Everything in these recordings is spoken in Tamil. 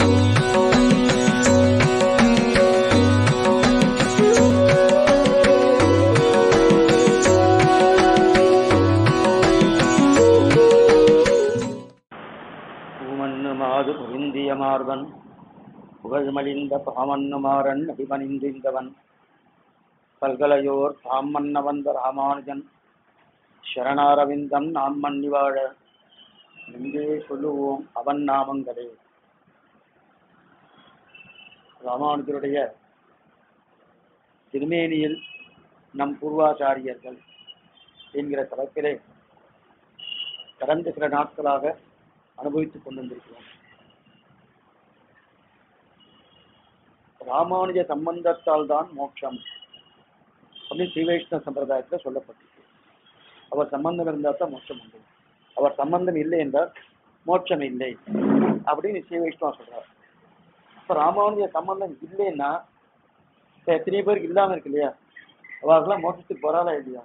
பூமன்னு மாது புரிந்திய மார்பன் புகழ்மலிந்த பாமன்னு மாறன் அடிபணிந்திந்தவன் பல்கலையோர் தாம் மன்ன வந்த ராமானுஜன் சரணாரவிந்தம் நாம் மன்னி வாழ எங்கே சொல்லுவோம் அவன் நாமங்களே ராமானுஜருடைய திருமேனியில் நம் பூர்வாச்சாரியர்கள் என்கிற தலைப்பிலே கடந்த சில நாட்களாக அனுபவித்துக் கொண்டிருக்கிறோம் ராமானுஜ சம்பந்தத்தால் தான் மோட்சம் அப்படின்னு ஸ்ரீ வைஷ்ணவ சம்பிரதாயத்தில் சொல்லப்பட்டிருக்கு அவர் சம்பந்தம் இருந்தால் தான் மோட்சம் உண்டு அவர் சம்பந்தம் இல்லை என்றால் மோட்சம் இல்லை அப்படின்னு ஸ்ரீ வைஷ்ணவா சொல்றார் இப்ப ராமானுஜ சம்பந்தம் இல்லைன்னா இப்ப எத்தனை பேருக்கு இல்லாம இருக்கு இல்லையா அவர்களெல்லாம் மோட்சத்துக்கு போறாளா இல்லையா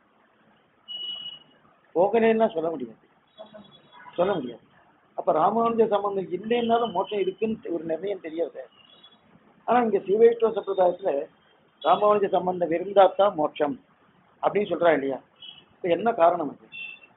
போகலேன்னா சொல்ல முடியாது சொல்ல முடியாது அப்ப ராமானுஜ சம்பந்தம் இல்லைன்னாலும் மோட்சம் இருக்குன்னு ஒரு நிர்ணயம் தெரியாது ஆனா இங்க சீவைஷ்ணவ சம்பிரதாயத்துல ராமானுஜ சம்பந்தம் இருந்தா தான் மோட்சம் அப்படின்னு சொல்றா இல்லையா இப்ப என்ன காரணம் அது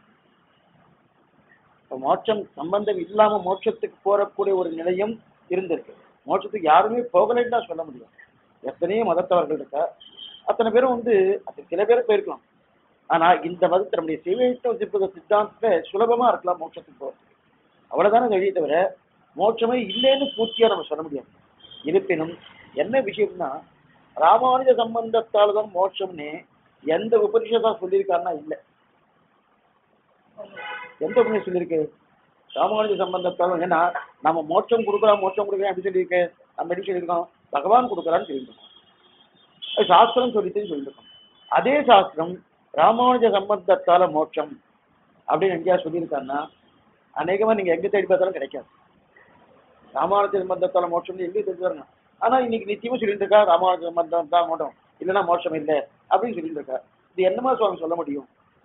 இப்ப மோட்சம் சம்பந்தம் இல்லாம மோட்சத்துக்கு போறக்கூடிய ஒரு நிலையும் இருந்திருக்கு மோட்சத்துக்கு யாருமே போகலைன்னு தான் சொல்ல முடியும் எத்தனையோ மதத்தவர்கள் இருக்கா அத்தனை பேரும் வந்து அது சில பேர் போயிருக்கலாம் ஆனா இந்த மதத்தை நம்முடைய சிவைஷ்ணவ சிற்பத சித்தாந்தத்துல சுலபமா இருக்கலாம் மோட்சத்துக்கு போறதுக்கு அவ்வளவுதானே வழியை தவிர மோட்சமே இல்லைன்னு பூர்த்தியா நம்ம சொல்ல முடியாது இருப்பினும் என்ன விஷயம்னா ராமானுஜ சம்பந்தத்தால் தான் மோட்சம்னு எந்த உபனிஷதா சொல்லியிருக்காருன்னா இல்லை எந்த உபநிஷம் சொல்லியிருக்கு ராமானுஜ சம்பந்தத்தாலும் ஏன்னா நம்ம மோட்சம் கொடுக்குறோம் மோட்சம் கொடுக்குறேன் அப்படி சொல்லியிருக்கு நம்ம எப்படி சொல்லியிருக்கோம் பகவான் கொடுக்குறான்னு சொல்லியிருக்கோம் அது சாஸ்திரம் சொல்லிட்டுன்னு சொல்லியிருக்கோம் அதே சாஸ்திரம் ராமானுஜ சம்பந்தத்தால மோட்சம் அப்படின்னு எங்கேயா சொல்லியிருக்காருன்னா அநேகமா நீங்க எங்க தேடி பார்த்தாலும் கிடைக்காது ராமானுஜ சம்பந்தத்தால மோட்சம் எங்க தேடி வரணும் ஆனா இன்னைக்கு நிச்சயமா சொல்லிட்டு இருக்கா ராமானுஜ சம்பந்தம் தான் மோட்டம் இல்லைன்னா மோட்சம் இல்லை அப்படின்னு சொல்லிட்டு இருக்கா இது என்னமா சுவாமி சொல்ல முடியும்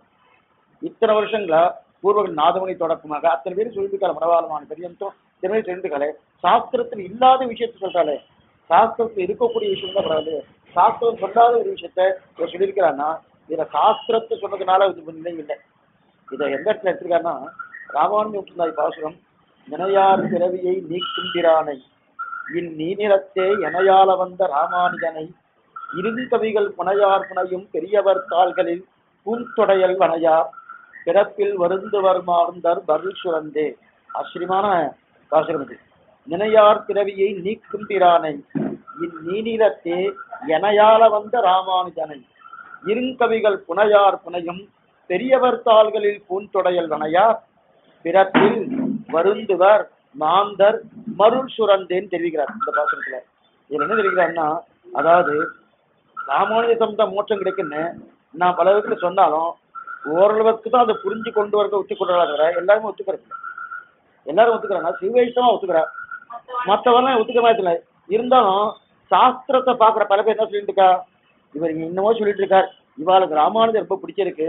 இத்தனை வருஷங்களா பூர்வர்கள் நாதமணி தொடக்கமாக அத்தனை பேரும் சொல்லிட்டு இருக்காரு மனவாளமான பெரியந்தம் இத்தனை பேர் சொல்லிட்டு இருக்காரு சாஸ்திரத்தில் இல்லாத விஷயத்த சொல்றாளே சாஸ்திரத்தில் இருக்கக்கூடிய விஷயம் தான் பரவாயில்ல சாஸ்திரம் சொல்லாத ஒரு விஷயத்த இவர் சொல்லியிருக்கிறான்னா இதுல சாஸ்திரத்தை சொன்னதுனால இது நிலை இல்லை இதை எந்த இடத்துல எடுத்திருக்காருன்னா ராமானுஜ உற்றுந்தாய் பாசுரம் நினையார் பிறவியை நீக்கும்பிரானை இந்நீநிலத்தே எனையால வந்த ராமானுஜனை இருங்கவிகள் புனையார் புனையும் பெரியவர் தாள்களில் பூந்தொடையல் வனையார் பிறப்பில் வருந்துவர் மார்ந்தர் பருள் சுரந்தே ஆச்சரியமான பாசுரம் இது நினையார் பிறவியை நீக்கும் பிரானை இந்நீநிலத்தே எனையால வந்த ராமானுஜனை இருங்கவிகள் புனையார் புனையும் பெரியவர் தாள்களில் பூந்தொடையல் வனையார் பிறப்பில் வருந்துவர் மாந்தர் மருள் சுரந்தேன்னு தெரிவிக்கிறார் இந்த பாசனத்துல இதுல என்ன தெரிவிக்கிறாருன்னா அதாவது ராமானுஜ சம்பந்த மோட்சம் கிடைக்குன்னு நான் பல விதத்துல சொன்னாலும் ஓரளவுக்கு தான் அதை புரிஞ்சு கொண்டு வரத ஒத்துக் கொள்றா தவிர எல்லாருமே ஒத்துக்கிறது இல்லை எல்லாரும் ஒத்துக்கிறாங்க சிவைஷ்ணவா ஒத்துக்கிறா மற்றவரெல்லாம் ஒத்துக்க மாதிரி இருந்தாலும் சாஸ்திரத்தை பாக்குற பல பேர் என்ன சொல்லிட்டு இருக்கா இவர் இன்னமோ சொல்லிட்டு இருக்கார் இவாளுக்கு ராமானுஜர் ரொம்ப பிடிச்சிருக்கு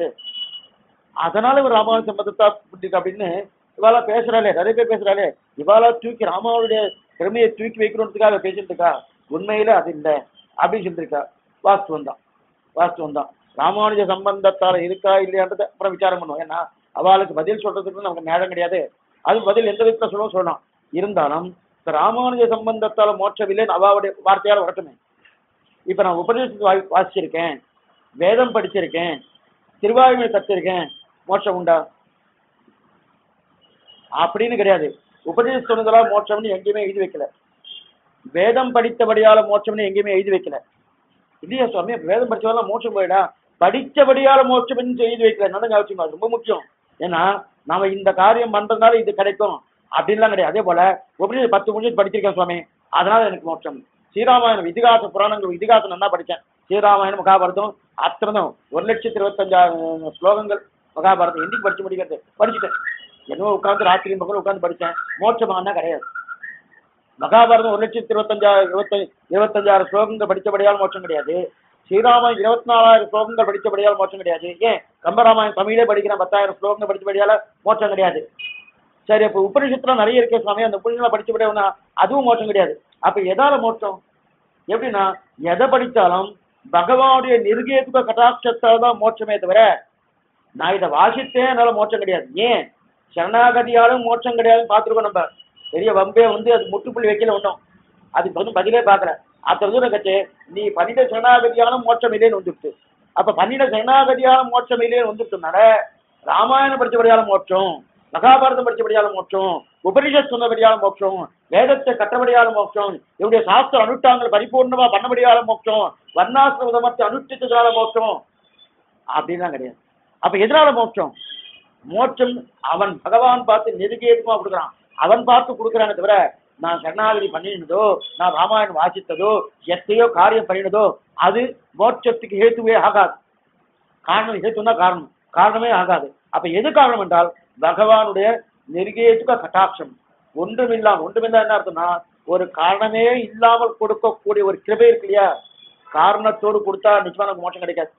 அதனால இவர் ராமானுஜ சம்பந்தத்தா பிடிச்சிருக்கு அப்படின்னு இவாளா பேசுறாளே நிறைய பேர் பேசுறாளே இவாளா தூக்கி ராமாவுடைய பெருமையை தூக்கி வைக்கணுன்றதுக்காக பேசிட்டு இருக்கா உண்மையில அது இல்லை அப்படின்னு சொல்லியிருக்கா வாஸ்துவம் தான் வாஸ்துவம் தான் ராமானுஜ சம்பந்தத்தால இருக்கா இல்லையான்றத அப்புறம் விசாரம் பண்ணுவோம் ஏன்னா அவளுக்கு பதில் சொல்றதுக்கு நமக்கு நேரம் கிடையாது அது பதில் எந்த விதத்துல சொல்லணும் சொல்லலாம் இருந்தாலும் இப்ப ராமானுஜ சம்பந்தத்தால மோட்சமில்லைன்னு அவாவுடைய வார்த்தையால வரட்டுமே இப்ப நான் உபதேசத்தை வா- வாசிச்சிருக்கேன் வேதம் படிச்சிருக்கேன் திருவாயுமை கத்திருக்கேன் மோட்சம் உண்டா அப்படின்னு கிடையாது உபதேச சொன்னதெல்லாம் மோட்சம்னு எங்கேயுமே எழுதி வைக்கல வேதம் படித்தபடியால மோட்சம்னு எங்கேயுமே எழுதி வைக்கல இல்லையா சுவாமி அப்ப வேதம் படிச்சவரெல்லாம் மோட்சம் போயிடா படிச்சபடியால மோட்சம் எழுதி வைக்கல நடங்க அவசியம் அது ரொம்ப முக்கியம் ஏன்னா நாம இந்த காரியம் பண்றதுனால இது கிடைக்கும் அப்படின்லாம் கிடையாது அதே போல உபநிஷத் பத்து முடிஞ்சு படிச்சிருக்கேன் சுவாமி அதனால எனக்கு மோட்சம் ஸ்ரீராமாயணம் இதிகாச புராணங்கள் இதிகாசம் நல்லா படிச்சேன் ஸ்ரீராமாயணம் மகாபாரதம் அத்தனை ஒரு லட்சத்தி இருபத்தஞ்சாயிரம் ஸ்லோகங்கள் மகாபாரதம் என்னைக்கு படிச்சு முடிக்கிறது படிச்சுட்டேன் என்னவோ உட்கார்ந்து ராத்திரி பக்கம் உட்கார்ந்து படிச்சேன் மோட்சமானா கிடையாது மகாபாரதம் ஒரு லட்சத்தி இருபத்தஞ்சாயிரம் இருபத்தி இருபத்தஞ்சாயிரம் ஸ்லோகங்கள் படித்தபடியால் மோட்சம் கிடையாது ஸ்ரீராமாயணம் இருபத்தி நாலாயிரம் ஸ்லோகங்கள் படித்தபடியால் மோட்சம் கிடையாது ஏன் கம்பராமாயணம் தமிழே படிக்கிறேன் பத்தாயிரம் ஸ்லோகங்கள் படித்தபடியால மோட்சம் கிடையாது சரி அப்போ உபனிஷத்துல நிறைய இருக்கே சுவாமி அந்த உபனிஷத்துல படிச்சபடியா அதுவும் மோட்சம் கிடையாது அப்ப எதால மோட்சம் எப்படின்னா எதை படிச்சாலும் பகவானுடைய நிருகேதுக கட்டாட்சத்தால் தான் மோட்சமே தவிர நான் இதை வாசித்தேன் அதனால மோட்சம் கிடையாது ஏன் சரணாகதியாலும் மோட்சம் கிடையாதுன்னு பார்த்துருக்கோம் நம்ம பெரிய வம்பே வந்து அது முட்டுப்புள்ளி வைக்கல ஒன்றும் அதுக்கு வந்து பதிலே பார்க்கல அத்தனை தூரம் கட்சி நீ பண்ணிட சரணாகதியாலும் மோட்சம் இல்லைன்னு வந்துடுச்சு அப்ப பண்ணிட சரணாகதியாலும் மோட்சம் இல்லைன்னு வந்துட்டதுனால ராமாயணம் படிச்சபடியாலும் மோட்சம் மகாபாரதம் படிச்சபடியாலும் மோட்சம் உபனிஷத் சொன்னபடியாலும் மோட்சம் வேதத்தை கட்டபடியாலும் மோட்சம் இவருடைய சாஸ்திர அனுஷ்டாங்கள் பரிபூர்ணமா பண்ணபடியாலும் மோட்சம் வர்ணாசிரம தமத்தை அனுஷ்டித்ததால மோட்சம் அப்படிலாம் கிடையாது அப்ப எதனால மோட்சம் மோட்சம் அவன் பகவான் பார்த்து நெருகேதுமா கொடுக்குறான் அவன் பார்த்து கொடுக்குறானே தவிர நான் சரணாகதி பண்ணினதோ நான் ராமாயணம் வாசித்ததோ எத்தையோ காரியம் பண்ணினதோ அது மோட்சத்துக்கு ஹேத்துவே ஆகாது காரணம் ஹேத்துனா காரணம் காரணமே ஆகாது அப்ப எது காரணம் என்றால் பகவானுடைய நெருகேதுக கட்டாட்சம் ஒன்றுமில்லாம ஒன்றுமில்லா என்ன அர்த்தம்னா ஒரு காரணமே இல்லாமல் கொடுக்கக்கூடிய ஒரு கிருபை இருக்கு இல்லையா காரணத்தோடு கொடுத்தா நிச்சயமா நமக்கு மோட்சம் கிடைக்காது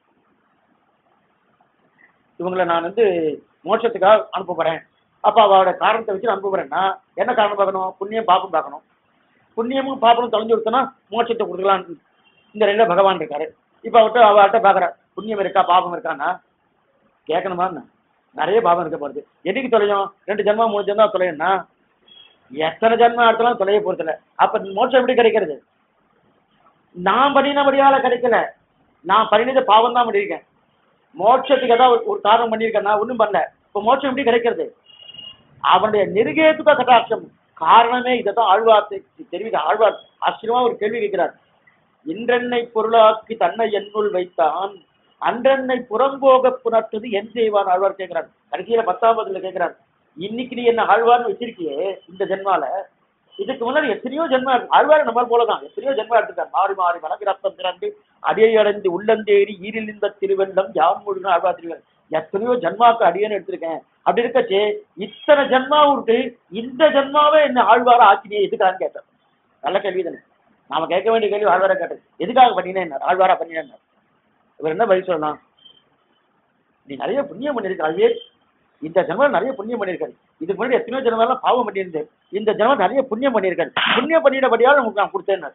இவங்களை நான் வந்து மோட்சத்துக்காக அனுப்ப போறேன் அப்ப அவளோட காரணத்தை வச்சு அனுப்ப போறேன்னா என்ன காரணம் பார்க்கணும் புண்ணியம் பாப்பம் பார்க்கணும் புண்ணியமும் பாப்பனும் தொலைஞ்சு கொடுத்தனா மோட்சத்தை கொடுக்கலாம் இந்த ரெண்டுல பகவான் இருக்காரு இப்ப அவர்கிட்ட அவர்கிட்ட பாக்குற புண்ணியம் இருக்கா பாபம் இருக்கான்னா கேட்கணுமா என்ன? நிறைய பாபம் இருக்க போறது என்னைக்கு தொலையும் ரெண்டு ஜென்மா மூணு ஜென்மா தொலையும்னா எத்தனை ஜென்மா எடுத்தாலும் தொலைய போறதில்ல அப்ப மோட்சம் எப்படி கிடைக்கிறது நான் பண்ணினபடியால கிடைக்கல நான் பண்ணினது பாவம் தான் பண்ணியிருக்கேன் மோட்சத்துக்கு ஏதாவது ஒரு- ஒரு காரணம் பண்ணியிருக்கேன் நான் ஒன்றும் பண்ணல இப்போ மோட்சம் எப்படி கிடைக்கிறது அவனுடைய நெருகேத்துக்க கட்டாட்சம் காரணமே இதைத்தான் ஆழ்வார் தெரிவித்த ஆழ்வார் ஆச்சரியமா ஒரு கேள்வி கேட்கிறார் இன்றென்னை பொருளாக்கி தன்னை என்னுள் வைத்தான் அன்றென்னை புறம்போக புணர்த்தது என் செய்வான் ஆழ்வார் கேட்கிறார் கடைசியில பத்தாம் பதில கேட்கிறார் இன்னைக்கு நீ என்ன ஆழ்வார்னு வச்சிருக்கியே இந்த ஜென்மால இதுக்கு முன்னாடி எத்தனையோ ஜென்மா இருக்கு ஆழ்வார் நம்ம போலதான் எத்தனையோ ஜென்மா எடுத்துக்கார் மாறி மாறி மலகிரத்தம் திரண்டு அடியை அடைந்து உள்ளந்தேறி ஈரில் இந்த திருவெள்ளம் யாம் முழுன ஆழ்வார் திருவெள்ளம் எத்தனையோ ஜென்மாக்கு அடியேன்னு எடுத்திருக்கேன் அப்படி இருக்கச்சே இத்தனை ஜென்மா விட்டு இந்த ஜென்மாவே என்ன ஆழ்வார ஆக்கினியே எதுக்கான்னு கேட்டார் நல்ல கேள்வி தானே நாம கேட்க வேண்டிய கேள்வி ஆழ்வாரா கேட்டது எதுக்காக பண்ணினேன் ஆழ்வாரா பண்ணினேன் இவர் என்ன பதில் சொல்லலாம் நீ நிறைய புண்ணியம் பண்ணிருக்க அதுவே இந்த ஜென்மம் நிறைய புண்ணியம் பண்ணியிருக்காரு இதுக்கு முன்னாடி எத்தனையோ ஜென்மெல்லாம் பாவம் பண்ணியிருந்தேன் இந்த ஜென்மம் நிறைய புண்ணியம் பண்ணியிருக்காரு புண்ணியம் பண்ணினபடியால் உங்களுக்கு நான் கொடுத்தேன்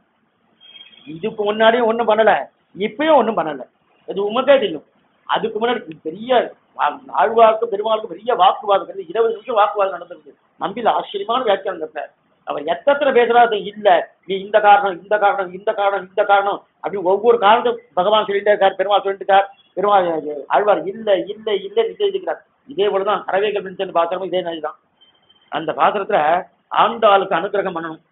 இதுக்கு முன்னாடியும் ஒண்ணும் பண்ணல இப்பயும் ஒண்ணும் பண்ணல இது உமக்கே தெரியும் அதுக்கு முன்னாடி பெரிய வா- ஆழ்வார்க்கு பெருமாளுக்கு பெரிய வாக்குவாதம் கிடையாது. இருபது நிமிஷம் வாக்குவாதம் நடந்திருக்கு நம்பில ஆச்சரியமான வியாக்கியானம் நடத்தார் அவர் எத்தனை பேசுறாரு இல்ல நீ இந்த காரணம் இந்த காரணம் இந்த காரணம் இந்த காரணம் அப்படின்னு ஒவ்வொரு காரணத்தை பகவான் சொல்லிட்டே இருக்கார் பெருமாள் சொல்லிட்டு இருக்கார் பெருமாள் ஆழ்வார் இல்ல இல்ல இல்ல நிச்சயிக்கிறார் இதே போலதான் கரவேகல் பிடிச்ச பாத்திரமும் இதே மாதிரி தான் அந்த பாத்திரத்துல ஆண்டாளுக்கு அனுக்கிரகம் பண்ணணும்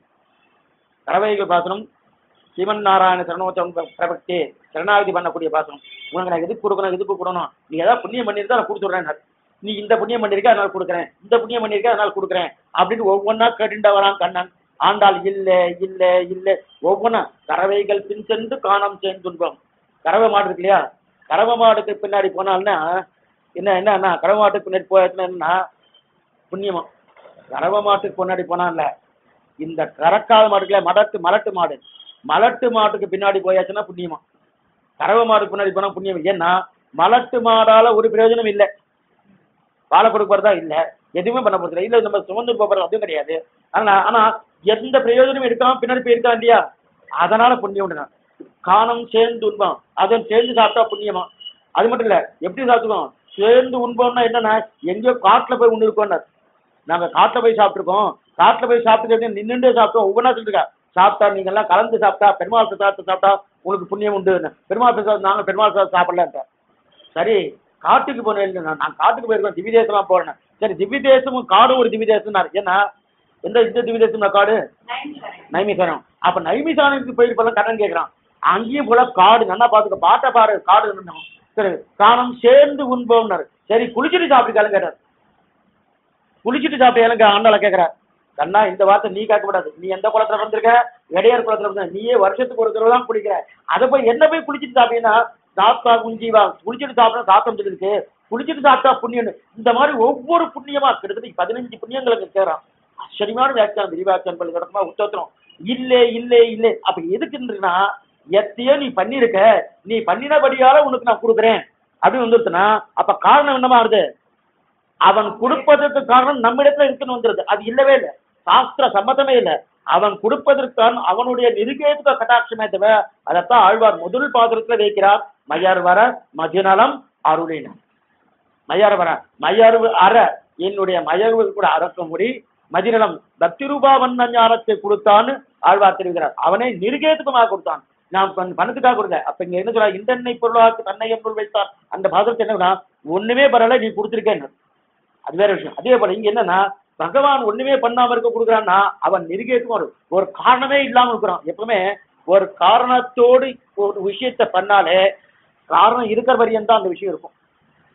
கரவேகல் பாத்திரம் சிவன் நாராயண சரணோச்சம் பிரபக்தி சரணாகதி பண்ணக்கூடிய பாசனம் உனக்கு நான் எதுக்கு கொடுக்கணும் எதுக்கு கொடுக்கணும் நீ ஏதாவது புண்ணியம் பண்ணியிருந்தா நான் கொடுத்துட்றேன் நீ இந்த புண்ணியம் பண்ணிருக்க அதனால கொடுக்குறேன் இந்த புண்ணியம் பண்ணிருக்க அதனால கொடுக்குறேன் அப்படின்னு ஒவ்வொன்றா கேட்டுண்டா வரான் கண்ணன் ஆண்டாள் இல்ல இல்ல இல்ல ஒவ்வொன்றா கறவைகள் பின் சென்று காணாம சேர்ந்து துன்பம் கறவை மாடு இருக்கு இல்லையா கறவை மாடுக்கு பின்னாடி போனால்னா என்ன என்னன்னா கறவை மாட்டுக்கு பின்னாடி போயிருந்தா புண்ணியமா கறவை மாட்டுக்கு பின்னாடி போனான்ல இந்த கறக்காத மாடுக்குல மலட்டு மலட்டு மாடு மலட்டு மாட்டுக்கு பின்னாடி போயாச்சுன்னா புண்ணியமா கறவை மாடுக்கு பின்னாடி போனா புண்ணியம் ஏன்னா மலட்டு மாடால ஒரு பிரயோஜனம் இல்லை பாலை கொடுக்க போறதா இல்ல எதுவுமே பண்ண போறது இல்ல நம்ம சுமந்து போறது அதுவும் கிடையாது ஆனா ஆனா எந்த பிரயோஜனமும் எடுக்காம பின்னாடி போயிருக்கா இல்லையா அதனால புண்ணியம் உண்டு காணம் சேர்ந்து உண்பம் அதன் சேர்ந்து சாப்பிட்டா புண்ணியமா அது மட்டும் இல்ல எப்படி சாப்பிட்டுக்கோம் சேர்ந்து உண்போம்னா என்னன்னா எங்கேயோ காட்டுல போய் உண்டு இருக்கோம்னார் நாங்க காட்டுல போய் சாப்பிட்டுருக்கோம் காட்டுல போய் சாப்பிட்டு நின்னுட்டே சாப்பிட்டோம் ஒவ்வொன்றா சொல்லிருக்கா சாப்பிட்டா நீங்க எல்லாம் கலந்து சாப்பிட்டா பெருமாள் பிரசாதத்தை சாப்பிட்டா உங்களுக்கு புண்ணியம் உண்டு பெருமாள் பிரசாதம் நாங்க பெருமாள் பிரசாதம் சாப்பிடல சரி காட்டுக்கு போனேன் இல்ல, நான் நான் காட்டுக்கு போயிருக்கேன் திவ்ய தேசம்லாம் போறேன் சரி திவ்ய தேசமும் காடும் ஒரு திவ்ய தேசம் ஏன்னா எந்த இந்த திவ்ய தேசம் காடு நைமிசாரம் அப்ப நைமிசாரத்துக்கு போயிருப்பெல்லாம் கடன் கேட்கறான் அங்கேயும் போல காடு நல்லா பாத்துக்க பாட்டை பாரு காடு இருந்தோம் சரி காணம் சேர்ந்து உண்போம்னாரு சரி குளிச்சுட்டு சாப்பிட்டுக்காலும் கேட்டார் குளிச்சுட்டு சாப்பிட்டு ஆண்டாள கேட்கிறார் கண்ணா இந்த வார்த்தை நீ கேட்கக்கூடாது நீ எந்த குளத்துல வந்திருக்க இடையார் குளத்துல வந்த நீயே வருஷத்துக்கு ஒரு தடவை தான் குளிக்கிற அதை போய் என்ன போய் குளிச்சுட்டு சாப்பிட்டீங்கன்னா சாப்பிட்டா குஞ்சிவா குளிச்சுட்டு சாப்பிட்டா சாத்தம் இருக்கு குளிச்சுட்டு சாப்பிட்டா புண்ணியம் இந்த மாதிரி ஒவ்வொரு புண்ணியமா கிட்டத்தட்ட பதினஞ்சு புண்ணியங்களுக்கு கேட்கறான் ஆச்சரியமான வியாக்கியானம் விரிவாக்கியம் பண்ணி கிடக்குமா உத்தோத்திரம் இல்லே இல்லே இல்லே அப்ப எதுக்குன்னா எத்தையோ நீ பண்ணிருக்க நீ பண்ணினபடியால உனக்கு நான் கொடுக்குறேன் அப்படின்னு வந்துருச்சுன்னா அப்ப காரணம் என்னமா வருது அவன் கொடுப்பதற்கு காரணம் நம்ம இடத்துல இருக்குன்னு வந்துருது அது இல்லவே இல்லை சாஸ்திர சம்மதமே இல்லை அவன் கொடுப்பதற்கான் அவனுடைய நிருகேதுக கட்டாட்சமே தவிர அதைத்தான் ஆழ்வார் முதல் பாத்திரத்துல வைக்கிறார் மயர் வர மதிநலம் அருளினம் மயர் வர மயர்வு அற என்னுடைய மயர்வு கூட அறக்க முடி மதிநலம் பக்தி ரூபா வண்ண ஞானத்தை கொடுத்தான்னு ஆழ்வார் தெரிவிக்கிறார் அவனை நிருகேதுக்கமாக கொடுத்தான் நான் பண்- பணத்துக்காக கொடுக்கல அப்ப இங்க என்ன சொல்ற இந்தெண்ணெய் பொருளாக்கு தன்னையம் பொருள் வைத்தார் அந்த பாத்திரத்தை என்ன ஒண்ணுமே பரவாயில்ல நீ கொடுத்துருக்கேன்னு அது வேற விஷயம் அதே போல இங்க என்னன்னா பகவான் ஒண்ணுமே பண்ணாம இருக்க கொடுக்குறான்னா அவன் நெருங்கியதுக்கும் ஒரு ஒரு காரணமே இல்லாம இருக்கிறான் எப்பவுமே ஒரு காரணத்தோடு ஒரு விஷயத்தை பண்ணாலே காரணம் இருக்கிற வரையும் தான் அந்த விஷயம் இருக்கும்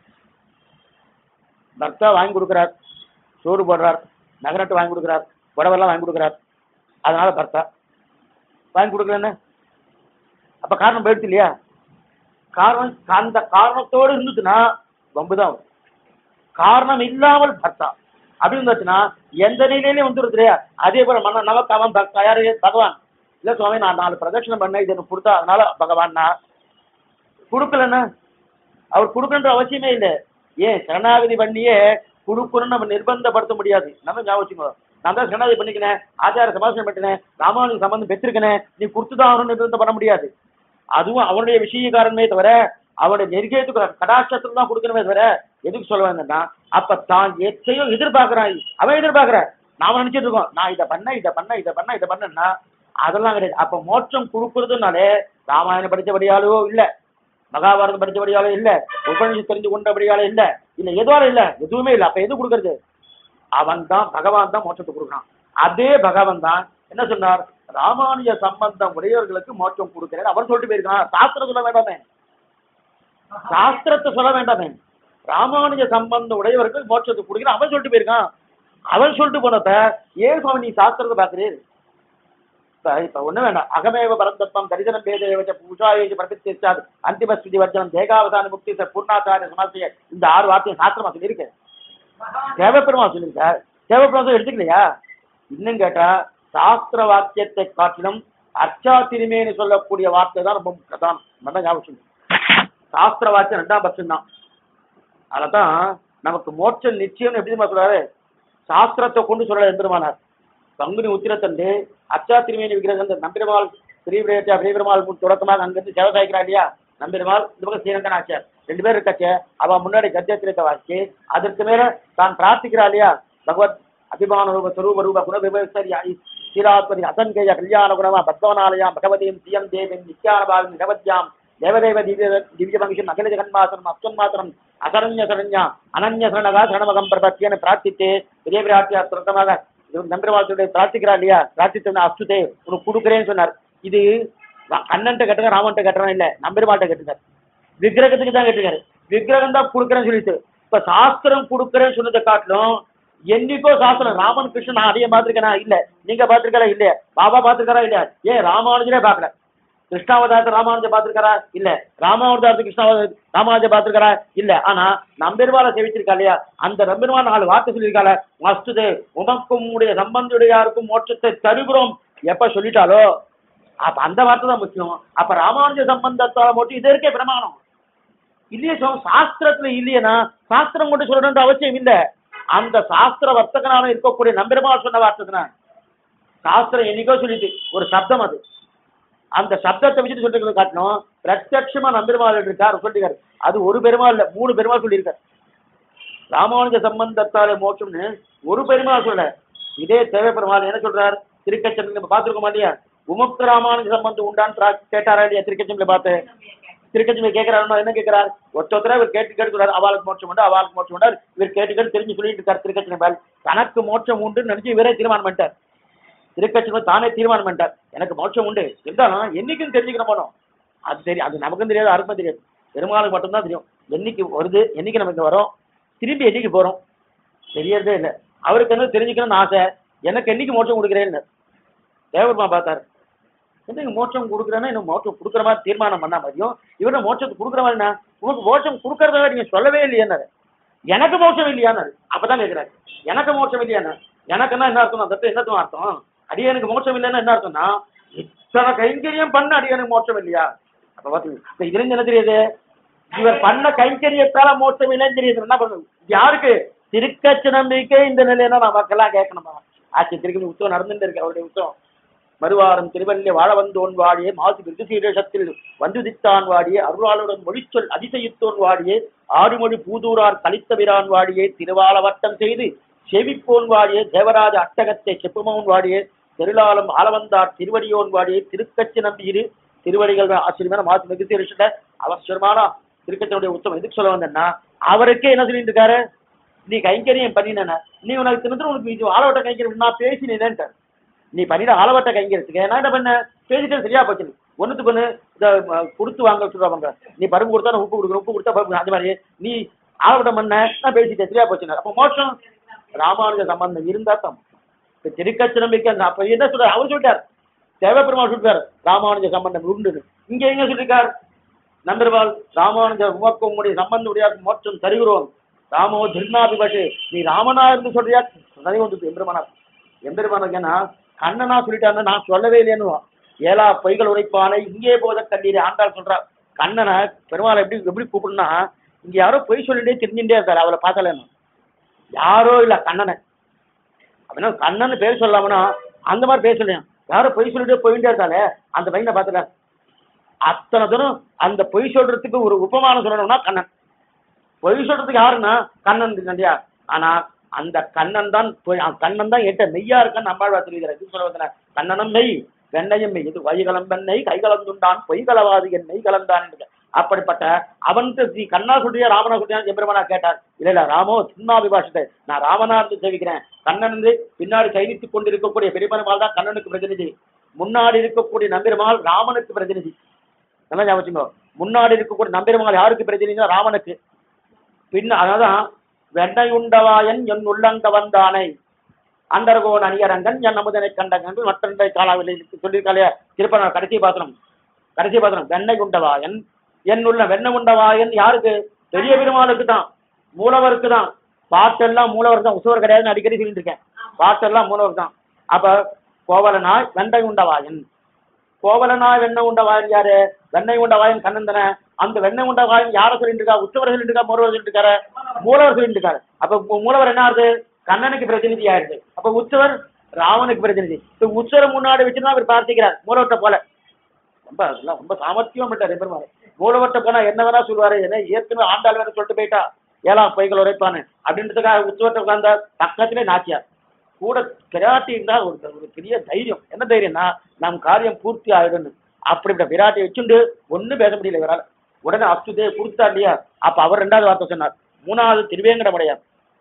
பர்த்தா வாங்கி கொடுக்குறார் சோறு போடுறார் நகரட்டு வாங்கி கொடுக்குறார் புடவெல்லாம் வாங்கி கொடுக்குறார் அதனால பர்த்தா வாங்கி கொடுக்கலன்னு அப்ப காரணம் போயிடுச்சு இல்லையா காரணம் அந்த காரணத்தோடு இருந்துச்சுன்னா வம்புதான் வரும் காரணம் இல்லாமல் பர்த்தா அப்படி இருந்துச்சுன்னா எந்த நிலையிலையும் வந்துருது இல்லையா அதே போல மன்ன நமக்கு அவன் பக்தா யாரு பகவான் இல்ல சுவாமி நான் நாலு பிரதட்சணம் பண்ண இது எனக்கு கொடுத்தா அதனால பகவான் நான் கொடுக்கலன்னா அவர் கொடுக்கன்ற அவசியமே இல்லை ஏன் சரணாகதி பண்ணியே கொடுக்கணும்னு நம்ம நிர்பந்தப்படுத்த முடியாது நம்ம ஞாபகம் வச்சுக்கோ நான் தான் சரணாகதி பண்ணிக்கினேன் ஆச்சார சமாசனம் பண்ணினேன் ராமானுஜ சம்பந்தம் பெற்றிருக்கேன் நீ கொடுத்துதான் அவனும் நிர்பந்தம் பண்ண முடியாது அதுவும் அவனுடைய விஷயக்காரனே தவிர அவனுடைய நெருங்கியத்துக்கு கடாட்சத்துல தான் கொடுக்கணுமே தவிர எதுக்கு சொல்ல வந்தேன்னா அப்ப தான் எத்தையோ எதிர்பார்க்கறான் அவன் எதிர்பார்க்கறான் நாம நினைச்சிட்டு இருக்கோம் நான் இதை பண்ண இதை பண்ண இதை பண்ண இதை பண்ணேன்னா அதெல்லாம் கிடையாது அப்ப மோட்சம் கொடுக்கறதுனாலே ராமாயணம் படிச்சபடியாலோ இல்ல மகாபாரதம் படிச்சபடியாலோ இல்ல உபநிஷம் தெரிஞ்சு கொண்டபடியாலோ இல்ல இல்ல எதுவாலும் இல்ல எதுவுமே இல்ல அப்ப எது கொடுக்கறது அவன் தான் பகவான் தான் மோட்சத்தை கொடுக்குறான் அதே பகவான் தான் என்ன சொன்னார் ராமானுஜ சம்பந்தம் உடையவர்களுக்கு மோட்சம் கொடுக்கிறேன் அவர் சொல்லிட்டு போயிருக்கான் சாஸ்திரம் சொல்ல வேண்டாமே சாஸ்திரத்தை சொல்ல வேண்டாமே ராமானுஜ சம்பந்தம் உடையவர்கள் மோட்சத்தை கொடுக்கிறேன் அவன் சொல்லிட்டு போயிருக்கான் அவன் சொல்லிட்டு போனப்ப ஏன் சுவாமி நீ சாஸ்திரத்தை பாக்குறீர் இப்ப இப்ப ஒண்ணு வேண்டாம் அகமேவ பரந்தத்வம் தரிசனம் பேதேவச்ச பூஷாயேஜ பிரதிஷ்டாது அந்திம ஸ்துதி வர்ஜனம் தேகாவதான முக்தி ச பூர்ணாச்சாரிய சமாசிய இந்த ஆறு வார்த்தையும் சாஸ்திரமா சொல்லியிருக்கு தேவப்பெருமா சொல்லியிருக்கார் தேவப்பெருமா எடுத்துக்கலையா இன்னும் கேட்டா சாஸ்திர வாக்கியத்தை காட்டிலும் அர்ச்சா திருமேனு சொல்லக்கூடிய வார்த்தை தான் ரொம்ப பிரதானம் நல்லா ஞாபகம் வச்சுக்கணும். சாஸ்திர வாக்கியம் ரெண்டாம் பட்சம் தான் அததான் நமக்கு மோட்சம் நிச்சயம் எப்படி தெரியுமா சொல்றாரு சாஸ்திரத்தை கொண்டு சொல்ற எம்பெருமானார் பங்குனி உத்திரத்தண்டு அச்சா திருமேனி விக்கிரகம் நம்பிரமால் ஸ்ரீவிரேட்டா ஸ்ரீபெருமாள் முன் தொடக்கமாக அங்கிருந்து சேவை சாய்க்கிறா இல்லையா நம்பிரமால் இந்த பக்கம் ஸ்ரீரங்கன் ஆச்சார் ரெண்டு பேரும் இருக்காச்சே அவ முன்னாடி கத்தியத்திரத்தை வாசிச்சு அதற்கு மேல தான் பிரார்த்திக்கிறா இல்லையா பகவத் அபிமான ரூப ஸ்வரூப ரூப குண விபசரி ஸ்ரீராத்மதி அசங்கேய கல்யாண குணமா பத்மநாலயாம் பகவதீம் சியம் தேவிம் நித்யானபாகம் நிகவத்யாம் தேவதேவ திவ்ய திவ்ய பங்கிஷம் அகில ஜெகன்மாசனம் அஸ்வன் மாத்திரம் அசரண்ய சரண்யா அனன்ய சரணகா சரணமகம் பிரபத்தியன்னு பிரார்த்தித்து பெரிய பிரார்த்தியா சுரத்தமாக நம்பிரவாசனுடைய பிரார்த்திக்கிறா இல்லையா பிரார்த்தித்தவன அஸ்துதே உனக்கு கொடுக்குறேன்னு சொன்னார் இது வ- கண்ணன்ட்ட கட்டுங்க ராமன்ட்ட கட்டுறோம் இல்ல நம்பிரமாட்ட கட்டுங்க விக்கிரகத்துக்கு தான் கட்டுக்காரு விக்கிரகம் தான் கொடுக்குறேன்னு சொல்லிட்டு இப்ப சாஸ்திரம் கொடுக்குறேன்னு சொன்னதை காட்டிலும் என்னைக்கோ சாஸ்திரம் ராமன் கிருஷ்ணன் நான் அதையும் பார்த்திருக்கேனா இல்ல நீங்க பார்த்திருக்காரா இல்லையா பாபா பார்த்திருக்காரா இல்லையா ஏன் ராமானுஜரே பார்க்கல கிருஷ்ணாவதாரத்தை ராமானுஜ பார்த்திருக்காரா இல்ல ராமாவதாரத்தை கிருஷ்ணாவதார ராமானுஜ பார்த்திருக்காரா இல்ல ஆனா நம்பெருமாளை சேவிச்சிருக்கா இல்லையா அந்த நம்பெருமாள் நாலு வார்த்தை சொல்லியிருக்காள மஸ்துதே உமக்கும் உடைய சம்பந்தியுடையாருக்கும் மோட்சத்தை தருகிறோம் எப்ப சொல்லிட்டாலோ அப்ப அந்த வார்த்தை தான் முக்கியம் அப்ப ராமானுஜ சம்பந்தத்தால மட்டும் இது இருக்கே பிரமாணம் இல்லையே சுவாமி சாஸ்திரத்துல இல்லையனா சாஸ்திரம் மட்டும் சொல்லணும்ன்ற அவசியம் இல்ல அந்த சாஸ்திர வர்த்தகனான இருக்கக்கூடிய நம்பெருமாள் சொன்ன வார்த்தை தானே சாஸ்திரம் என்னைக்கோ சொல்லிட்டு ஒரு சப்தம் அது அந்த சப்தத்தை வச்சுட்டு சொல்லிட்டு காட்டணும் பிரத்யட்சமா நம்பெருமாள் இருக்கார் சொல்லிருக்காரு அது ஒரு பெருமாள் இல்ல மூணு பெருமாள் சொல்லியிருக்காரு ராமானுஜ சம்பந்தத்தாலே மோட்சம்னு ஒரு பெருமாள் சொல்ல இதே தேவை பெருமாள் என்ன சொல்றார் திருக்கச்சம் நம்ம பார்த்துருக்கோமா இல்லையா உமக்கு ராமானுஜ சம்பந்தம் உண்டான்னு பிரா- கேட்டாரா இல்லையா திருக்கச்சம்ல பார்த்து திருக்கச்சம் கேட்கிறாரு என்ன கேட்கிறார் ஒருத்தர இவர் கேட்டு கேட்டு சொல்றாரு அவளுக்கு மோட்சம் உண்டு அவளுக்கு மோட்சம் உண்டு இவர் கேட்டு கேட்டு தெரிஞ்சு சொல்லிட்டு இருக்காரு திருக்கச்சம் மேல் தனக்கு மோட்சம் உண்டுன்னு நினைச்சு இவரே தீர்மானம் பண்ணிட்டார் திருக்கச்சம் தானே தீர்மானம் பண்ணிட்டார் எனக்கு மோட்சம் உண்டு இருந்தாலும் என்னைக்கும் தெரிஞ்சுக்கணும் போனோம் அது தெரியும் அது நமக்கும் தெரியாது யாருக்கும் தெரியாது பெருமாளுக்கு மட்டும்தான் தெரியும் என்னைக்கு வருது என்னைக்கு நம்ம இங்க வரோம் திரும்பி என்னைக்கு போறோம் தெரியறதே இல்லை அவருக்கு என்ன தெரிஞ்சுக்கணும்னு ஆசை எனக்கு என்னைக்கு மோட்சம் கொடுக்குறேன்னு தேவருமா பார்த்தாரு என்னங்க மோட்சம் கொடுக்குறேன்னா இன்னும் மோட்சம் கொடுக்குற மாதிரி தீர்மானம் பண்ணா மாதிரியும் இவரு மோட்சத்தை கொடுக்குற மாதிரினா உங்களுக்கு மோட்சம் கொடுக்கறத நீங்க சொல்லவே இல்லையானாரு எனக்கு மோட்சம் இல்லையானாரு அப்பதான் கேட்கிறாரு எனக்கு மோட்சம் இல்லையானா எனக்குன்னா என்ன அர்த்தம் தப்பு என்னத்தும் அர்த்தம் அடியனுக்கு மோட்சம் இல்லைன்னா என்ன அர்த்தம்னா இத்தனை கைங்கரியம் பண்ண அடியனுக்கு மோட்சம் இல்லையா அப்ப பாத்தீங்க இப்ப இதுல இருந்து என்ன தெரியுது இவர் பண்ண கைங்கரியத்தால மோட்சம் இல்லைன்னு தெரியுது என்ன பண்ணுது யாருக்கு திருக்கச்சு நம்பிக்கை இந்த நிலையில நமக்கெல்லாம் கேட்கணுமா ஆட்சி திருப்பி உற்சவம் நடந்துட்டு இருக்கு அவருடைய உற்சவம் மறுவாரம் திருவல்லே வாழ வந்தோன் வாடியே மாசு விருதுசீரேஷத்தில் வந்துதித்தான் வாடியே அருளாளுடன் மொழிச்சொல் அதிசயித்தோன் வாடியே ஆடுமொழி பூதூரார் கலித்தவிரான் வாடியே திருவால வட்டம் செய்து செவிப்போன் வாடியே தேவராஜ அட்டகத்தை செப்புமோன் வாடியே தெருளாலம் ஆலவந்தார் திருவடியோன் வாடியே திருக்கச்சி நம்பியிரு திருவடிகள் ஆச்சரியமான மாசு விருதுசீரேஷத்துல அவசரமான திருக்கத்தினுடைய உத்தமம் எதுக்கு சொல்ல வந்தேன்னா அவருக்கே என்ன சொல்லிட்டு இருக்காரு நீ கைங்கரியம் பண்ணின நீ உனக்கு தினத்துல உனக்கு இது ஆலவட்ட கைங்கரியம் நான் பேசினேன்ட்டார் நீ பண்ணிட ஆலவட்ட கைங்கிறதுக்கு நான் என்ன பண்ண பேசிட்டு சரியா போச்சு ஒண்ணுத்துக்கு ஒண்ணு இந்த அஹ், கொடுத்து வாங்க சொல்றாங்க நீ பருப்பு கொடுத்தா நான் உப்பு கொடுக்குறேன் உப்பு கொடுத்தா பருப்பு அந்த மாதிரி நீ ஆலவட்டம் பண்ண நான் பேசிட்டேன் சரியா போச்சு அப்ப மோட்சம் ராமானுஜ சம்பந்தம் இருந்தா தான் இப்ப திருக்கச்சிரம்பிக்கு அந்த அப்ப என்ன சொல்றாரு அவர் சொல்லிட்டார் தேவபெருமாள் சொல்லிட்டார் ராமானுஜ சம்பந்தம் உண்டு இங்க எங்க சொல்லிருக்கார் நம்பர்வால் ராமானுஜ உமக்கு உங்களுடைய சம்பந்தம் உடைய மோட்சம் தருகிறோம் ராமோ திருநாபிபஷே நீ ராமனா இருந்து சொல்றியா சரி வந்து எம்பெருமானார் எம்பெருமானுக்கு ஏன்னா கண்ணனா சொல்லிட்டாங்க நான் சொல்லவே இல்லைன்னு ஏலா பொய்கள் உரைப்பானை இங்கே போத கண்ணீர் ஆண்டாள் சொல்றா கண்ணனை பெருமாளை எப்படி எப்படி கூப்பிடுனா இங்க யாரோ பொய் சொல்லிட்டே தெரிஞ்சுட்டே இருக்காரு அவளை பார்த்தலன்னு யாரோ இல்ல கண்ணனை அப்படின்னா கண்ணன் பேர் சொல்லாமனா அந்த மாதிரி பேர் சொல்லேன் யாரோ பொய் சொல்லிட்டே போயிட்டே இருக்காளே அந்த பையனை பார்த்துட்ட அத்தனை தூரம் அந்த பொய் சொல்றதுக்கு ஒரு உபமானம் சொல்லணும்னா கண்ணன் பொய் சொல்றதுக்கு யாருன்னா கண்ணன் இல்லையா ஆனா அந்த கண்ணன் தான் பொய் அஹ் கண்ணன் தான் எட்ட மெய்யா இருக்கான்னு நம்மாழ்வா தெரிவிக்கிறார் இது சொல்ல வந்தேன் கண்ணனும் மெய் வெண்ணையும் மெய் இது வைகலம் வெண்ணெய் கை கலந்துண்டான் பொய் கலவாது என் மெய் கலந்தான் என்று அப்படிப்பட்ட அவன்கிட்ட ஸ்ரீ கண்ணா சொல்றியா ராமனா சொல்றியா எம்பெருமானா கேட்டார் இல்ல இல்ல ராமோ சின்மா விபாஷத்தை நான் ராமனா இருந்து சேவிக்கிறேன் கண்ணன் வந்து பின்னாடி சைனித்துக் கொண்டிருக்கக்கூடிய பெருமருமாள் தான் கண்ணனுக்கு பிரதிநிதி முன்னாடி இருக்கக்கூடிய நம்பெருமாள் ராமனுக்கு பிரதிநிதி நல்லா ஞாபகம் வச்சுக்கோ. முன்னாடி இருக்கக்கூடிய நம்பெருமாள் யாருக்கு பிரதிநிதினா ராமனுக்கு பின்ன அதான் வெண்ணை உண்டவாயன் என் உள்ளங்க வந்தானை அண்டர்கோன் அணியரங்கன் என் அமுதனை கண்டங்கன் மற்றொன்றை காலாவில் சொல்லியிருக்காளே திருப்பணம் கடைசி பாத்திரம் கடைசி பாத்திரம் வெண்ணெய் உண்டவாயன் என் உள்ள வெண்ணெய் உண்டவாயன் யாருக்கு பெரிய பெருமாளுக்கு தான் மூலவருக்கு தான் பாட்டெல்லாம் மூலவர் தான் உசவர் கிடையாதுன்னு அடிக்கடி சொல்லிட்டு இருக்கேன் பாட்டெல்லாம் மூலவர் தான் அப்ப கோவலனாய் வெண்டை உண்டவாயன் கோவலனாய் வெண்ணெய் உண்டவாயன் யாரு வெண்ணெய் உண்டவாயன் கண்ணன் தானே அந்த வெண்ணெய் உண்டவாயன் யார சொல்லிட்டு இருக்கா உற்சவர் சொல்லிட்டு இருக்கா மூலவர் சொல்லிட்டு இருக்காரு மூலவர் சொல்லிட்டு இருக்காரு அப்ப மூ- மூலவர் என்ன ஆகுது கண்ணனுக்கு பிரதிநிதி ஆயிடுது அப்ப உற்சவர் ராவனுக்கு பிரதிநிதி இப்ப உற்சவரை முன்னாடி வச்சுதான் அவர் பிரார்த்திக்கிறார் மூலவர்கிட்ட போல ரொம்ப அதெல்லாம் ரொம்ப சாமர்த்தியம் பண்ணிட்டார் பெருமாள் மூலவர்கிட்ட போனா என்ன வேணா சொல்லுவாரு என்ன ஏற்கனவே ஆண்டாள் வேற சொல்லிட்டு போயிட்டா ஏழாம் பொய்கள் உரைப்பானு அப்படின்றதுக்காக உற்சவர்கிட்ட உட்கார்ந்த பக்கத்திலே நாச்சியார் கூட பிராட்டி இருந்தா ஒரு ஒரு பெரிய தைரியம் என்ன தைரியம்னா நம் காரியம் பூர்த்தி ஆயிடும்னு அப்படிப்பட்ட பிராட்டி வச்சுண்டு ஒண்ணும் பேச முடியல இவரால் உடனே அப்துதே கொடுத்தா இல்லையா அப்ப அவர் ரெண்டாவது வார்த்தை சொன்னார் மூணாவது திருவேங்கடமுடையார்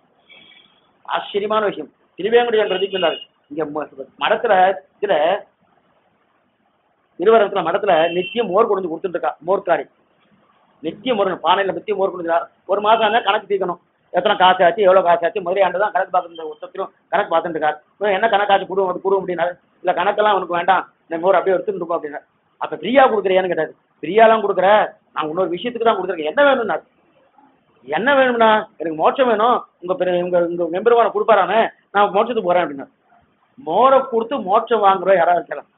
ஆச்சரியமான விஷயம் திருவேங்கடையார் பிரதிக்கின்றார் இங்க ம- மடத்துல இதுல திருவரத்துல மடத்துல நித்தியம் மோர் கொண்டு வந்து கொடுத்துட்டு இருக்கா மோர்க்காரி நித்தியம் மோர் பானையில நித்தியம் மோர் கொண்டு ஒரு மாசம் ஆனா கணக்கு தீர்க்கணும் எத்தனை காசு ஆச்சு எவ்வளவு காசு ஆச்சு முதலியாண்டு தான் கணக்கு பார்த்துட்டு ஒருத்தரும் கணக்கு பார்த்துட்டு இருக்காரு இவன் என்ன கணக்காச்சு கொடு உனக்கு கொடு அப்படின்னாரு இல்ல கணக்கெல்லாம் உனக்கு வேண்டாம் இந்த மோர் அப்படியே எடுத்துட்டு இருக்கும் அப்படின்னா அப்ப ஃப்ரீயா கொடுக்குறியான்னு கேட்டாரு ஃப்ரீயாலாம் கொடுக்குற நான் இன்னொரு விஷயத்துக்கு தான் கொடுத்துருக்கேன் என்ன வேணும்னாரு என்ன வேணும்னா எனக்கு மோட்சம் வேணும் உங்க பெரு- உங்க உங்க மெம்பருமான கொடுப்பாரானே நான் மோட்சத்துக்கு போறேன் அப்படின்னா மோரை கொடுத்து மோட்சம் வாங்குறோம் யாராவது இருக்கலாம்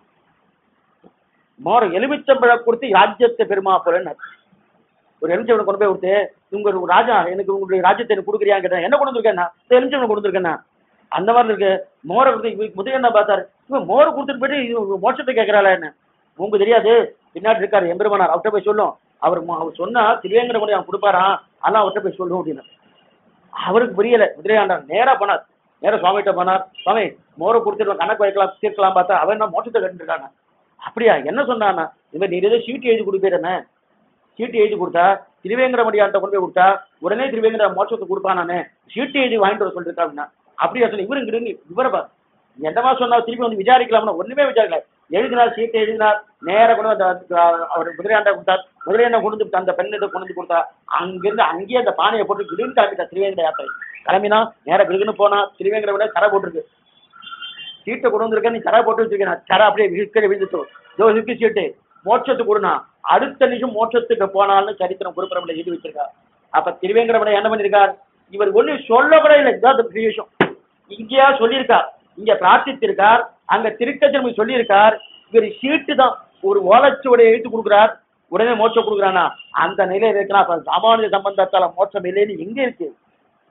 மோர எலுமிச்சம்பழம் கொடுத்து ராஜ்யத்தை பெருமா போறேன்னு ஒரு எலுமிச்சம்பழம் கொண்டு போய் கொடுத்து உங்க ஒரு ராஜா எனக்கு உங்களுடைய ராஜ்யத்தை எனக்கு கொடுக்குறியான்னு கேட்டேன் என்ன கொண்டு வந்திருக்கேன்னா எலுமிச்சம்பழம் கொடுத்துருக்கேன்னா அந்த மாதிரி இருக்கு மோரை கொடுத்து இவ- முதல்ல என்ன பார்த்தாரு இவன் மோரை கொடுத்துட்டு போயிட்டு இது மோட்சத்தை கேட்கறாளா என்ன உங்களுக்கு தெரியாது பின்னாடி இருக்காரு எம்பெருமானார் அவர்கிட்ட போய் சொல்லும் அவர் மோ- அவர் சொன்னா திருவேங்கட கூட அவன் கொடுப்பாராம் அதெல்லாம் அவர்கிட்ட போய் சொல்லும் அப்படின்னு அவருக்கு புரியல முதலியாண்டார் நேரா போனார் நேரா சுவாமிகிட்ட போனார் சுவாமி மோரை கொடுத்துட்டு கணக்கு வைக்கலாம் தீர்க்கலாம் பார்த்தா அவன் என்ன மோட்சத்தை கட்டு இருக்காங்க அப்படியா என்ன சொன்னானா இந்த மாதிரி நீ ஏதோ சீட்டு எழுதி கொடுப்பேறேன்னு சீட்டு எழுதி கொடுத்தா திருவேங்கடமடியான்ட்ட கொண்டு போய் கொடுத்தா உடனே திருவேங்கட மோட்சத்தை கொடுப்பான் நானு சீட்டு எழுதி வாங்கிட்டு வர சொல்லிருக்கா அப்படின்னா அப்படியா சொல்லி இவரு இங்கிருந்து இவரை பாரு எந்தமா சொன்னா திருப்பி வந்து விசாரிக்கலாம்னா ஒண்ணுமே விசாரிக்கல எழுதினார் சீட்டை எழுதினார் நேரா கொண்டு வந்து அந்த, அஹ், அவர் முதலியாண்ட கொடுத்தார் முதலியாண்ட கொண்டு வந்து அந்த பெண்ணிட்ட கொண்டு வந்து கொடுத்தா அங்கிருந்து அங்கேயே அந்த பானையை போட்டு கிடுன்னு கிளம்பிட்டா திருவேங்கட யாத்திரை கிளம்பினா நேரா கிடுன்னு போனா திருவேங்கட விட கரை போட்டிருக்கு சீட்டை கொண்டு வந்திருக்க நீ கரை போட்டு வச்சிருக்கேன் கரை அப்படியே விற்கிற விழுந்துட்டு இதோ இருக்கு சீட்டு மோட்சத்துக்கு கொடுனா அடுத்த நிமிஷம் மோட்சத்துக்கு போனால்னு சரித்திரம் குருபரமில் எழுதி வச்சிருக்கா அப்ப திருவேங்கடமனை என்ன பண்ணிருக்கார் இவர் ஒண்ணு சொல்ல கூட இல்லை இதான் அந்த பெரிய விஷயம் இங்கேயா சொல்லியிருக்கார் இங்க பிரார்த்தித்திருக்கார் அங்க திருக்கச்சரமை சொல்லியிருக்கார் இவர் சீட்டு தான் ஒரு ஓலைச்சுவடை எழுத்து கொடுக்குறார் உடனே மோட்சம் கொடுக்குறானா அந்த நிலையில இருக்கிறா அப்ப சாமானிய சம்பந்தத்தால மோட்சம் இல்லைன்னு எங்க இருக்கு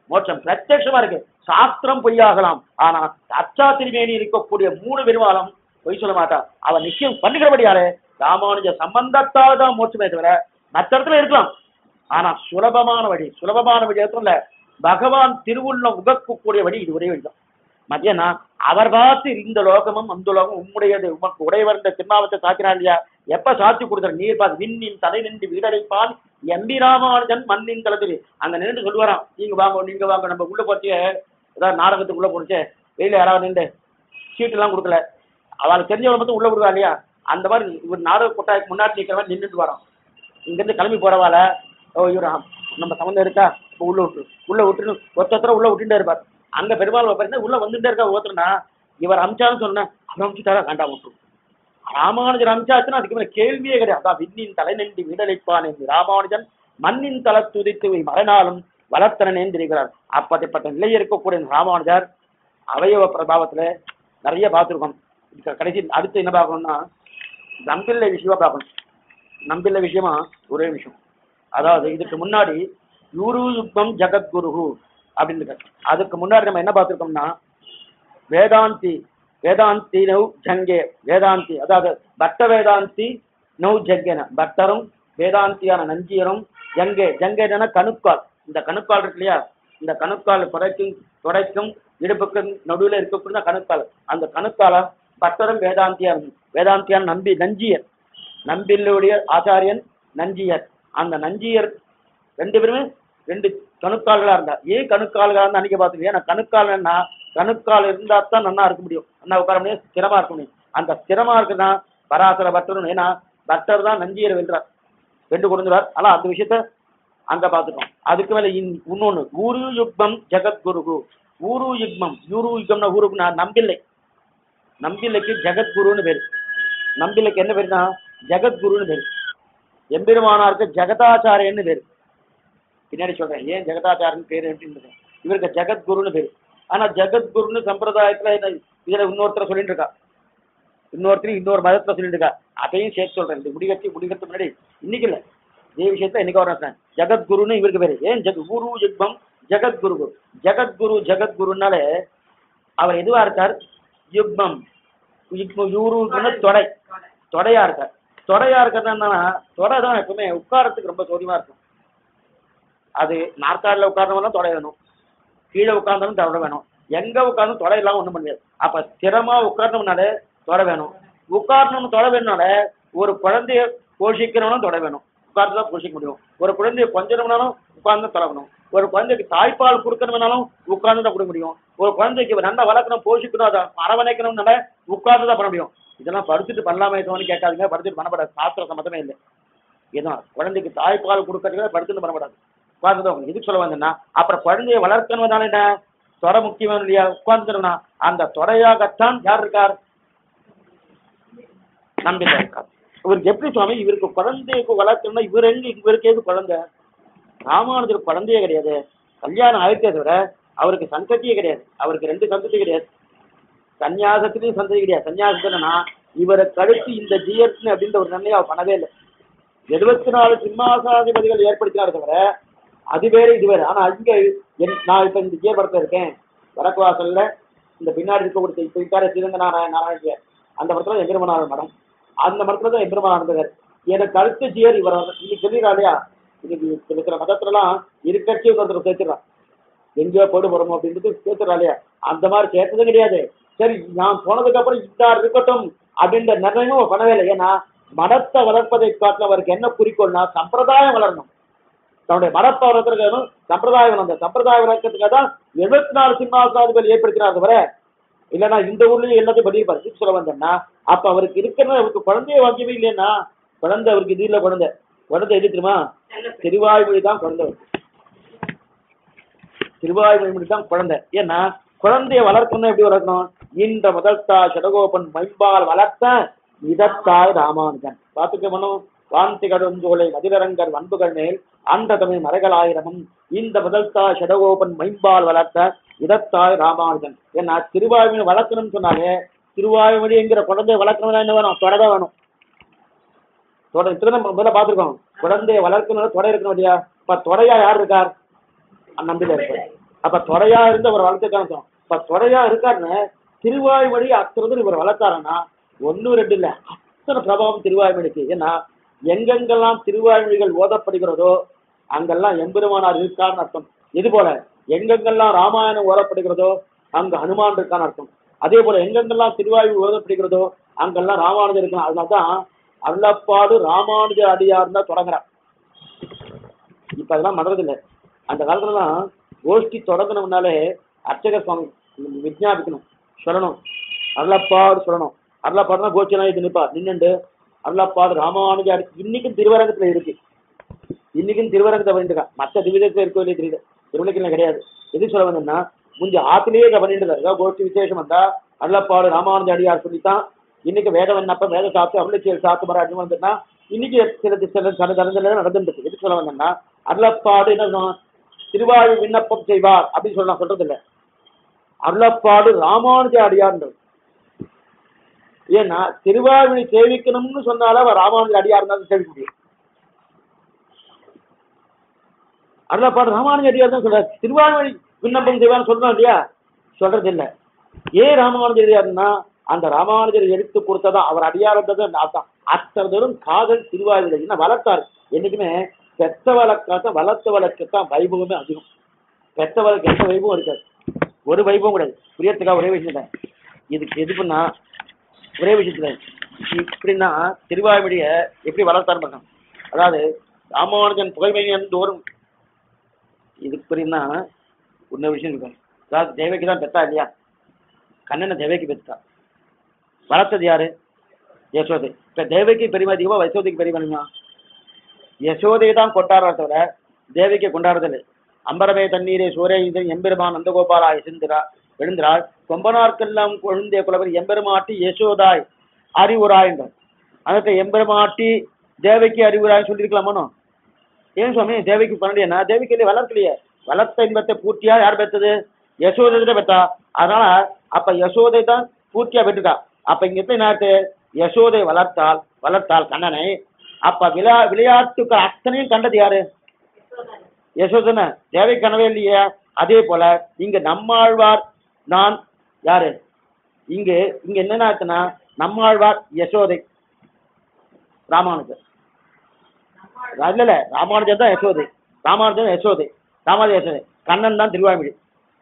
மோட்சம் பிரத்யட்சமா இருக்கு சாஸ்திரம் பொய்யாகலாம் ஆனா அச்சா திருமேனி இருக்கக்கூடிய மூணு பெருமாளும் பொய் சொல்ல மாட்டா அவன் நிச்சயம் பண்ணுகிறபடியாலே ராமானுஜ சம்பந்தத்தால் தான் மோட்சமே தவிர மற்ற இடத்துல இருக்கலாம் ஆனா சுலபமான வழி சுலபமான வழி இடத்துல பகவான் திருவுள்ளம் உகக்கக்கூடிய வழி இது ஒரே வழிதான் மத்தியனா அவர் பார்த்து இந்த லோகமும் அந்த லோகம் உம்முடையது உமக்கு உடையவர் இந்த திருநாமத்தை சாத்தினார் இல்லையா எப்ப சாத்தி கொடுத்தார் நீர் பார்த்து விண்ணின் தலை நின்று வீடடைப்பான் எம்பி ராமானுஜன் மண்ணின் தளத்தில் அங்க நின்று சொல்லுவாராம் நீங்க வாங்க நீங்க வாங்க நம்ம உள்ள போச்சு ஏதாவது நாடகத்துக்குள்ள போச்சு வெளியில யாராவது நின்று சீட்டு எல்லாம் கொடுக்கல அவளுக்கு தெரிஞ்சவங்க மட்டும் உள்ள விடுவா இல்லையா அந்த மாதிரி இவர் நாடக கொட்டாய்க்கு முன்னாடி நிற்கிற மாதிரி நின்றுட்டு வரோம் இங்கிருந்து கிளம்பி போறவால ஓ இவர் ஆம், நம்ம சம்மந்தம் இருக்கா இப்போ உள்ள விட்டு உள்ள விட்டுன்னு ஒருத்தர உள்ள விட்டுட்டே இருப்பார் அங்க பெருமாள் பாருங்க உள்ள வந்துட்டே இருக்கா ஒருத்தர்னா இவர் அமிச்சான்னு சொன்னேன் அவர் அமிச்சுட்டாரா வேண்டாம் விட்டு ராமானுஜர் அமிச்சாச்சுன்னா அதுக்கு மேல கேள்வியே கிடையாது அதான் விண்ணின் தலை நின்று விடலைப்பான் என்று ராமானுஜன் மண்ணின் தலை துதித்து மறுநாளும் வளர்த்தனேன்னு தெரிகிறார் அப்படிப்பட்ட நிலையில் இருக்கக்கூடிய இந்த ராமானுஜர் அவயவ பிரபாவத்துல நிறைய பார்த்துருக்கோம் இதுக்கு கடைசி அடுத்து என்ன பார்க்கணும்னா நம்பிள்ளை விஷயமா பார்க்கணும் நம்பிள்ளை விஷயமா ஒரே விஷயம் அதாவது இதுக்கு முன்னாடி யூரு யுக்தம் ஜெகத்குரு அப்படின்னு இருக்கு. அதுக்கு முன்னாடி நம்ம என்ன பார்த்துருக்கோம்னா வேதாந்தி வேதாந்தி நௌ ஜங்கே வேதாந்தி அதாவது பட்ட வேதாந்தி நௌ ஜங்கேன பட்டரும் வேதாந்தியான நஞ்சியரும் ஜங்கே ஜங்கேன கணுக்கால் இந்த கணுக்கால் இருக்கு இல்லையா இந்த கணுக்கால் தொடைக்கும் தொடைக்கும் இடுப்புக்கும் நடுவில் இருக்கக்கூடிய கணுக்கால் அந்த கணுக்கால பட்டரும் வேதாந்தியார் வேதாந்தியான் நம்பி நஞ்சியர் நம்பில்லுடைய ஆச்சாரியன் நஞ்சியர் அந்த நஞ்சியர் ரெண்டு பேருமே ரெண்டு கணுக்கால்களா இருந்தா ஏன் கணுக்கால்களா இருந்தா அன்னைக்கு பார்த்துக்கோ ஏன்னா கணுக்கால்னா கணுக்கால் இருந்தா தான் நல்லா இருக்க முடியும் நல்லா உட்கார முடியும் ஸ்திரமா இருக்க முடியும் அந்த ஸ்திரமா இருக்குன்னா பராசர பட்டரும் ஏன்னா பட்டர் தான் நஞ்சியர் வென்றார் வென்று கொடுத்துறார் ஆனா அந்த விஷயத்த அங்க பார்த்துட்டோம் அதுக்கு மேல இன்- இன்னொன்னு ஊரு யுக்மம் ஜெகத்குரு ஊரு யுக்மம் யூரு யுக்மம்னா ஊருக்கு நான் நம்பில்லை நம்பில்லைக்கு ஜெகத்குருன்னு பேரு நம்பில்லைக்கு என்ன பேருனா ஜெகத்குருன்னு பேரு எம்பெருமானாருக்கு ஜெகதாச்சாரியன்னு பேரு பின்னாடி சொல்றேன் ஏன் ஜெகதாச்சாரன் பேரு அப்படின்னு இவருக்கு ஜெகத்குருன்னு பேரு ஆனா ஜெகத்குருன்னு சம்பிரதாயத்துல என்ன- இதுல இன்னொருத்தர் சொல்லிட்டு இருக்கா இன்னொருத்தர் இன்னொரு மதத்துல சொல்லிட்டு இருக்கா அதையும் சேர்த்து சொல்றேன் இந்த முடிகட்டி முடிக்கிறதுக்கு முன்னாடி இன்னைக்கு இல்ல இதே விஷயத்த இன்னைக்கு வரேன் ஜெகத்குருன்னு இவருக்கு பேரு ஏன் ஜெக குரு யுக்மம் ஜெகத்குரு ஜெகத்குரு ஜெகத்குருனாலே அவர் எதுவா இருக்கார் யுக்மம் யுக்ம யூருன்னு தொடை தொடையா இருக்கார் தொடையா இருக்கிறது என்னன்னா தொடை தான் எப்பவுமே உட்காரத்துக்கு ரொம்ப சௌரியமா இருக்கும் அது நாற்காலில் உட்கார்ந்தவங்க தொடை வேணும் கீழே உட்கார்ந்தாலும் தொடை வேணும் எங்க உட்கார்ந்தும் தொடை இல்லாம ஒண்ணும் பண்ண முடியாது அப்ப ஸ்திரமா உட்கார்ந்தோம்னாலே தொடை வேணும் உட்காரணும்னு தொடை வேணும்னால ஒரு குழந்தைய போஷிக்கணும்னு தொடை வேணும் உட்கார்ந்து தான் போஷிக்க முடியும் ஒரு குழந்தைய கொஞ்சணும்னாலும் உட்கார்ந்து தொடங்கணும் ஒரு குழந்தைக்கு தாய்ப்பால் கொடுக்கணும்னாலும் உட்கார்ந்து தான் கொடுக்க முடியும் ஒரு குழந்தைக்கு நல்லா வளர்க்கணும் போஷிக்கணும் அதை அரவணைக்கணும்னால உட்கார்ந்து தான் பண்ண முடியும் இதெல்லாம் படுத்துட்டு பண்ணலாமே தோணுன்னு கேட்காதீங்க படுத்துட்டு பண்ணப்படாது சாஸ்திர சம்மதமே இல்லை இதுதான் குழந்தைக்கு தாய்ப்பால் கொடுக்கறதுக்கு படுத்துட்டு பண்ணப்படாது உட்கார்ந்து தான் எதுக்கு சொல்ல வந்தேன்னா அப்புறம் குழந்தைய வளர்க்கணும்னால என்ன தொட முக்கியம் இல்லையா உட்கார்ந்துருனா அந்த தொடையாகத்தான் யார் இருக்கார் நம்பிக்கை இருக்கார் இவருக்கு எப்படி சுவாமி இவருக்கு குழந்தைக்கு வளர்க்கணும்னா இவர் எங்க இவருக்கு எது குழந்தை ராமானுஜர் குழந்தையே கிடையாது கல்யாணம் ஆயிட்டே தவிர அவருக்கு சந்ததியே கிடையாது அவருக்கு ரெண்டு சந்ததி கிடையாது சன்னியாசத்திலையும் சந்ததி கிடையாது சன்னியாசத்துலனா இவரை கழித்து இந்த ஜிஎஸ்டி அப்படின்ற ஒரு நன்மையை அவர் பண்ணவே இல்லை எழுபத்தி நாலு சிம்மாசாதிபதிகள் ஏற்படுத்தினார் தவிர அது வேற இது வேற ஆனா இங்க என்- நான் இப்ப இந்த ஜியபடத்துல இருக்கேன் வடக்கு வாசல்ல இந்த பின்னாடி இருக்கக்கூடிய இப்ப இருக்காரு சிறந்த நாராயண நாராயண அந்த மரத்துல எம்பெருமனார் மடம் அந்த மரத்துல தான் எம்பெருமனார் இருந்தவர் எனக்கு அடுத்த ஜியர் இவர் வந்து- இன்னைக்கு சொல்லிடுறா இல்லையா இன்னைக்கு இருக்கிற மதத்துலலாம் இருக்கட்சி ஒருத்தர் சேர்த்துறான் எங்கேயோ போடு போறோமோ அப்படின்றது சேர்த்துறா இல்லையா அந்த மாதிரி சேர்த்ததும் கிடையாது சரி நான் போனதுக்கு அப்புறம் இந்தார் இருக்கட்டும் அப்படின்ற நிர்ணயமும் அவர் பண்ணவே இல்லை ஏன்னா மதத்தை வளர்ப்பதை காட்டில் அவருக்கு என்ன குறிக்கோள்னா சம்பிரதாயம் வளரணும் தன்னுடைய மதத்தை வளர்க்கறதுக்கு சம்பிரதாயம் வளர்ந்த சம்பிரதாயம் வளர்க்கறதுக்காக தான் எழுபத்தி நாலு சிம்மாசாதிபதி ஏற்படுத்தினார் தவிர இல்லைன்னா இந்த ஊர்லயும் எல்லாத்தையும் பண்ணியிருப்பாரு இதுக்கு சொல்ல வந்தேன்னா அப்ப அவருக்கு இருக்கிற அவருக்கு குழந்தைய வாக்கியமே இல்லைன்னா குழந்தை அவருக்கு இது இல்ல குழந்தை குழந்தை எது தெரியுமா திருவாய்மொழி தான் குழந்தை அவருக்கு. திருவாய்மொழி தான் குழந்தை ஏன்னா குழந்தைய வளர்க்கணும் எப்படி வளர்க்கணும் இந்த முதல்தா சடகோபன் மைம்பால் வளர்த்த இதத்தாய் ராமானுஜன் பார்த்துக்க மனம் வாந்தி கடுஞ்சோலை மதிரரங்கர் வன்புகள் மேல் அந்த தமிழ் மறைகள் ஆயிரமும் இந்த முதல்தா சடகோபன் மைம்பால் வளர்த்த இதத்தாய் ராமானுஜன் ஏன்னா திருவாய்மொழி வளர்க்கணும்னு சொன்னாலே திருவாய்மொழிங்கிற குழந்தைய வளர்க்கணும்னா என்ன வேணும் தொடை தான் வேணும் தொடை இத்தனை நம்ம முதல்ல பார்த்துருக்கோம் குழந்தைய வளர்க்கணும் தொடை இருக்கணும் இல்லையா இப்ப தொடையா யார் இருக்கார் நம்பில இருக்கார் அப்ப தொடையா இருந்து அவர் வளர்த்துக்கான அர்த்தம் இப்ப தொடையா இருக்காருன்னு திருவாய்மொழி அத்தனை இவர் வளர்த்தாருன்னா ஒண்ணு ரெண்டு இல்ல அத்தனை பிரபாவம் திருவாய்மொழிக்கு ஏன்னா எங்கெங்கெல்லாம் திருவாய்மொழிகள் ஓதப்படுகிறதோ அங்கெல்லாம் எம்பெருமானார் இருக்கான்னு அர்த்தம் இது போல எங்கெங்கெல்லாம் ராமாயணம் ஓதப்படுகிறதோ அங்க ஹனுமான் இருக்கான்னு அர்த்தம் அதே போல எங்கெங்கெல்லாம் திருவாய்மொழி ஓதப்படுகிறதோ அங்கெல்லாம் ராமானுஜர் இருக்கான் அதனால்தான் அருளப்பாடு ராமானுஜ அடியார் தான் தொடங்குறான் இப்ப அதெல்லாம் மறந்து இல்லை அந்த காலத்துலலாம் கோஷ்டி தொடங்கணும்னாலே அர்ச்சக சுவாமி விஜாபிக்கணும் சொல்லணும் அருளப்பாடு சொல்லணும் அருளப்பாடுனா கோஷ்டிலாம் இது நிப்பா நின்னுண்டு அருளப்பாடு ராமானுஜ அடி இன்னைக்கும் திருவரங்கத்துல இருக்கு இன்னைக்கும் திருவரங்கத்தை பண்ணிட்டு இருக்கா மற்ற திவிதத்துல இருக்கோ இல்லையே தெரியல திருவிழக்கில கிடையாது எது சொல்ல வந்தேன்னா முந்தி ஆத்திலேயே இதை பண்ணிட்டு இருக்கா ஏதாவது கோஷ்டி விசேஷம் வந்தா அருளப்பாடு ராமானுஜ அடியார் சொல்லித்தான் இன்னைக்கு வேத வண்ணப்ப வேத சாப்பிட்டு அருளச்சியல் சாத்து மர அடிமை வந்துன்னா இன்னைக்கு சில சில சில தரத்துல நடந்துட்டு எது சொல்ல வந்தேன்னா அருளப்பாடு என்ன சொல்லுவாங்க? திருவாழ் விண்ணப்பம் செய்வார் அப்படின்னு சொல்ல நான் சொல்றது இல்ல அருளப்பாடு ராமானுஜ அடியார்ன்றது ஏன்னா திருவாழ்வினை சேவிக்கணும்னு சொன்னால அவர் ராமானுஜ அடியார் தான் சேவிக்க முடியும் அருளப்பாடு ராமானுஜ அடியார் தான் சொல்றாரு திருவாழ்வழி விண்ணப்பம் செய்வார்னு சொல்றோம் இல்லையா சொல்றது இல்ல ஏன் ராமானுஜர் அடியார்னா அந்த ராமானுஜர் எடுத்து கொடுத்ததா அவர் அடியாரத்தது அர்த்தம் அத்தனை தூரம் காதல் திருவாதிரை என்ன வளர்த்தாரு என்னைக்குமே பெத்த வழக்காட்ட வளர்த்த வழக்கத்தான் வைபவமே அதிகம் பெத்த வழக்கு எந்த வைபவம் இருக்காது ஒரு வைபவம் கிடையாது புரியத்துக்காக ஒரே விஷயம் தான் இதுக்கு எது பண்ணா ஒரே விஷயத்துல இப்படின்னா திருவாய்மொழிய எப்படி வளர்த்தாரு பாருங்க அதாவது ராமானுஜன் புகைமையன் தோறும் இது எப்படின்னா இன்னொரு விஷயம் இருக்கு அதாவது தேவைக்கு தான் பெத்தா இல்லையா கண்ணனை தேவைக்கு பெத்தா வளர்த்தது யாரு யசோதை இப்ப தேவைக்கு பெருமை அதிகமா யசோதைக்கு பெருமை அதிகமா யசோதையை தான் கொண்டாடுறத தவிர தேவிக்கு கொண்டாடுறதில்லை அம்பரமே தண்ணீரே சூரே இதன் எம்பெருமான் நந்தகோபாலா சிந்திரா எழுந்திராள் கொம்பனார்க்கெல்லாம் கொழுந்தே குலவர் எம்பெருமாட்டி யசோதாய் அறிவுராய் என்றார் அந்த எம்பெருமாட்டி தேவைக்கு அறிவுராய் சொல்லியிருக்கலாமோ ஏன் சுவாமி தேவைக்கு பண்ணலையா தேவிக்கு இல்லையே வளர்க்கலையே வளர்த்த இன்பத்தை பூர்த்தியா யார் பெற்றது யசோதை தான் பெற்றா அதனால அப்ப யசோதை தான் பூர்த்தியா பெற்றுட்டா அப்ப இங்க எப்படி என்ன யசோதை வளர்த்தால் வளர்த்தால் கண்ணனை அப்ப விளையா விளையாட்டுக்கள் அத்தனையும் கண்டது யாரு யசோதனை தேவை கனவே இல்லையா அதே போல இங்க நம்மாழ்வார் நான் யாரு இங்க இங்க என்னென்ன ஆச்சுன்னா நம்மாழ்வார் யசோதை ராமானுஜர் இல்ல இல்ல ராமானுஜர் தான் யசோதை ராமானுஜன் யசோதை ராமானுஜர் யசோதை கண்ணன் தான் திருவாய்மொழி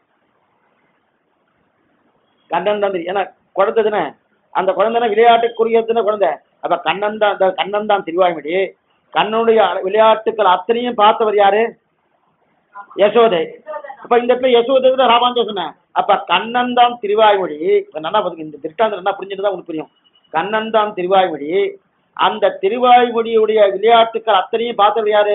கண்ணன் தான் திரு- ஏன்னா குழந்தை தானே அந்த குழந்தைனா விளையாட்டுக்குரியதுன்னு குழந்தை அப்ப கண்ணன் தான் அந்த கண்ணன் தான் திருவாய்மொழி கண்ணனுடைய விளையாட்டுக்கள் அத்தனையும் பார்த்தவர் யாரு யசோதை அப்ப இந்த இடத்துல யசோதை தான் ராமானுஜர் சொன்னேன் அப்ப கண்ணன் தான் திருவாய்மொழி இப்ப நல்லா பாத்துக்க, இந்த திருஷ்டாந்தம் நல்லா புரிஞ்சுட்டு தான் உங்களுக்கு புரியும் கண்ணன் தான் திருவாய்மொழி அந்த திருவாய்மொழியுடைய விளையாட்டுக்கள் அத்தனையும் பார்த்தவர் யாரு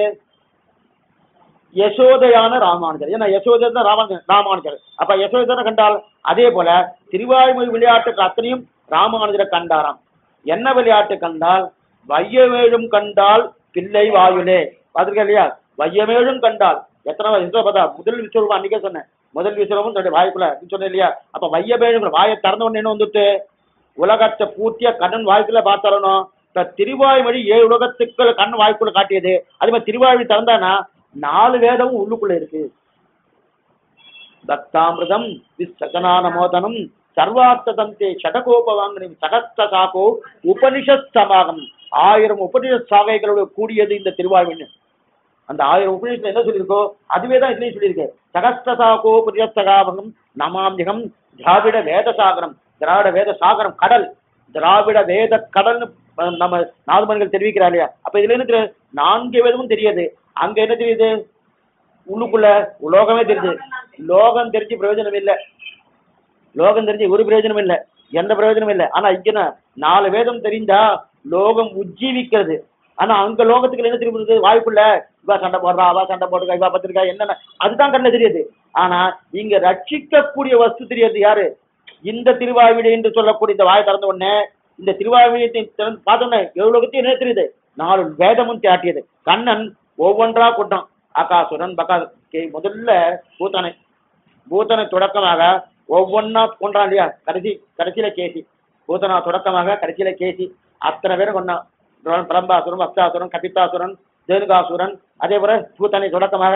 யசோதையான ராமானுஜர் ஏன்னா யசோதை தான் ராமானுஜர் ராமானுஜர் அப்ப யசோதனை கண்டால் அதே போல திருவாய்மொழி விளையாட்டுக்கு அத்தனையும் ராமானுஜரை கண்டாராம் என்ன விளையாட்டு கண்டால் வையமேழும் கண்டால் பிள்ளை வாயுலே பார்த்திருக்கா இல்லையா வையமேழும் கண்டால் எத்தனை எத்தனை பார்த்தா முதல் விஸ்வரூபம் அன்னைக்கே சொன்னேன் முதல் விஸ்வரூபம் தன்னுடைய வாய்க்குள்ள அப்படின்னு சொன்னேன் இல்லையா அப்ப வையமேழும் வாயை திறந்த உடனே என்ன வந்துட்டு உலகத்தை பூர்த்தியா கண்ணன் வாய்க்குள்ள பார்த்தாரணும் இப்ப திருவாய்மொழி ஏழு உலகத்துக்குள்ள கண் வாய்க்குள்ள காட்டியது அதே மாதிரி திருவாய்மொழி திறந்தானா நாலு வேதமும் உள்ளுக்குள்ள இருக்கு பக்தாமிருதம் விசகனான மோதனம் சர்வார்த்த தந்தே ஷடகோபவாங்கனி சகஸ்த சாகோ உபனிஷத் சமாகம் ஆயிரம் உபனிஷத் சாகைகளோட கூடியது இந்த திருவாய்மொழி அந்த ஆயிரம் உபநிஷத்துல என்ன சொல்லியிருக்கோ அதுவே தான் இதுலயும் சொல்லியிருக்கு சகஸ்திரசாகோ புரியஸ்தகாபகம் நமாமியகம் திராவிட வேத சாகரம் திராவிட வேத சாகரம் கடல் திராவிட வேத கடல்னு அஹ், நம்ம நாதுமணிகள் தெரிவிக்கிறா இல்லையா அப்ப இதுல என்ன தெரியுது நான்கு வேதமும் தெரியுது அங்க என்ன தெரியுது உள்ளுக்குள்ள லோகமே தெரியுது லோகம் தெரிஞ்சு பிரயோஜனம் இல்லை லோகம் தெரிஞ்சு ஒரு பிரயோஜனம் இல்லை எந்த பிரயோஜனம் இல்லை ஆனா இங்க என்ன, நாலு வேதம் தெரிஞ்சா லோகம் உஜ்ஜீவிக்கிறது ஆனா அங்க லோகத்துக்கு என்ன தெரியுது வாய்ப்புள்ள இவா சண்டை போடுறா அவா சண்டை போடுறா இவா பத்திரிக்கா என்னென்ன அதுதான் கண்ணில் தெரியுது ஆனா இங்க ரட்சிக்கக்கூடிய வஸ்து தெரியாது யாரு இந்த திருவாய்விடை என்று சொல்லக்கூடிய இந்த வாயை திறந்த உடனே இந்த திருவாய்விடத்தை திறந்து பார்த்தோன்னே எவ்வளவுத்தையும் என்ன தெரியுது நாலு வேதமும் தியாட்டியது கண்ணன் ஒவ்வொன்றா கொண்டான் ஆகாசுரன் பகா கே- முதல்ல பூத்தனை பூத்தனை தொடக்கமாக ஒவ்வொன்றா கொண்டான் இல்லையா கடைசி கடைசியில கேசி பூத்தனா தொடக்கமாக கடைசியில கேசி அத்தனை பேரும் கொண்டான் பிர- பிரம்பாசுரன் அப்சாசுரன் கபித்தாசுரன் தேனுகாசுரன் அதே போல பூத்தனை தொடக்கமாக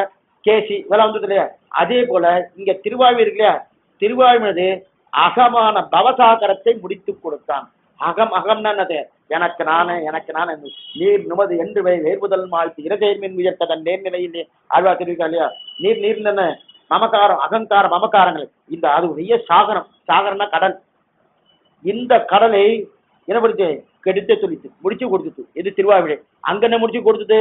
கேசி இதெல்லாம் வந்தது இல்லையா அதே போல இங்க திருவாய்வு இருக்கு இல்லையா திருவாய்மனது அகமான பவசாகரத்தை முடித்து கொடுத்தான் அகம் அகம்னா என்னது எனக்கு நானே எனக்கு நானே நீர் நுமது என்று வை வேர்புதல் மாழ்த்து இரதேர்மின் உயர்த்ததன் நேர்நிலையில் ஆழ்வா தெரிவிக்கா இல்லையா நீர் நீர் என்ன மமகாரம் அகங்காரம் மமகாரங்கள் இந்த அது பெரிய சாகரம் சாகரம்னா கடல் இந்த கடலை என்ன பண்ணுச்சு கெடுத்து சொல்லிச்சு முடிச்சு கொடுத்துச்சு இது திருவாவிழை அங்க என்ன முடிச்சு கொடுத்தது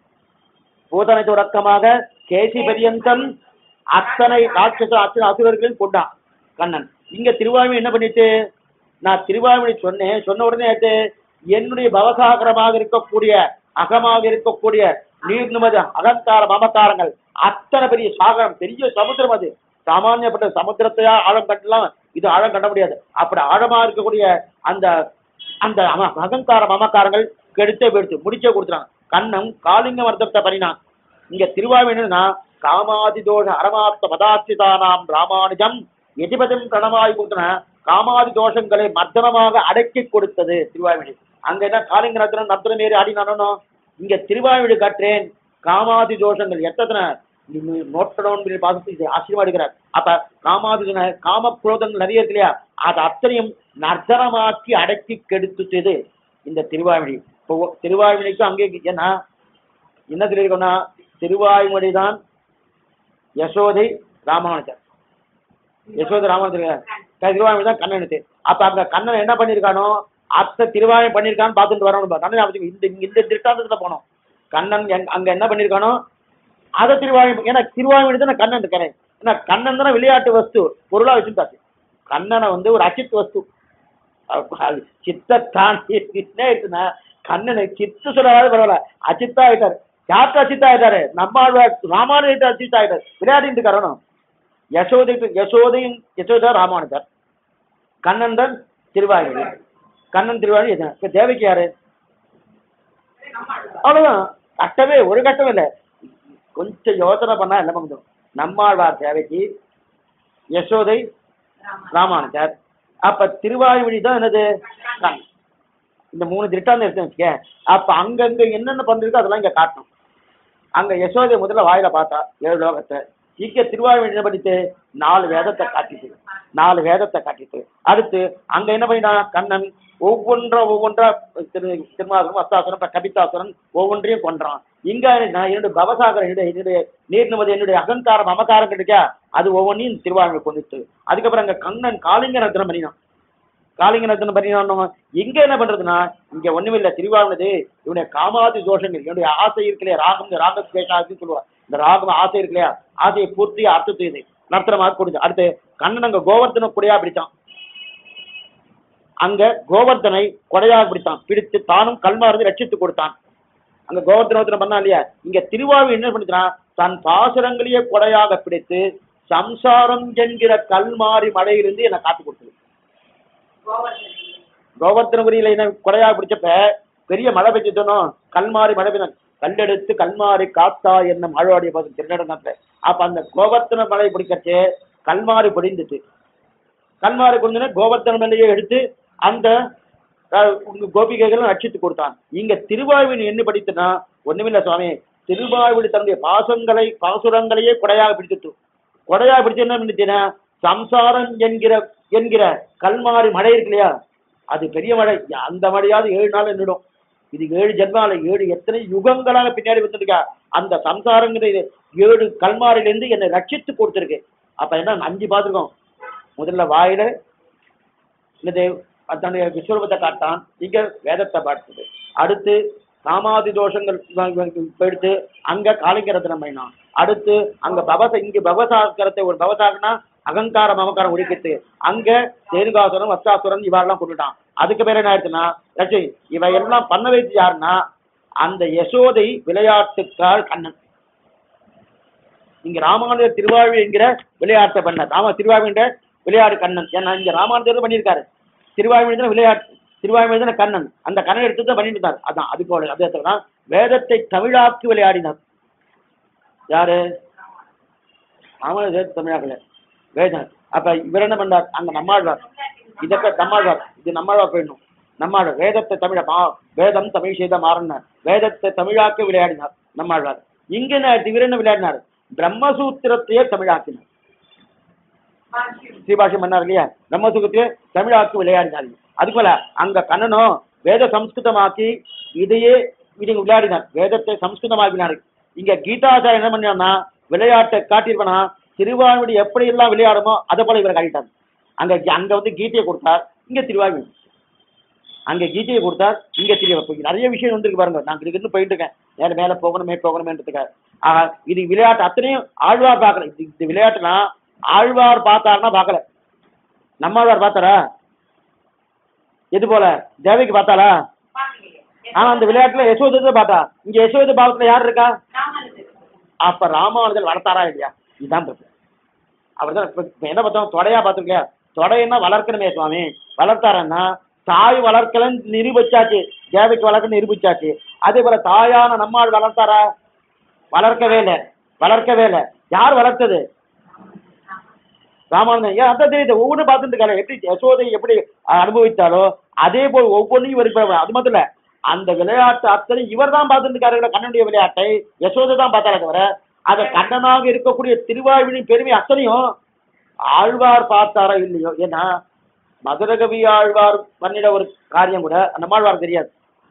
பூதனை தொடக்கமாக கேசி பரியந்தம் அத்தனை ராட்சச அத்தனை அசுரர்களையும் கொண்டான் கண்ணன் இங்க திருவாமி என்ன பண்ணிட்டு நான் திருவாமணி சொன்னேன் சொன்ன உடனே ஆயிட்டு, என்னுடைய பவசாகரமாக இருக்கக்கூடிய அகமாக இருக்கக்கூடிய நீர் நிமத அகங்கார மமக்காரங்கள் அத்தனை பெரிய சாகரம் பெரிய சமுத்திரம் அது சாமானியப்பட்ட சமுத்திரத்தையா ஆழம் கட்டலாம் இது ஆழம் கட்ட முடியாது அப்படி ஆழமா இருக்கக்கூடிய அந்த அந்த அம- அகங்கார மமக்காரங்கள் கெடுத்தே போயிடுச்சு முடிச்சே கொடுத்துறாங்க கண்ணன் காலிங்க மர்த்தத்தை பண்ணினான் இங்க திருவாவினா காமாதி தோஷ அரமாப்த பதாச்சிதானாம் ராமானுஜம் எதிபதம் பிரணமாய் கொடுத்தன காமாதி தோஷங்களை மர்தனமாக அடக்கி கொடுத்தது திருவாவிடி அங்க என்ன காலிங்க ரத்னம் நத்திரம் ஏறி ஆடினானோ இங்க திருவாவிடு கற்றேன் காமாதி தோஷங்கள் எத்தனை நோட்டடோன் பாசத்தை ஆச்சரியமா எடுக்கிறார் அப்ப காமாதி தோஷ- காம குரோதங்கள் நிறைய இருக்கு இல்லையா அது அத்தனையும் நர்த்தனமாக்கி அடக்கி கெடுத்துட்டது இந்த திருவாவிடி இப்போ திருவாவிடிக்கும் அங்கே ஏன்னா என்ன சொல்லியிருக்கோம்னா திருவாய்மொழி தான் யசோதை ராமானுஜர் யசோதை ராமானுஜர் திருவாய்மொழி தான் கண்ணனுக்கு அப்ப அங்க கண்ணன் என்ன பண்ணியிருக்கானோ அத்தை திருவாயம் பண்ணியிருக்கான்னு பார்த்துட்டு வரணும் கண்ணன் ஞாபகத்துக்கு இந்த இந்த திருஷ்டாந்தத்துல போனோம் கண்ணன் எங்க- அங்க என்ன பண்ணியிருக்கானோ அதை திருவாயம் ஏன்னா திருவாய்மொழி தானே கண்ணன் இருக்கிறேன் ஏன்னா கண்ணன் தானே விளையாட்டு வஸ்து பொருளா வச்சுட்டாச்சு கண்ணனை வந்து ஒரு அச்சித் வஸ்து அப்ப அது சித்தத்தான் என்ன இருக்குன்னா கண்ணனை சித்து சொல்லாத பரவாயில்ல அச்சித்தா ஆயிட்டாரு யாருக்கு அச்சித்தா ஆயிட்டாரு நம்ம ராமானுஜர் அச்சித்தா ஆயிட்டாரு விளையாடிட்டு காரணம் யசோதை யசோதையும் யசோதா ராமானுஜர் கண்ணன் தான் திருவாயூர் கண்ணன் திருவாயூர் எது இப்ப தேவைக்கு யாரு அவ்வளவுதான் கட்டவே ஒரு கட்டம் இல்லை கொஞ்சம் யோசனை பண்ணா என்ன பண்ணும் நம்மாழ்வார் தேவைக்கு யசோதை ராமானுஜர் அப்ப திருவாய்மொழி தான் என்னது கண் இந்த மூணு திருட்டாந்தம் எடுத்து வச்சுக்க அப்ப அங்கங்க என்னென்ன பண்ணிருக்கோ அதெல்லாம் இங்க காட்டணும் அங்க யசோதை முதல்ல வாயில பார்த்தா ஏழு லோகத்தை இங்க திருவாய்மொழி என்ன பண்ணிட்டு நாலு வேதத்தை காட்டிட்டு நாலு வேதத்தை காட்டிட்டு அடுத்து அங்க என்ன பண்ணினா கண்ணன் ஒவ்வொன்றா ஒவ்வொன்றா திரு திருமாசுரம் அஸ்தாசுரம் அப்புறம் கபிதாசுரன் ஒவ்வொன்றையும் கொன்றான் இங்க நான் என்னுடைய பவசாகரம் என்னுடைய என்னுடைய நீர் நிமதி என்னுடைய அகங்காரம் மமகாரம் இருக்கா அது ஒவ்வொன்றையும் திருவாரூரை கொண்டுட்டு அதுக்கப்புறம் அங்க கண்ணன் காளிங்க ரத்னம் பண்ணினான் காளிங்க ரத்னம் பண்ணினான் இங்க என்ன பண்றதுன்னா இங்க ஒண்ணுமில்ல திருவாரூனது இவனுடைய காமாதி தோஷங்கள் என்னுடைய ஆசை இருக்கலையா ராகம் ராக கேட்டாதுன்னு சொல்லுவா இந்த ராகம் ஆசை இருக்கலையா ஆசையை பூர்த்தி அர்த்தத்து இது நர்த்தனமாக கொடுத்து அடுத்து கண்ணன் அங்க கோவர்த்தன குடையா பிடிச்சான் அங்க கோவர்த்தனை கொடையாக பிடித்தான் பிடித்து தானும் கல்மாருந்து ரட்சித்து கொடுத்தான் அங்க கோவர்த்தனோத்தனம் பண்ணா இல்லையா இங்க திருவாரூர் என்ன பண்ணிச்சான் தன் பாசுரங்களையே கொடையாக பிடித்து சம்சாரம் என்கிற கல்மாரி மழையிலிருந்து என்னை காத்து கொடுத்தது கோவர்த்தனபுரியில என்ன கொடையாக பிடிச்சப்ப பெரிய மழை பெஞ்சுட்டனும் கல்மாரி மழை பெய்தான் கல்லெடுத்து கல்மாரி காத்தா என்ன மழையோடைய பார்த்து திருநடனத்துல அப்ப அந்த கோவர்த்தன மழை பிடிக்கச்சு கல்மாரி பொடிந்துட்டு கல்மாரி கொண்டு கோவர்த்தன மலையை எடுத்து அந்த அஹ், உங்க கோபிகைகளும் ரட்சித்து கொடுத்தான் இங்க திருவாயுவின் என்ன படித்தனா ஒண்ணுமில்ல சுவாமி திருவாயுவில் தன்னுடைய பாசங்களை பாசுரங்களையே கொடையாக பிடிச்சிட்டு கொடையாக பிடிச்சு என்ன பண்ணிச்சுன்னா சம்சாரம் என்கிற என்கிற கல்மாரி மழை இருக்கு இல்லையா அது பெரிய மழை அந்த மழையாவது ஏழு நாள் நின்றுடும் இது ஏழு ஜென்மால ஏழு எத்தனை யுகங்களாக பின்னாடி வந்துருக்கா அந்த சம்சாரங்கிற இது ஏழு கல்மாரிலிருந்து என்னை ரட்சித்து கொடுத்துருக்கு அப்ப என்ன அஞ்சு பார்த்துருக்கோம் முதல்ல வாயில என்னது தன்னுடைய விஸ்வரூபத்தை காட்டான் இங்க வேதத்தை பார்த்தது அடுத்து காமாதி தோஷங்கள் இவன் இவனுக்கு இப்ப எடுத்து அங்க காலிங்கரத்தனம் பண்ணினான் அடுத்து அங்க பவச இங்க பவசாக்கரத்தை ஒரு பவசாகனா அகங்காரம் மமக்காரம் ஒழிக்கிறது அங்க தேனுகாசுரன் வஸ்தாசுரன் இவாரெல்லாம் கொண்டுட்டான் அதுக்கு பேர் என்ன ஆயிடுச்சுன்னா ரட்சை இவ எல்லாம் பண்ண வைத்து யாருன்னா அந்த யசோதை விளையாட்டுக்கால் கண்ணன் இங்க ராமானுஜர் திருவாழ்வு என்கிற விளையாட்டை பண்ண ராம திருவாழ்வுன்ற விளையாடு கண்ணன் ஏன்னா இங்க ராமானுஜர் பண்ணியிருக்காரு திருவாழ்வு தான் விளையாட்டு திருவாழ்வு தான் கண்ணன் அந்த கண்ணன் எடுத்து தான் பண்ணிட்டு இருந்தார் அதான் அது போல அதே தான் வேதத்தை தமிழாக்கி விளையாடினார் யாரு ராமானுஜர் தமிழாக்கல வேதம் அப்ப இவர் என்ன பண்ணார் அங்க நம்மாழ்வார் இதற்கு நம்மாழ்வார் இது நம்மாழ்வார் போயிடணும் நம்மாழ்வார் வேதத்தை தமிழ மா வேதம் தமிழ் செய்த மாறனார் வேதத்தை தமிழாக்கி விளையாடினார் நம்மாழ்வார் இங்க என்ன ஆயிடுச்சு? இவர் என்ன விளையாடினார் பிரம்மசூத்திரத்தையே தமிழாக்கினார் ஸ்ரீபாஷம் பண்ணார் இல்லையா பிரம்மசூத்திரத்தையே தமிழாக்கி விளையாடினார் அதுக்கு மேல அங்க கண்ணனும் வேத சம்ஸ்கிருதமாக்கி இதையே இது விளையாடினார் வேதத்தை சம்ஸ்கிருதமாக்கினார் இங்க கீதாச்சாரியர் என்ன பண்ணார்னா விளையாட்டை காட்டியிருப்பனா திருவாய்மொழி எப்படி எல்லாம் விளையாடுமோ அதை போல இவரை காட்டிட்டார் அங்க அங்க வந்து கீதையை கொடுத்தார் இங்க திருவாய்மொழி அங்க கீதையை கொடுத்தார் இங்க திரிய வைப்போம் நிறைய விஷயம் வந்திருக்கு பாருங்க நான் இங்கிருந்து போயிட்டு இருக்கேன் மேல மேல போகணும் மேல போகணுமேன்றதுக்காக ஆஹா இது விளையாட்டு அத்தனையும் ஆழ்வார் பார்க்கல இது இந்த விளையாட்டுனா ஆழ்வார் பார்த்தாருன்னா பார்க்கல நம்மாழ்வார் பார்த்தாரா எது போல தேவைக்கு பார்த்தாளா ஆனா அந்த விளையாட்டுல யசோதை பார்த்தா இங்க யசோதை பாலத்துல யார் இருக்கா அப்ப ராமானுஜர் வளர்த்தாரா இல்லையா இதுதான் பிரச்சனை அவர்தான் இப்ப இப்ப என்ன பார்த்தோம் தொடையா பார்த்துருக்கலையா தொடையன்னா வளர்க்கணுமே சுவாமி வளர்த்தாரன்னா தாய் வளர்க்கலன்னு நிரூபிச்சாச்சு தேவைக்கு வளர்க்கணும் நிரூபிச்சாச்சு அதே போல தாயான நம்மால் வளர்த்தாரா வளர்க்கவே இல்லை வளர்க்கவே இல்லை யார் வளர்த்தது ராமானுஜன் ஏன் அதான் தெரியுது ஒவ்வொன்றும் பார்த்துட்டு இருக்காரு எப்படி யசோதை எப்படி அனுபவித்தாலோ அதே போல் ஒவ்வொன்றையும் இவர் இப்ப அது மட்டும் இல்ல அந்த விளையாட்டு அத்தனை இவர் தான் பார்த்துட்டு இருக்காரு கண்ணனுடைய விளையாட்டை யசோதை தான் பார்த்தாரே தவிர அதை கண்ணனாக இருக்கக்கூடிய திருவாழ்வினின் பெருமை அத்தனையும் ஆழ்வார் பார்த்தாரா இல்லையோ ஏன்னா மதுரகவி ஆழ்வார் பண்ணிட ஒரு காரியம் கூட நம்மாழ்வார் தெரியாது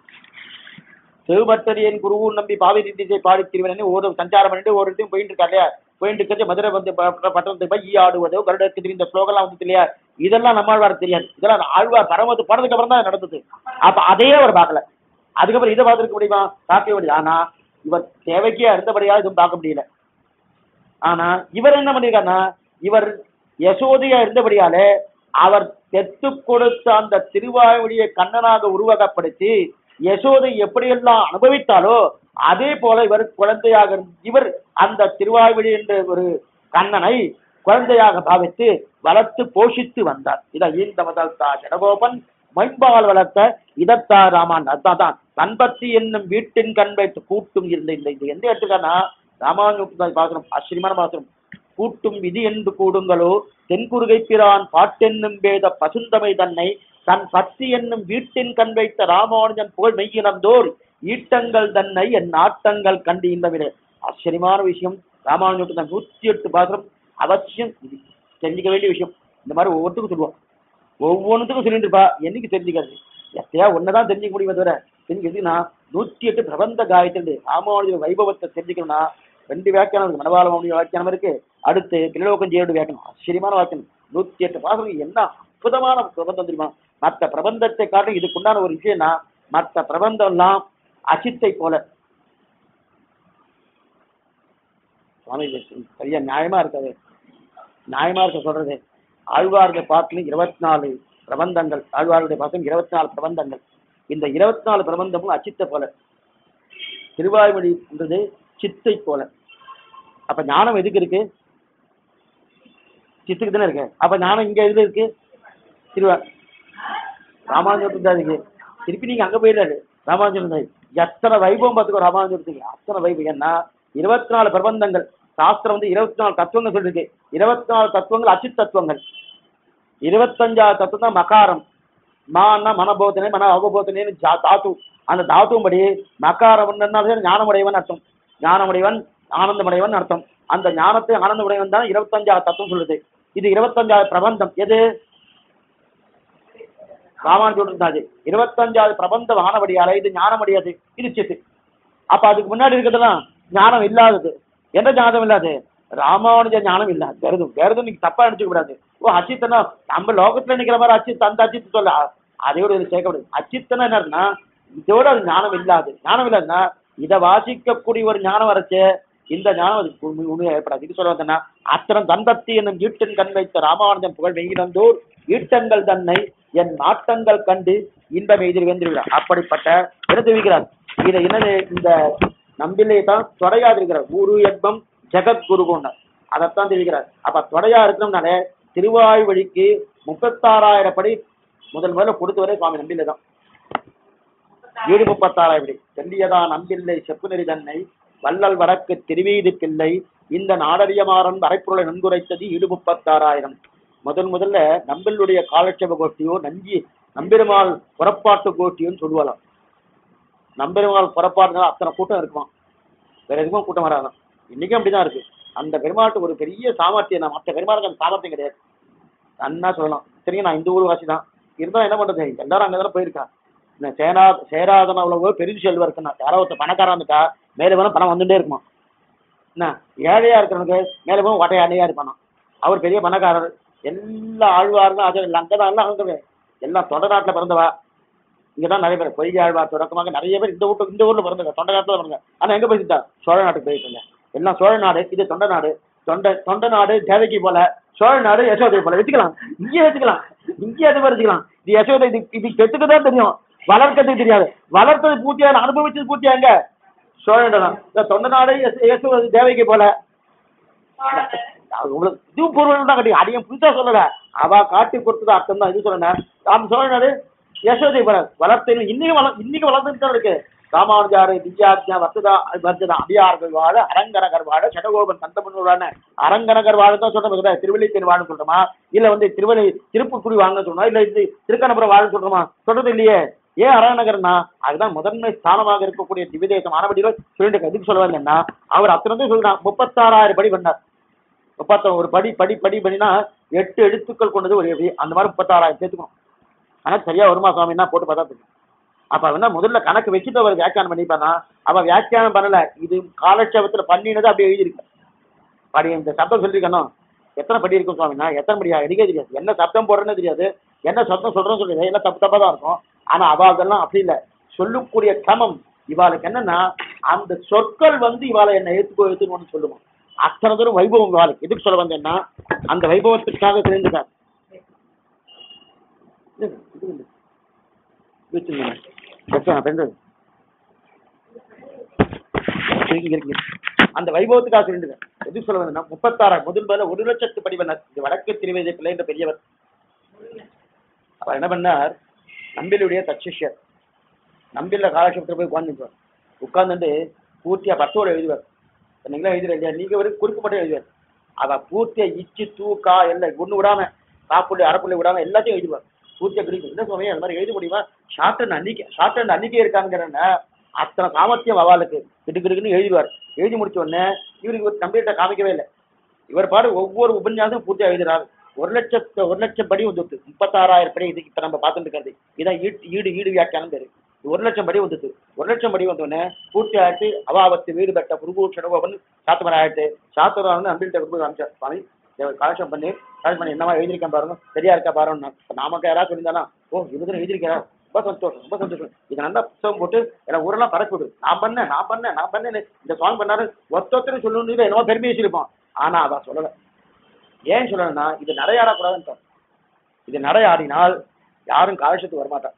சிவபக்தரியன் குருவும் நம்பி பாவி திசை பாடி திருவனே ஒரு சஞ்சாரம் பண்ணிட்டு ஒரு இடத்தையும் போயிட்டு இருக்கா இல்லையா போயிட்டு இருக்கிறது மதுரை வந்து ப- ப- பட்டணத்துக்கு போய் ஈ ஆடுவதோ கருடத்துக்கு இந்த ஸ்லோகம்லாம் வந்து இல்லையா இதெல்லாம் நம்மாழ்வார் தெரியாது இதெல்லாம் ஆழ்வார் பரமத்து போனதுக்கு அப்புறம் தான் நடந்தது அப்ப அதையே அவர் பார்க்கல அதுக்கப்புறம் இதை பார்த்துருக்க முடியுமா பார்க்க முடியாது ஆனா இவர் தேவைக்கே அடுத்தபடியா இதுவும் பார்க்க முடியல ஆனா இவர் என்ன பண்ணிருக்காருன்னா இவர் யசோதையா இருந்தபடியாலே அவர் பெத்து கொடுத்த அந்த திருவாயுடைய கண்ணனாக உருவகப்படுத்தி யசோதை எப்படியெல்லாம் அனுபவித்தாலோ அதே போல இவர் குழந்தையாக இருந்து- இவர் அந்த திருவாய்மொழி என்ற ஒரு கண்ணனை குழந்தையாக பாவித்து வளர்த்து போஷித்து வந்தார் இதை ஈந்தமதல் தா ஜடகோபன் மைம்பால் வளர்த்த இதத்தா ராமான் அதான் தான் தன்பத்தி என்னும் வீட்டின் கண் வைத்து கூட்டும் இருந்த இந்த இது எந்த இடத்துக்கானா ராமானுஜ பாசனம் ஆச்சரியமான பாசனம் கூட்டும் விதி என்று கூடுங்களோ தென்குருகை பிரான் பாட்டென்னும் வேத பசுந்தமை தன்னை தன் பத்தி என்னும் வீட்டின் கண் வைத்த ராமானுஜன் புகழ் மெய்யினந்தோர் ஈட்டங்கள் தன்னை என் நாட்டங்கள் கண்டு இந்த ஆச்சரியமான விஷயம் ராமானுஜனுக்கு தான் நூத்தி எட்டு பாசனம் அவசியம் இது தெரிஞ்சுக்க வேண்டிய விஷயம் இந்த மாதிரி ஒவ்வொருத்துக்கும் சொல்லுவோம் ஒவ்வொன்றுத்துக்கும் சொல்லிட்டு இருப்பா என்னைக்கு தெரிஞ்சுக்காது எத்தையா ஒன்னதான் தெரிஞ்சுக்க முடியுமே தவிர தெரிஞ்சு எதுனா நூத்தி எட்டு பிரபந்த காயத்ரி ராமானுஜ வைபவத்தை தெரிஞ்சுக்கணும்னா ரெண்டு வியாக்கியானம் இருக்கு மனவாள மௌனிய வியாக்கியானம் இருக்கு அடுத்து கிலோகம் ஜெயோடு வியாக்கியானம் ஆச்சரியமான வாக்கியம் நூத்தி எட்டு பாசனம் என்ன அற்புதமான பிரபந்தம் தெரியுமா மற்ற பிரபந்தத்தை காட்டும் இதுக்குண்டான ஒரு விஷயம்னா மற்ற பிரபந்தம் எல்லாம் அசித்தை போல சுவாமி இது சரியா நியாயமா இருக்காது நியாயமா இருக்க சொல்றது ஆழ்வாருடைய பாட்டிலும் இருபத்தி நாலு பிரபந்தங்கள் ஆழ்வாருடைய பாட்டிலும் இருபத்தி நாலு பிரபந்தங்கள் இந்த இருபத்தி நாலு பிரபந்தமும் அச்சித்தை போல திருவாய்மொழின்றது சித்தை போல அப்ப ஞானம் எதுக்கு இருக்கு சித்துக்கு தானே இருக்கு அப்ப ஞானம் இங்க எதுல இருக்கு திருவா ராமானுஜத்துக்கு தான் இருக்கு திருப்பி நீங்க அங்க போயிடாரு ராமானுஜன் தான். எத்தனை வைபவம் பார்த்துக்கோ ராமானுஜத்துக்கு அத்தனை வைபவம் ஏன்னா இருபத்தி நாலு பிரபந்தங்கள் சாஸ்திரம் வந்து இருபத்தி நாலு தத்துவங்கள் சொல்லிருக்கு இருபத்தி நாலு தத்துவங்கள் அச்சித் தத்துவங்கள் இருபத்தஞ்சாவது தத்துவம் தான் மகாரம் மான்னா மனபோதனை மன அவபோதனைன்னு ஜா தாத்து அந்த தாத்துவும் படி மகாரம் ஞானமுடையவன் அர்த்தம் ஞானமுடையவன் ஆனந்தமுடையவன் அர்த்தம் அந்த ஞானத்தை ஆனந்தமுடையவன் தான் இருபத்தஞ்சாவது தத்துவம் சொல்லுது இது இருபத்தஞ்சாவது பிரபந்தம் எது ராமானுஜோடு இருபத்தஞ்சாவது பிரபந்தம் ஆனபடியால இது ஞானமுடையது இது சித்து அப்ப அதுக்கு முன்னாடி இருக்கிறதெல்லாம் ஞானம் இல்லாதது எந்த ஞானம் இல்லாது ராமானுஜ ஞானம் இல்லாது வேற எதுவும் வேற எதுவும் நீங்க தப்பா நினைச்சுக்க கூடாது ஓ அச்சித்தனா நம்ம லோகத்துல நிக்கிற மாதிரி அச்சித் அந்த அச்சித் சொல்ல அதையோட இது சேர்க்கக்கூடாது அச்சித்தனா என்ன இருக்குன்னா இதோட அது ஞானம் இல்லாது ஞானம் இல்லாதுன்னா இதை வாசிக்கக்கூடிய ஒரு ஞானம் வரச்சு இந்த ஞானம் அதுக்கு உண்மை- உண்மையா ஏற்படாது இது சொல்ல வந்தேன்னா அத்தனம் தந்தத்தி என்னும் ஈட்டின் கண் வைத்த ராமானுஜன் புகழ் வெங்கிடந்தோர் ஈட்டங்கள் தன்னை என் நாட்டங்கள் கண்டு இன்பம் எதிர் வென்றுவிடார் அப்படிப்பட்ட என்ன தெரிவிக்கிறார் இதை என்னது இந்த நம்பிலே தான் தொடையாது இருக்கிறார் குரு எத்பம் ஜெகத் குருகுன்னார் அதைத்தான் தெரிவிக்கிறார் அப்ப தொடையா இருக்கணும்னால திருவாய்வழிக்கு முப்பத்தாறாயிரம் படி முதல் முதல்ல கொடுத்து வரை சுவாமி நம்பிலே தான் ஈடு முப்பத்தாறாயிரம் படி செல்லியதா நம்பில்லை செப்புநெறி தன்னை வள்ளல் வடக்கு திருவீதி பிள்ளை இந்த நாடறியமாறன் வரைப்பொருளை நன்குரைத்தது ஈடு முப்பத்தாறாயிரம் முதல் முதல்ல நம்பிலுடைய காலட்சேப கோஷ்டியோ நஞ்சி நம்பெருமாள் புறப்பாட்டு கோஷ்டியோன்னு சொல்லுவாளாம் நம்பெருமாள் புறப்பாடுனா அத்தனை கூட்டம் இருக்குமா வேற எதுக்கும் கூட்டம் வராதான் இன்னைக்கும் அப்படிதான் இருக்கு அந்த பெருமாளுக்கு ஒரு பெரிய சாமர்த்தியம் நான் மற்ற பெருமாளுக்கு அந்த சாமர்த்தியம் கிடையாது நன்னா சொல்லலாம் சரிங்க நான் இந்த ஊர் வாசி தான் இருந்தாலும் என்ன பண்றது எல்லாரும் அங்கே தானே போயிருக்கா இந்த சேரா சேராதன அவ்வளவு பெரிய செல்வம் இருக்குன்னா யாரோ ஒருத்தர் பணக்காரன் இருந்துட்டா மேலே வேணும் பணம் வந்துட்டே இருக்குமா என்ன ஏழையா இருக்கிறவனுக்கு மேலே போய் ஒட்டையாடையா இருப்பானா அவர் பெரிய பணக்காரர் எல்லா ஆழ்வாரும் அது அங்கே தான் எல்லாம் அங்கே எல்லாம் தொண்டை நாட்டில் பிறந்தவா இங்கே தான் நிறைய பேர் பொய்கை ஆழ்வார் தொடக்கமாக நிறைய பேர் இந்த ஊட்டு இந்த ஊரில் பிறந்தவங்க தொண்டை நாட்டில் பிறந்தாங்க ஆனால் எங்கே போயிருந்தா சோழ நாட்டுக்கு போயிருக்காங்க எல்லாம் சோழ நாடு இது தொண்டை நாடு தொண்டை தொண்டை நாடு தேவகி போல சோழ நாடு யசோதை போல வச்சுக்கலாம் இங்கே வச்சுக்கலாம் இங்கே அது மாதிரி வச்சுக்கலாம் இது யசோதை இது இது கெட்டுக்கு தான் தெரியும் வளர்க்கறதுக்கு தெரியாது வளர்த்தது பூர்த்தியா அனுபவிச்சது பூர்த்தியா எங்க சோழ நாடு தான் இந்த தொண்டை நாடு யசோ- யசோதை தேவகி போல அது உங்களுக்கு இதுவும் பொருள் தான் கட்டி அதையும் புதுசா சொல்லல அவ காட்டி கொடுத்தது அர்த்தம் தான் இது சொல்லணும் ராம் சோழனாரு யசோதை போல வளர்த்தேன் இன்னைக்கு வள இன்னைக்கு வளர்ந்துட்டு தான் இருக்கு ராமானுஜாரு திவ்யாஜ்யா வர்த்ததா வர்த்ததா அடியார்கள் வாழ அரங்கநகர் வாழ சடகோபன் சந்தபன் அரங்கநகர் வாழ தான் சொல்றோம் திருவள்ளித்தேன் வாழ சொல்றோமா இல்ல வந்து திருவள்ளி திருப்புக்குடி வாங்க சொல்றோம் இல்ல இது திருக்கணபுரம் வாழ சொல்றோமா சொல்றது இல்லையே ஏன் அரங்கநகர்னா அதுதான் முதன்மை ஸ்தானமாக இருக்கக்கூடிய திவ்யதேசம் ஆனபடியில் சொல்லிட்டு எதுக்கு சொல்லுவாங்க என்ன அவர் அத்தனை சொல்றான் முப்பத்தாறாயிரம் படி பண்ணார் முப்பத்த ஒரு படி படி படி பண்ணினா எட்டு எழுத்துக்கள் கொண்டது ஒரு எவி அந்த மாதிரி முப்பத்தாறாயிரம் சேர்த்துக்கணும் கணக்கு சரியா வருமா சுவாமின்னா போட்டு பார்த்தா தெரியும் அப்ப அவன் என்ன முதல்ல கணக்கு வச்சுட்டு அவர் வியாக்கியானம் பண்ணிப்பானா அவன் வியாக்கியானம் பண்ணல இது காலட்சேபத்துல பண்ணினது அப்படியே எழுதியிருக்கு படி இந்த சப்தம் சொல்லியிருக்கணும் எத்தனை படி இருக்கும் சுவாமினா எத்தனை படியா எனக்கே தெரியாது என்ன சப்தம் போடுறேன்னு தெரியாது என்ன சப்தம் சொல்றேன்னு சொல்லுது எல்லாம் தப்பு தப்பா தான் இருக்கும் ஆனா அவ அதெல்லாம் அப்படி இல்லை சொல்லக்கூடிய கிரமம் இவாளுக்கு என்னன்னா அந்த சொற்கள் வந்து இவாளை என்ன ஏத்துக்கோ ஏத்துக்கணும்னு சொல்லுவோம் அத்தனை தூரம் வைபவம் இவாளுக்கு எதுக்கு சொல்ல வந்தேன்னா அந்த வைபவத்துக்காக தெரிஞ்சுக்கார் அந்த வைபவத்துக்காக தெரிஞ்சுக்க எதுக்கு சொல்ல வந்தேன்னா முப்பத்தாறாயிரம் முதல் முதல்ல ஒரு லட்சத்து படிவனர் இது வடக்கு திருவேதி பிள்ளை என்ற பெரியவர் அவர் என்ன பண்ணார் நம்பிலுடைய தச்சிஷ்யர் நம்பில காலட்சேபத்தில் போய் உட்காந்துருப்பார் உட்கார்ந்துட்டு பூர்த்தியா பத்தோட எழுதுவார் நீங்களா எழுதுற இல்லையா நீங்க ஒரு குறிப்பு மட்டும் எழுதுவார் அவ பூர்த்தியா இச்சு தூ கா எல்லாம் ஒண்ணு விடாம காப்புள்ளி அரைப்புள்ளி விடாம எல்லாத்தையும் எழுதுவார் பூர்த்தியா பிடிக்கும் என்ன சுவாமி அந்த மாதிரி எழுத முடியுமா ஷார்ட் அண்ட் அன்னிக்கை ஷார்ட் அண்ட் அன்னிக்கை இருக்காங்கிறன அத்தனை சாமர்த்தியம் அவளுக்கு திடுக்கிடுக்குன்னு எழுதிடுவார் எழுதி முடிச்ச உடனே இவருக்கு ஒரு கம்ப்யூட்டர் காமிக்கவே இல்லை இவர் பாடு ஒவ்வொரு உபன்யாசம் பூர்த்தியா எழுதுறாரு ஒரு லட்சத்து ஒரு லட்சம் படி வந்துட்டு முப்பத்தாறாயிரம் படி இதுக்கு இப்ப நம்ம பார்த்துட்டு இருக்கிறது இதான் ஈடு ஈடு ஈடு வியாக்கியானம் பேரு இது ஒரு லட்சம் படி வந்துட்டு ஒரு லட்சம் படி வந்தோடனே பூர்த்தி ஆயிட்டு அவாவத்து வீடு பெற்ற புருகு சடகோபன் சாத்தமரம் ஆயிட்டு சாத்தமரம் வந்து அம்பிள்கிட்ட கொண்டு காமிச்சார் சுவாமி கலெக்ஷன் பண்ணி கலெக்ட் பண்ணி என்னமா எழுதியிருக்கேன் பாருங்க சரியா இருக்கா பாருங்க நாமக்கு யாராவது சொல்லியிருந்தானா ஓ இதுதான் எழுதியிருக்கிறா ரொம்ப சந்தோஷம் ரொம்ப சந்தோஷம் இது நல்லா புத்தகம் போட்டு எல்லாம் ஊரெல்லாம் பறக்க விடு நான் பண்ணேன் நான் பண்ணேன் நான் பண்ணேன் இந்த சாங் பண்ணாரு ஒருத்தொத்தரும் சொல்லணும் என்னமோ பெருமையை சொல்லிப்போம் ஆனா அவ சொல்லல ஏன் சொல்லணும்னா இது நடையாடக்கூடாதுன்னு இது நடையாடினால் யாரும் காலட்சத்துக்கு வரமாட்டான்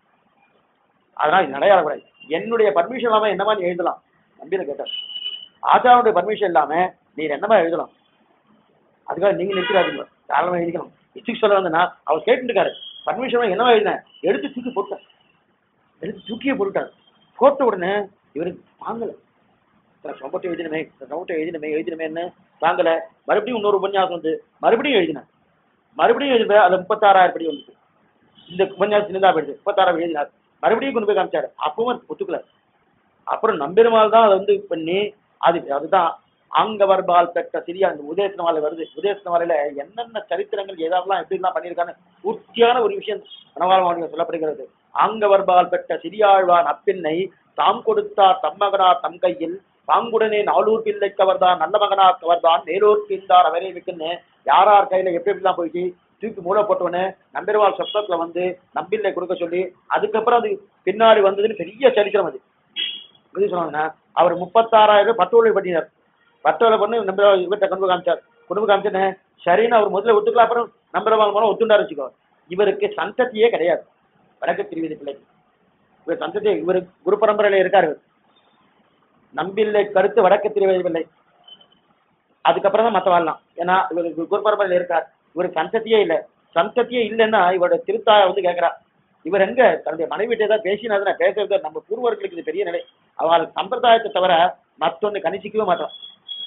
அதனால இது நடையாடக்கூடாது என்னுடைய பர்மிஷன் இல்லாம என்னமா நீ எழுதலாம் நம்பின கேட்டார் ஆச்சாரனுடைய பர்மிஷன் இல்லாம நீர் என்னமா எழுதலாம் அதுக்காக நீங்க நிற்கிறாதீங்க தாராளமா எழுதிக்கலாம் எச்சுக்கு சொல்ல வந்தனா அவர் கேட்டுருக்காரு பர்மிஷன் என்னவா எழுதினேன் எடுத்து தூக்கி போட்டேன் எடுத்து தூக்கியே போட்டுட்டார் போட்ட உடனே இவருக்கு தாங்கல சொம்பட்டை எழுதினமே நோட்டை எழுதினமே எழுதினமேன்னு தாங்கல மறுபடியும் இன்னொரு உபன்யாசம் வந்து மறுபடியும் எழுதினேன் மறுபடியும் எழுதினேன் அது முப்பத்தாறாயிரம் படி வந்துச்சு இந்த உபன்யாசம் சின்னதா போயிடுச்சு முப்பத்தாறாயிரம் எழுதினார் மறுபடியும் கொண்டு போய் காமிச்சாரு அப்பவும் அது ஒத்துக்கல அப்புறம் நம்பெருமாள் தான் அதை வந்து பண்ணி அது அதுதான் ஆங்கவர்பால் பெற்ற சிறிய அந்த உதயத்தினவாலை வருது உதயத்தினவாலையில என்னென்ன சரித்திரங்கள் எதெல்லாம் எப்படிலாம் பண்ணியிருக்கான்னு பூர்த்தியான ஒரு விஷயம் மனவாள சொல்லப்படுகிறது ஆங்கவர்பால் பெற்ற சிறியாழ்வான் அப்பெண்ணை தாம் கொடுத்தார் தம்மகனார் தம் கையில் பாங்குடனே நாளூர் பிள்ளை கவர்தான் நல்ல மகனார் கவர்தான் மேலூர் தீர்ந்தார் அவரே விக்குன்னு யார் யார் கையில எப்படி எப்படிலாம் போயிட்டு தூக்கி மூளை போட்டவொடனே நம்பெருவாள் சப்தத்துல வந்து நம்பில்லை கொடுக்க சொல்லி அதுக்கப்புறம் அது பின்னாடி வந்ததுன்னு பெரிய சரித்திரம் அது எப்படி சொன்னாங்கன்னா அவர் முப்பத்தாறாயிரம் பத்து உள்ள பண்ணினார் பத்து உள்ள பண்ணி நம்ப இவர்கிட்ட கொண்டு போய் காமிச்சார் கொண்டு போய் காமிச்சேன்னு சரின்னு அவர் முதல்ல ஒத்துக்கலாம் அப்புறம் நம்பரவாள் மூலம் ஒத்துண்டார் வச்சுக்கோ இவருக்கு சந்ததியே கிடையாது வடக்கு திருவிதி பிள்ளைக்கு இவர் சந்ததி இவர் குரு பரம்பரையில இருக்காரு இவர். நம்பில்லை கருத்து வடக்கு திருவேதி பிள்ளை அதுக்கப்புறம் தான் மற்ற வாழலாம் ஏன்னா இவர் குரு பரம்பரையில இருக்கார் இவருக்கு சந்ததியே இல்லை சந்ததியே இல்லைன்னா இவரோட திருத்தாய வந்து கேட்கிறா இவர் எங்க தன்னுடைய மனைவிட்டே தான் பேசினாதான் பேசுறது நம்ம பூர்வர்களுக்கு இது பெரிய நிலை அவளுக்கு சம்பிரதாயத்தை தவிர மற்றொன்னு கணிச்சிக்கவே மாட்டான்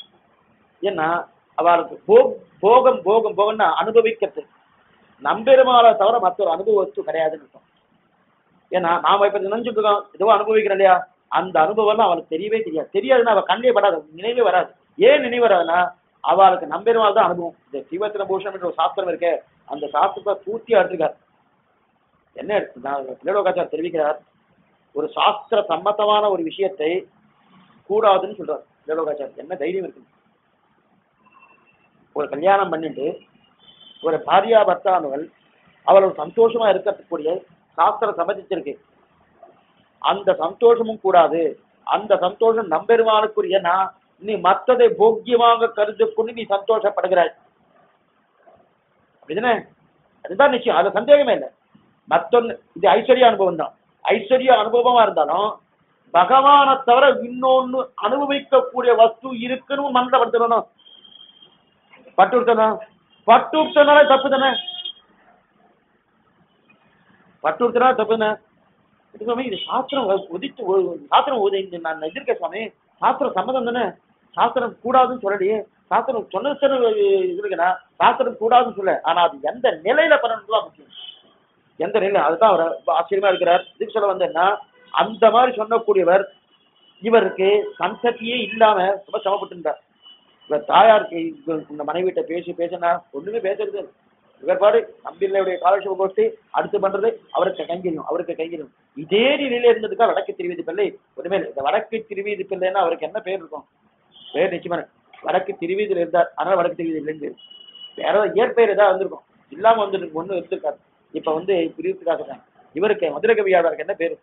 ஏன்னா அவளுக்கு போ- போகம் போகம் போகம்னா அனுபவிக்கிறது நம்பெருமாளை தவிர மற்ற ஒரு அனுபவத்து கிடையாதுன்னு அர்த்தம். ஏன்னா நாம இப்ப நினைச்சிட்டு இருக்கோம் ஏதோ அனுபவிக்கிறோம் இல்லையா அந்த அனுபவம் அவளுக்கு தெரியவே தெரியாது தெரியாதுன்னா அவ கண்ணே படாது நினைவே வராது ஏன் நினைவு வராதுன்னா அவளுக்கு நம்பெருமாள் தான் அனுபவம் இந்த சிவத்திர பூஷணம் என்ற ஒரு சாஸ்திரம் இருக்கே அந்த சாஸ்திரத்தை பூர்த்தியா எடுத்திருக்கார் என்ன எடுத்து நான் பிள்ளோகாச்சார் தெரிவிக்கிறார் ஒரு சாஸ்திர சம்மதமான ஒரு விஷயத்தை கூடாதுன்னு சொல்றார் பிள்ளோகாச்சார் என்ன தைரியம் இருக்கு ஒரு கல்யாணம் பண்ணிட்டு ஒரு பாரியா பர்த்தானவள் அவளோட சந்தோஷமா இருக்கக்கூடிய சாஸ்திரம் சம்மதிச்சிருக்கு அந்த சந்தோஷமும் கூடாது அந்த சந்தோஷம் நம்பெருமானுக்குரிய நான் நீ மத்ததை போக்கியமாக கருது கொண்டு நீ சந்தோஷப்படுகிறாய் அப்படிதானே அதுதான் நிச்சயம் அது சந்தேகமே இல்லை மத்தொன்னு இது ஐஸ்வர்ய அனுபவம் தான் ஐஸ்வர்ய அனுபவமா இருந்தாலும் பகவானை தவிர இன்னொன்னு அனுபவிக்கக்கூடிய வஸ்து இருக்குன்னு மனதில் படுத்தணும் பட்டுடுத்தணும் பட்டுடுத்தனால தப்பு தானே பட்டுடுத்தனா தப்பு தானே இது சுவாமி இது சாஸ்திரம் உ- உதித்து உ- சாஸ்திரம் உதவி நான் எதிர்க்க சுவாமி சாஸ்திரம் சம்மதம் தானே சாஸ்திரம் கூடாதுன்னு சொல்லலையே சாஸ்திரம் சொன்னது இது இருக்குன்னா சாஸ்திரம் கூடாதுன்னு சொல்ல ஆனா அது எந்த நிலையில பண்ணணும் தான் முக்கியம் எந்த நிலை அதுதான் அவர் ரொம்ப ஆச்சரியமா இருக்கிறார் இதுக்கு சொல்ல வந்தேன்னா அந்த மாதிரி சொல்லக்கூடியவர் இவருக்கு சந்ததியே இல்லாம ரொம்ப சிரமப்பட்டிருந்தார் இவர் தாயாருக்கு இவ- இந்த மனைவிட்ட பேசி பேசினா ஒண்ணுமே பேசுறது இல்ல. இவர் பாடு நம்பிள்ளையுடைய காலட்சேப கோஷ்டி அடுத்து பண்றது அவருக்கு கைங்கரியம் அவருக்கு கைங்கரியம் இதே நிலையில இருந்ததுக்கா வடக்கு திருவீதி பிள்ளை ஒண்ணுமே இல்லை இந்த வடக்கு திருவீதி பிள்ளைன்னா அவருக்கு என்ன பேர் இருக்கும் பேர் நிச்சயமான வடக்கு திருவீதியில் இருந்தார் அதனால வடக்கு திருவீதியில் இருந்து வேற ஏதாவது இயற்பெயர் ஏதாவது வந்திருக்கும் இல்லாம வந்துருக்கு ஒண்ணு இருந்திருக்காரு இப்ப வந்து பிரிவுக்காக தான் இவருக்கு மதுரை கவியாளருக்கு என்ன பேரு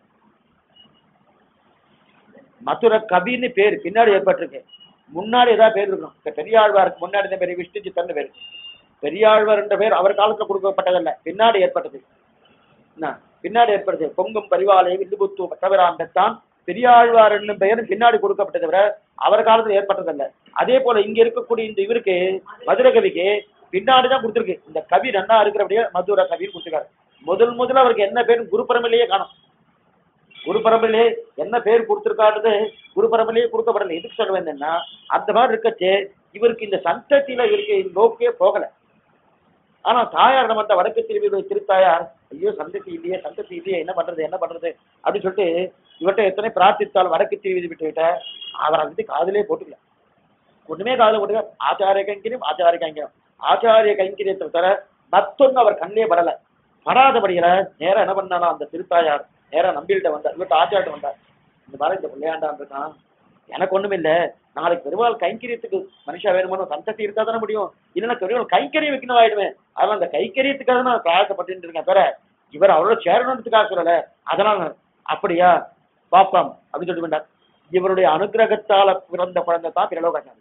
மதுர கவின்னு பேர் பின்னாடி ஏற்பட்டிருக்கு முன்னாடி ஏதாவது பேர் இருக்கணும் இப்ப பெரியாழ்வாருக்கு முன்னாடி இந்த பேர் விஷ்ணு சித்தன் பேர் பெரியாழ்வார் என்ற பேர் அவர் காலத்துல கொடுக்கப்பட்டதல்ல பின்னாடி ஏற்பட்டது என்ன பின்னாடி ஏற்பட்டது பொங்கும் பரிவாலை வில்லுபுத்து பட்டவராண்டத்தான் பெரியாழ்வார் என்னும் பெயர் பின்னாடி கொடுக்கப்பட்டதை தவிர அவர் காலத்துல ஏற்பட்டதல்ல அதே போல இங்க இருக்கக்கூடிய இந்த இவருக்கு மதுரை கவிக்கு பின்னாடி தான் கொடுத்துருக்கு இந்த கவி நன்னா இருக்கிறபடியே மதுரை கவின்னு கொடுத்துருக்காரு முதல் முதல்ல அவருக்கு என்ன பேர் குருபரம்பிலேயே காணும் குருபரம்பிலே என்ன பேர் கொடுத்துருக்காருது குருபரம்பிலேயே கொடுக்கப்படல எதுக்கு சொல்ல வந்தேன்னா அந்த மாதிரி இருக்கச்சே இவருக்கு இந்த சந்ததியில இவருக்கு நோக்கே போகல ஆனா தாயார் நம்ம அந்த வடக்கு திருவிழா திருத்தாயார் ஐயோ சந்ததி இல்லையே சந்ததி இல்லையே என்ன பண்றது என்ன பண்றது அப்படின்னு சொல்லிட்டு இவர்கிட்ட எத்தனை பிரார்த்தித்தால் வடக்கு திருவிதி விட்டு விட்ட அவர் வந்து காதலே போட்டுக்கல ஒண்ணுமே காதல போட்டுக்க ஆச்சாரிய கைங்கரியம் ஆச்சாரிய கைங்கரியம் ஆச்சாரிய கைங்கரியத்தை தவிர மத்தொன்னு அவர் கண்ணே படல படாதபடியில நேரா என்ன பண்ணாலும் அந்த திருத்தாயார் நேரா நம்பில்கிட்ட வந்தார் இவர்கிட்ட ஆச்சாரிட்ட வந்தார் இந்த மாதிரி இந்த பிள்ளையாண்டான் இருக்கான் எனக்கு ஒண்ணும் இல்ல நாளைக்கு பெருமாள் கைங்கரியத்துக்கு மனுஷா வேணுமானு சந்ததி இருந்தா தானே முடியும் இல்லைன்னா பெருமாள் கைக்கரியம் வைக்கணும் ஆயிடுவேன் அதனால அந்த கைக்கரியத்துக்காக நான் பிரயாசப்பட்டு இருக்கேன் தவிர இவர் அவரோட சேரணுன்றதுக்காக சொல்லல அதனால நான், அப்படியா பாப்பம் அப்படின்னு சொல்லிட்டு வேண்டார் இவருடைய அனுகிரகத்தால பிறந்த குழந்தை தான் பிரலோகாச்சாரி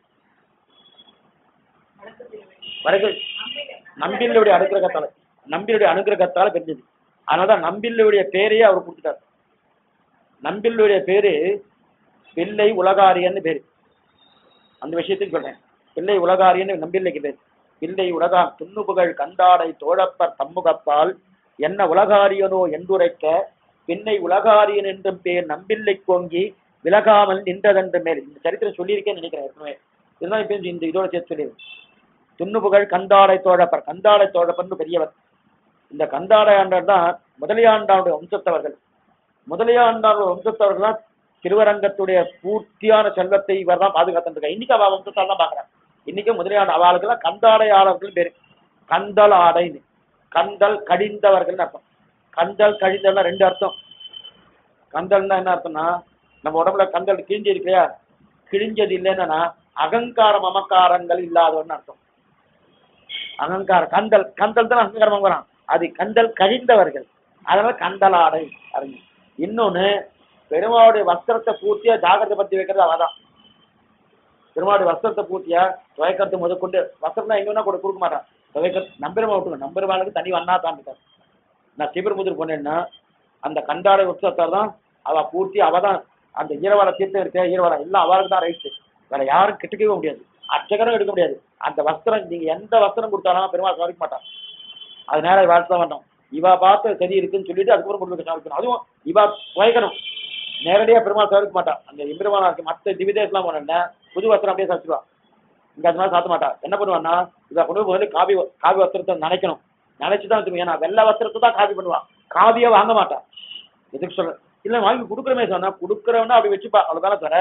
வரைக்கும் நம்பில்லுடைய அனுகிரகத்தால நம்பிலுடைய அனுகிரகத்தால பிரிஞ்சது அதனாலதான் நம்பில்லுடைய பேரையே அவர் கொடுத்துட்டார் நம்பில்லுடைய பேரு பிள்ளை உலகாரியன்னு பேரு அந்த விஷயத்துக்கு சொல்றேன் பிள்ளை உலகாரியன்னு நம்பில்லைக்கு பேர் பிள்ளை உலகா துண்ணுபுகள் கண்டாடை தோழப்பர் தம்முகப்பால் என்ன உலகாரியனோ என்றுரைக்க பின்னை உலகாரியன் என்றும் பேர் நம்பில்லை கோங்கி விலகாமல் நின்றதென்று மேல் இந்த சரித்திரம் சொல்லியிருக்கேன்னு நினைக்கிறேன் ஏற்கனவே இதுதான் இப்ப இந்த இதோட சேர்த்து சொல்லிடுறேன் துண்ணுபுகள் கந்தாடை தோழப்பர் கந்தாடை தோழப்பர்னு பெரியவர் இந்த கந்தாடை ஆண்டார் தான் முதலியாண்டாருடைய வம்சத்தவர்கள் முதலியாண்டாருடைய வம்சத்தவர்கள் தான் திருவரங்கத்துடைய பூர்த்தியான செல்வத்தை இவர் தான் பாதுகாத்துருக்கார் இன்னைக்கு அவ வம்சத்தால் தான் பாக்குறாங்க இன்னைக்கும் முதலியாண்ட அவளுக்கெல்லாம் கந்தாடையாளர்கள் பேரு கந்தல் ஆடைன்னு கந்தல் கடிந்தவர்கள் அர்த்தம் கந்தல் கழிந்தல்னா ரெண்டு அர்த்தம் கந்தல்னா என்ன அர்த்தம்னா நம்ம உடம்புல கந்தல் கிழிஞ்சு இல்லையா கிழிஞ்சது இல்லைன்னா அகங்காரம் மமக்காரங்கள் இல்லாதவன்னு அர்த்தம் அகங்காரம் கந்தல் கந்தல் தான் அகங்காரம் வரான் அது கந்தல் கழிந்தவர்கள் அதனால கந்தல் ஆடை அறிஞர் இன்னொன்னு பெருமாளுடைய வஸ்திரத்தை பூர்த்தியா ஜாகிரதை பத்தி வைக்கிறது அவதான் பெருமாளுடைய வஸ்திரத்தை பூர்த்தியா துவைக்கிறது முதற்கொண்டு வஸ்திரம் தான் எங்கன்னா கூட கொடுக்க மாட்டான் துவைக்கிறது நம்பெருமா விட்டுங்க நம்பெருமாளுக்கு தனி வண்ணா காமிட்டார் நான் சிபிர்முதிர் போனேன்னா அந்த கண்டாடை உற்சவத்தால் தான் அவ பூர்த்தி அவ தான் அந்த ஈரவாட தீர்த்தம் இருக்க ஈரவாடம் எல்லாம் அவளுக்கு தான் ரைட்டு வேற யாரும் கிட்டக்கவே முடியாது அர்ச்சகரும் எடுக்க முடியாது அந்த வஸ்திரம் நீங்க எந்த வஸ்திரம் கொடுத்தாலும் பெருமாள் சவரிக்க மாட்டான் அதனால வாழ்த்த மாட்டோம் இவா பார்த்து சரி இருக்குன்னு சொல்லிட்டு அதுக்கப்புறம் கொண்டு போய் சவரிக்கணும் அதுவும் இவா துவைக்கணும் நேரடியா பெருமாள் சவரிக்க மாட்டான் அந்த எம்பெருமானா இருக்கு மற்ற திவிதேசலாம் போனோம்னா புது வஸ்திரம் அப்படியே சாப்பிடுவா இங்க அது மாதிரி சாத்த மாட்டா என்ன பண்ணுவான்னா இதை கொண்டு போய் முதல்ல காவி காவி வஸ்திரத்தை நினைக்கணும் நினைச்சு தான் திரும்ப ஏன்னா வெள்ளை வஸ்திரத்தை தான் காவி பண்ணுவா காவியை வாங்க மாட்டா எதுக்கு சொல்ற இல்ல வாங்கி கொடுக்குறமே சொன்னா கொடுக்குறவனா அப்படி வச்சுப்பா அவ்வளவுதானே தவிர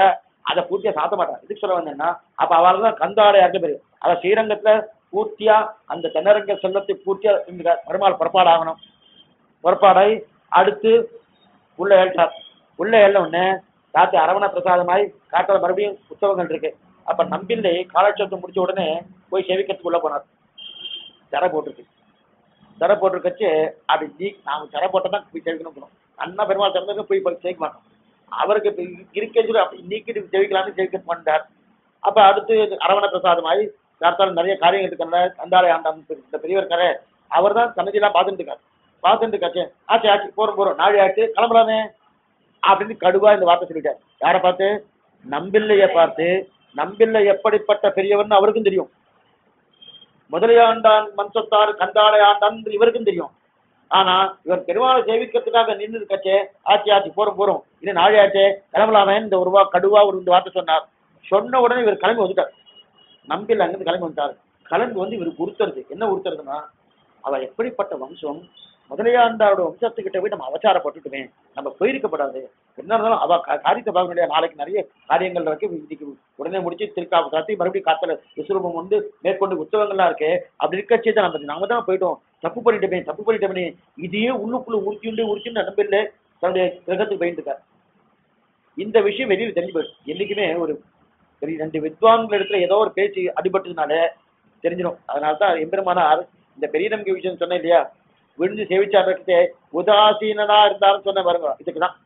அதை பூர்த்தியா சாத்த மாட்டான் இதுக்கு சொல்ல வந்தேன்னா அப்ப அவள் தான் கந்தாடை அங்க பேரு அத ஸ்ரீரங்கத்துல பூர்த்தியா அந்த தென்னரங்க செல்வத்தை பூர்த்தியா இந்த பெருமாள் புறப்பாடு ஆகணும் புறப்பாடாய் அடுத்து உள்ள ஏழ்றார் உள்ள ஏழ உடனே ராத்திரி அரவண பிரசாதமாய் காட்டுல மறுபடியும் உற்சவங்கள் இருக்கு அப்ப நம்பிள்ளை காலட்சேபத்தை முடிச்ச உடனே போய் செவிக்கிறதுக்கு உள்ள போனார் தரை போட்டிருக்கு தரை போட்டிருக்கச்சு அப்படி நீ நாம தரை போட்டதான் போய் செவிக்கணும் அண்ணா பெருமாள் திறந்தது போய் போய் சேர்க்க மாட்டோம் அவருக்கு இப்ப இருக்கே சொல்லி அப்படி நீக்கிட்டு ஜெயிக்கலாம்னு ஜெயிக்க பண்ணார் அப்ப அடுத்து அரவண பிரசாதமாய் கார்த்தால நிறைய காரியங்கள் இருக்காங்க அந்தாளை ஆண்டாம் இந்த பெரியவர் இருக்காரு அவர் தான் சன்னதியெல்லாம் பார்த்துட்டு இருக்காரு பார்த்துட்டு இருக்காச்சு ஆச்சு ஆச்சு போறோம் போறோம் நாளை ஆச்சு கிளம்பலாமே அப்படின்னு கடுவா இந்த வார்த்தை சொல்லிட்டார் யாரை பார்த்து நம்பிள்ளைய பார்த்து நம்பிள்ளை எப்படிப்பட்ட பெரியவர்னு அவருக்கும் தெரியும் முதலையாண்டான் மன்சத்தார் கந்தாளை ஆண்டான் இவருக்கும் தெரியும் ஆனா இவர் பெருமாளை சேவிக்கிறதுக்காக நின்று இருக்கச்சே ஆச்சி ஆச்சி போறோம் போறோம் இன்னும் நாளை ஆச்சே கிளம்பலாமே இந்த ஒரு ரூபா கடுவா ஒரு இந்த வார்த்தை சொன்னார் சொன்ன உடனே இவர் கிளம்பி வந்துட்டார் நம்பில் அங்கிருந்து கிளம்பி வந்துட்டார் கிளம்பி வந்து இவருக்கு உறுத்துறது என்ன உறுத்துறதுன்னா அவ எப்படிப்பட்ட வம்சம் முதலையாண்டாரோட வம்சத்துக்கிட்ட போய் நம்ம அவசாரப்பட்டுட்டுமே நம்ம போயிருக்கப்படாது என்ன இருந்தாலும் அவ கா- காரியத்தை பார்க்க முடியாது நாளைக்கு நிறைய காரியங்கள் இருக்கு இன்னைக்கு உடனே முடிச்சு திருக்காப்பு சாத்தி மறுபடியும் காத்தல விஸ்வரூபம் வந்து மேற்கொண்டு உற்சவங்கள்லாம் இருக்கு அப்படி இருக்கச்சே தான் நம்ம நாம தான் போயிட்டோம் தப்பு பண்ணிட்டோமே தப்பு பண்ணிட்டோமே இதையே உள்ளுக்குள்ள உருக்கிண்டு உருக்கிண்டு நம்பில்ல தன்னுடைய கிரகத்துக்கு போயிட்டு இருக்கார் இந்த விஷயம் வெளியில தெரிஞ்சு போயிடும் என்னைக்குமே ஒரு பெரிய ரெண்டு வித்வான்கள் இடத்துல ஏதோ ஒரு பேச்சு அடிபட்டதுனால தெரிஞ்சிடும் அதனால தான் எம்பெருமானார் இந்த பெரிய நம்பிக்கை விஷயம் சொன்னேன் இல்லையா விழுந்து சேவிச்சாட்டே உதாசீனனா இருந்தாலும் சொன்ன பாருங்க இதுக்கு தான்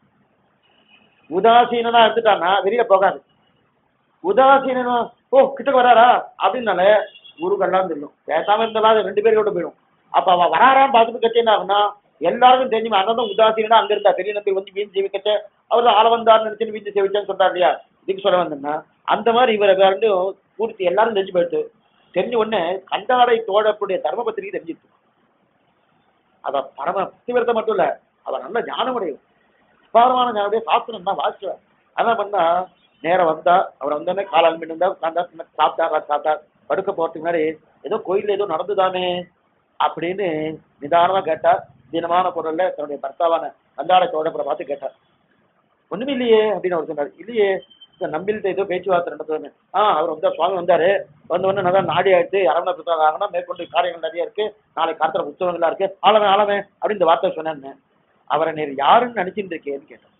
உதாசீனனா இருந்துட்டான்னா வெளியில போகாது உதாசீனனா ஓ கிட்ட வராரா அப்படின்னால குருக்கெல்லாம் தெரியும் பேசாம இருந்தாலும் அது ரெண்டு பேரோட போயிடும் அப்ப அவன் வராரான்னு பார்த்துட்டு கட்சி என்ன ஆகுனா எல்லாருக்கும் தெரிஞ்சு அண்ணன் தான் உதாசீனா அங்க இருந்தா பெரிய நம்பி வந்து வீண் சேவிக்கச்ச அவர் ஆள வந்தார் நினைச்சு வீண் சேவிச்சான்னு சொல்றாரு இல்லையா இதுக்கு சொல்ல வந்தேன்னா அந்த மாதிரி இவரை ரெண்டும் பூர்த்தி எல்லாரும் தெரிஞ்சு போயிடுச்சு தெரிஞ்ச உடனே கண்டாடை தோழக்கூடிய தர்ம பத்திரிகை தெரிஞ்சிருக்கு அவ பரம பக்திவிரதம் மட்டும் இல்ல அவ நல்ல ஞானமுடையவர் அபாரமான ஞானமுடைய சாஸ்திரம் தான் வாசிச்சவர் அதான் பண்ணா நேரம் வந்தா அவர் வந்தோடனே காலால் மீன் வந்தா உட்காந்தா சாப்பிட்டா சாப்பிட்டா படுக்க போறதுக்கு முன்னாடி ஏதோ கோயில்ல ஏதோ நடந்துதானே அப்படின்னு நிதானமா கேட்டார் தீனமான குரல்ல தன்னுடைய பர்த்தாவான அந்தாட தோழப்பரை பார்த்து கேட்டார் ஒண்ணுமே இல்லையே அப்படின்னு அவர் சொன்னார் இல்லையே இந்த நம்பில்ட்ட ஏதோ பேச்சுவார்த்தை நடத்துவாங்க ஆ அவர் வந்து சுவாமி வந்தாரு வந்த உடனே நல்லா நாடி ஆயிடுச்சு அரவண பிரசாதம் ஆகணும் மேற்கொண்டு காரியங்கள் நிறைய இருக்கு நாளை காத்திர உற்சவங்களா இருக்கு ஆளவே ஆளவே அப்படின்னு இந்த வார்த்தை சொன்னேன்னு அவரை நீர் யாருன்னு நினைச்சிட்டு இருக்கேன்னு கேட்டேன்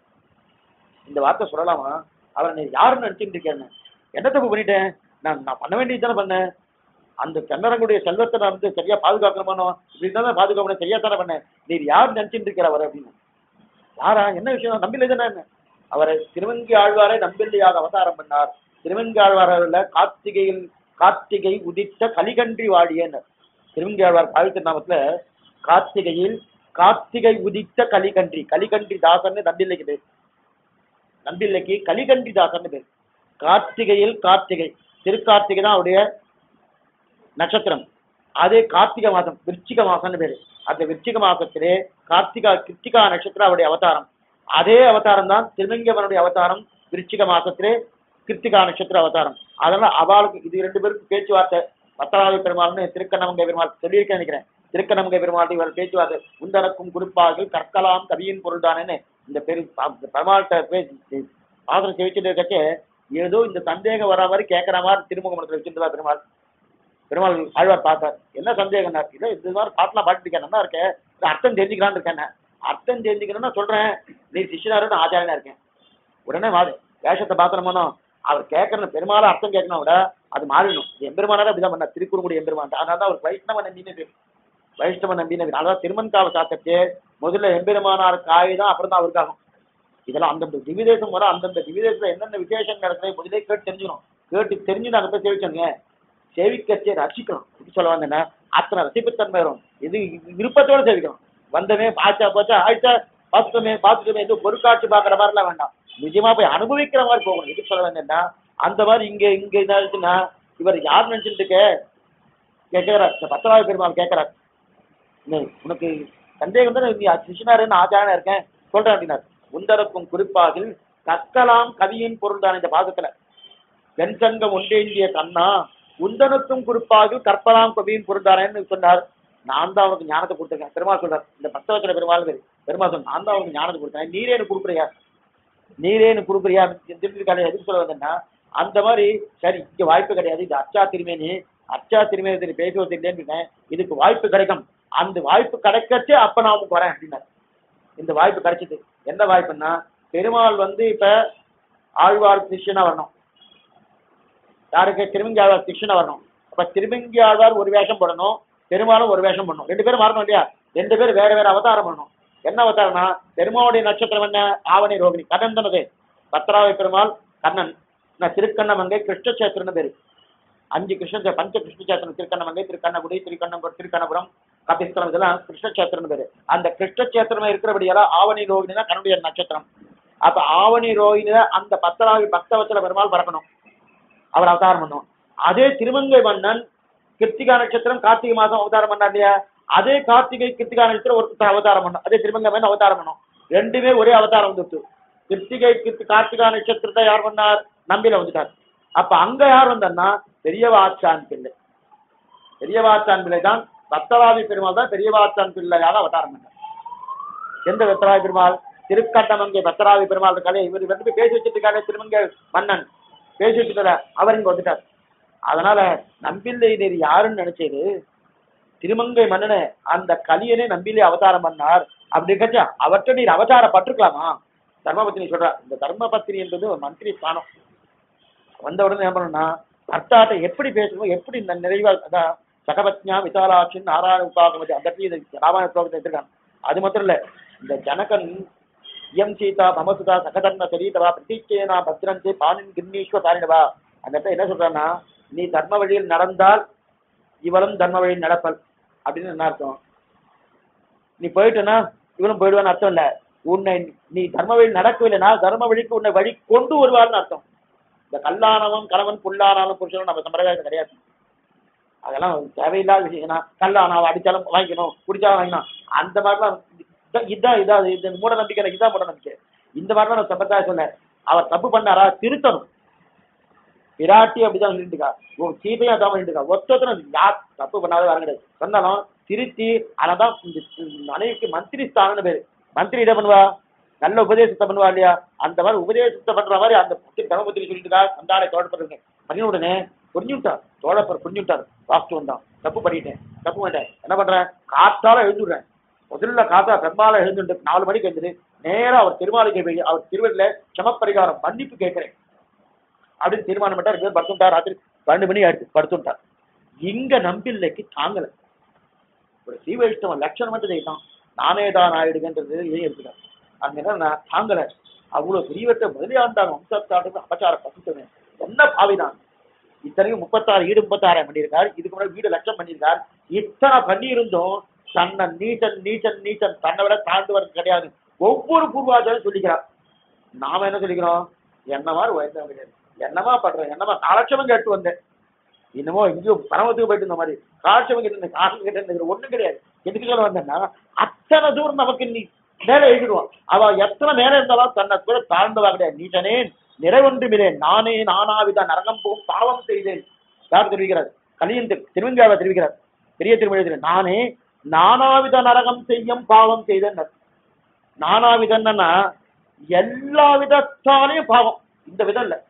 இந்த வார்த்தை சொல்லலாமா அவரை நீர் யாருன்னு நினைச்சிட்டு இருக்கேன்னு என்ன தப்பு பண்ணிட்டேன் நான் நான் பண்ண வேண்டியது தானே பண்ணேன் அந்த தென்னரங்குடைய செல்வத்தை நான் வந்து சரியா பாதுகாக்கணுமானோ இப்படி தான் பாதுகாக்கணும் சரியா தானே பண்ணேன் நீர் யார் நினைச்சிட்டு இருக்கிற அவர் அப்படின்னு யாரா என்ன விஷயம் நம்பில்லை தானே என்ன அவரை திருவங்கி ஆழ்வாரை நம்பில்லையாக அவதாரம் பண்ணார் திருவங்கி ஆழ்வாரில் கார்த்திகையில் கார்த்திகை உதித்த கலிகன்றி வாடியனர் திருவங்கி ஆழ்வார் காவித்த நாமத்துல கார்த்திகையில் கார்த்திகை உதித்த கலிகன்றி கலிகன்றி தாசன்னு நம்பில்லைக்கு பேர் நம்பில்லைக்கு கலிகன்றி தாசன்னு பேர் கார்த்திகையில் கார்த்திகை திருக்கார்த்திகை தான் அவருடைய நட்சத்திரம் அதே கார்த்திகை மாதம் விருச்சிக மாசம்னு பேரு அந்த விருச்சிக மாசத்திலே கார்த்திகா கிருத்திகா நட்சத்திரம் அவருடைய அவதாரம் அதே அவதாரம் தான் திருமங்கவனுடைய அவதாரம் விருச்சிக மாசத்திலே கிருத்திகா நட்சத்திர அவதாரம் அதனால அவளுக்கு இது ரெண்டு பேருக்கும் பேச்சுவார்த்தை பத்தராவது பெருமாள்னு திருக்கண்ணமங்கை பெருமாள் சொல்லியிருக்கேன் நினைக்கிறேன் திருக்கண்ணமங்கை பெருமாள் இவர் பேச்சுவார்த்தை உந்தனக்கும் குறிப்பாக கற்கலாம் கவியின் பொருள்தானேன்னு இந்த பெரு பெருமாள்கிட்ட பேசி ஆதரவு செவிச்சுட்டு இருக்கச்சே ஏதோ இந்த சந்தேகம் வர மாதிரி கேட்கற மாதிரி திருமுகமனத்தில் வச்சிருந்தா பெருமாள் பெருமாள் ஆழ்வார் பார்த்தார் என்ன சந்தேகம் இல்ல இது மாதிரி பாட்டுலாம் பாட்டு இருக்கேன் நல்லா இருக்கேன் இது அர்த்தம் தெரிஞ்சுக்கலான்னு இருக்கேன் அர்த்தம் தெரிஞ்சுக்கணும்னா சொல்றேன் நீ சிஷ்யனாரு நான் ஆச்சாரியனா இருக்கேன் உடனே மாறு வேஷத்தை பாத்திரமானோ அவர் கேட்கற பெருமாளை அர்த்தம் கேட்கணும் விட அது மாறிடும் இது எம்பெருமானாரே அப்படிதான் பண்ணார் திருக்குறங்குடி எம்பெருமான் அதனால தான் அவர் வைஷ்ணவ நம்பின்னு பேர் வைஷ்ணவ நம்பின்னு பேர் அதான் திருமன்காவ சாத்தಕ್ಕೆ முதல்ல எம்பெருமானார் காய் தான் அப்புறம் தான் அவருக்காகும் இதெல்லாம் அந்தந்த திவிதேசம் வர அந்தந்த திவிதேசத்துல என்னென்ன விசேஷம் நடக்குது முதலே கேட்டு தெரிஞ்சுக்கணும் கேட்டு தெரிஞ்சு நாங்கள் போய் சேவிச்சோங்க சேவிக்கச்சே ரசிக்கணும் இது சொல்ல வந்தேன்னா அத்தனை ரசிப்புத்தன்மை வரும் இது விருப்பத்தோட சேவிக்கணும் வந்தமே பாச்சா போச்சா ஆயிட்டா பார்த்துட்டோமே பார்த்துட்டோமே எதுவும் பொருட்காட்சி பார்க்குற மாதிரிலாம் வேண்டாம் நிஜமா போய் அனுபவிக்கிற மாதிரி போகணும் இது சொல்ல வந்தேன்னா அந்த மாதிரி இங்க இங்க என்ன இருக்குன்னா இவர் யார் நினைச்சிட்டு இருக்க கேட்கிறார் இந்த பத்தாவது பெருமாள் கேட்கிறார் நீ- உனக்கு சந்தேகம் தான் நீ சிஷனாரு நான் ஆச்சாரனா இருக்கேன் சொல்றேன் அப்படின்னார் உந்தரக்கும் குறிப்பாகில் கற்கலாம் கவியின் பொருள் தான் இந்த பாகத்துல வெண் சங்கம் ஒன்றேந்திய கண்ணா உந்தனுக்கும் குறிப்பாக கற்பலாம் கவியின் பொருந்தாரேன்னு சொன்னார் நான் தான் அவனுக்கு ஞானத்தை கொடுத்துருக்கேன் பெருமாள் சொல்றார் இந்த பக்தவச்சன பெருமாள் பேரு. பெருமாள் சொன்ன நான் தான் அவனுக்கு ஞானத்தை கொடுத்தேன் நீரே எனக்கு கொடுக்குறியா நீரேன்னு கொடுக்குறியா திருப்பி எதுக்கு சொல்ல வந்தேன்னா அந்த மாதிரி சரி இங்க வாய்ப்பு கிடையாது இது அச்சா திருமேனி அச்சா திருமேனி பேசுவது இல்லைன்னு இதுக்கு வாய்ப்பு கிடைக்கும் அந்த வாய்ப்பு கிடைக்கச்சு அப்ப நான் உங்களுக்கு வரேன் அப்படின்னாரு இந்த வாய்ப்பு கிடைச்சது என்ன வாய்ப்புன்னா பெருமாள் வந்து இப்ப ஆழ்வார் கிருஷ்ணனா வரணும் யாருக்கு திருமங்கியாழ்வார் கிருஷ்ணனா வரணும் அப்ப திருமங்கியாழ்வார் ஒரு வேஷம் போடணும் பெருமாளும் ஒரு வேஷம் பண்ணணும் ரெண்டு பேரும் மாறணும் இல்லையா ரெண்டு பேரும் வேற வேற அவதாரம் பண்ணணும் என்ன அவதாரம்னா பெருமாளுடைய நட்சத்திரம் என்ன ஆவணி ரோகிணி கண்ணன் தானது பத்ராவை பெருமாள் கண்ணன் நான் திருக்கண்ணமங்கை கிருஷ்ணசேத்திரன்னு பேரு அஞ்சு கிருஷ்ண பஞ்ச கிருஷ்ணசேத்திரம் திருக்கண்ணமங்கை திருக்கண்ணகுடி திருக்கண்ணபுரம் திருக்கண்ணபுரம் கபிஸ்தலம் இதெல்லாம் கிருஷ்ணசேத்திரம் பேரு அந்த கிருஷ்ணசேத்திரம் இருக்கிறபடியெல்லாம் ஆவணி ரோகிணி தான் கண்ணுடைய நட்சத்திரம் அப்ப ஆவணி ரோகிணி அந்த பத்தராவி பக்தவச்சல பெருமாள் பறக்கணும் அவர் அவதாரம் பண்ணும் அதே திருமங்கை மன்னன் கிருத்திகா நட்சத்திரம் கார்த்திகை மாதம் அவதாரம் பண்ணா இல்லையா அதே கார்த்திகை கிருத்திகா நட்சத்திரம் ஒரு அவதாரம் பண்ணும் அதே திருமங்கை மன்னன் அவதாரம் பண்ணும் ரெண்டுமே ஒரே அவதாரம் வந்துட்டு கிருத்திகை கிருத்தி கார்த்திகா நட்சத்திரத்தை யார் பண்ணார் நம்பில வந்துட்டார் அப்ப அங்க யார் வந்தார்னா பெரியவாச்சான் பிள்ளை பெரியவாச்சான் பிள்ளை தான் பத்தராவி பெருமாள் தான் பெரியவாச்சான் பிள்ளையாக அவதாரம் பண்ணார் எந்த பத்தராவி பெருமாள் திருக்கட்டமங்கை பத்தராவி பெருமாள் இருக்காரு இவர் வந்து போய் பேசி வச்சிட்டு இருக்காரு திருமங்கை மன்னன் பேசி வச்சுட்டார அவர் இங்க வந்துட்டார் அதனால நம்பிள்ளை நீர் யாருன்னு நினைச்சது திருமங்கை மன்னனே அந்த கலியனே நம்பிலே அவதாரம் பண்ணார் அப்படி கச்சா அவர்கிட்ட நீர் அவதாரப்பட்டிருக்கலாமா தர்மபத்தினி சொல்றா இந்த தர்மபத்தினி என்பது ஒரு மந்திரி ஸ்தானம் வந்த உடனே என்ன பண்ணணும்னா பர்த்தாட்ட எப்படி பேசணும் எப்படி இந்த நிறைவா அதான் சகபத்ஞா விசாலாட்சின் நாராயண உபாகமதி அந்த இடத்துல இது ராமாயண ஸ்லோகத்தை எடுத்திருக்காங்க அது மட்டும் இல்ல இந்த ஜனகன் இயம் சீதா மமசுதா சகதர்ம சரீதவா பிரதீச்சேனா பத்ரந்தே பானின் கிர்ணீஸ்வ தாரிணவா அந்த இடத்துல என்ன சொல்றான்னா நீ தர்ம வழியில் நடந்தால் இவளும் தர்ம வழியில் நடப்பல் அப்படின்னு என்ன அர்த்தம் நீ போயிட்டனா இவளும் போயிடுவான்னு அர்த்தம் இல்ல உன்னை நீ தர்ம வழியில் நடக்கவில்லைனா தர்ம வழிக்கு உன்னை வழி கொண்டு வருவாள்னு அர்த்தம் இந்த கல்லானவன் கணவன் புல்லானாலும் புருஷனும் நம்ம சம்பிரதாயத்தில் கிடையாது அதெல்லாம் தேவையில்லாத விஷயம் ஏன்னா கல்லானா அவன் அடிச்சாலும் வாங்கிக்கணும் குடிச்சாலும் வாங்கிக்கணும் அந்த மாதிரிலாம் இதான் இதான் இதான் இது மூட நம்பிக்கை எனக்கு இதான் மூட நம்பிக்கை இந்த மாதிரிலாம் நான் சம்பிரதாயம் சொன்னேன் அவர் தப்பு பண்ணாரா திருத்தணும் விராட்டி அப்படிதான் சொல்லிட்டுக்கா உன் சீதையும் அதான் பண்ணிட்டுக்கா ஒத்தத்தனும் யார் தப்பு பண்ணாத வர கிடையாது சொன்னாலும் திருத்தி அதான் இந்த மனைவிக்கு மந்திரி ஸ்தானம்னு பேரு மந்திரி என்ன பண்ணுவா நல்ல உபதேசத்தை பண்ணுவா இல்லையா அந்த மாதிரி உபதேசத்தை பண்ற மாதிரி அந்த தர்மபுத்திரி சொல்லிட்டுக்கா சந்தானை தோழப்படுறேன் பண்ணின உடனே புரிஞ்சுட்டார் தோழப்பர் புரிஞ்சுட்டார் வாஸ்து வந்தான் தப்பு பண்ணிட்டேன் தப்பு பண்ணிட்டேன் என்ன பண்றேன் காத்தால எழுந்துடுறேன் முதல்ல காத்தா பெரும்பாலும் எழுந்துட்டு நாலு மணிக்கு எழுந்துட்டு நேரா அவர் திருமாளிகை போய் அவர் திருவள்ளில சமப்பரிகாரம் மன்னிப்பு கேட்கிறேன் அப்படின்னு தீர்மானம் பண்ணார் ரெண்டு பேரும் படுத்துட்டார் ராத்திரி பன்னெண்டு மணி ஆயிடுச்சு படுத்துட்டார் இங்க நம்பில்லைக்கு தாங்கல ஒரு சீவைஷ்ணவன் லட்சணம் மட்டும் செய்தான் நானே தான் ஆயிடுங்கன்றது ஏன் இருக்கிறார் அங்க என்ன நான் தாங்கல அவ்வளவு பெரியவற்றை முதலியாண்டாங்க வம்சத்தாட்டு அபச்சார பசுத்தவன் என்ன பாவிதான் இத்தனையும் முப்பத்தாறு ஈடு முப்பத்தாறாயிரம் பண்ணியிருக்கார் இதுக்கு முன்னாடி வீடு லட்சம் பண்ணியிருக்கார் இத்தனை பண்ணியிருந்தும் தன்னை நீச்சன் நீச்சன் நீச்சன் தன்னை விட தாண்டு வரது கிடையாது ஒவ்வொரு பூர்வாச்சாரம் சொல்லிக்கிறார் நாம என்ன சொல்லிக்கிறோம் என்ன மாதிரி உயர்ந்தவன் கிடையாது என்னமா பண்றேன் என்னமா காலட்சமம் கேட்டு வந்தேன் என்னமோ எங்கேயோ பரமத்துக்கு போயிட்டு இருந்த மாதிரி காலட்சமம் கேட்டு இருந்தேன் காசு கேட்டு இருந்தது ஒண்ணும் கிடையாது எதுக்கு சொல்ல வந்தேன்னா அத்தனை தூரம் நமக்கு நீ மேலே எழுதிடுவான் அவ எத்தனை மேலே இருந்தாலும் தன்னை கூட தாழ்ந்தவா கிடையாது நீச்சனே நிறைவொன்றுமில்லேன் நானே நானாவித நரகம் போகும் பாவம் செய்தேன் யார் தெரிவிக்கிறார் கலியன் திருவங்காவை தெரிவிக்கிறார் பெரிய திருமணி நானே நானாவித நரகம் செய்யும் பாவம் செய்தேன் நானாவிதன்னா எல்லா விதத்தாலையும் பாவம் இந்த விதம் இல்ல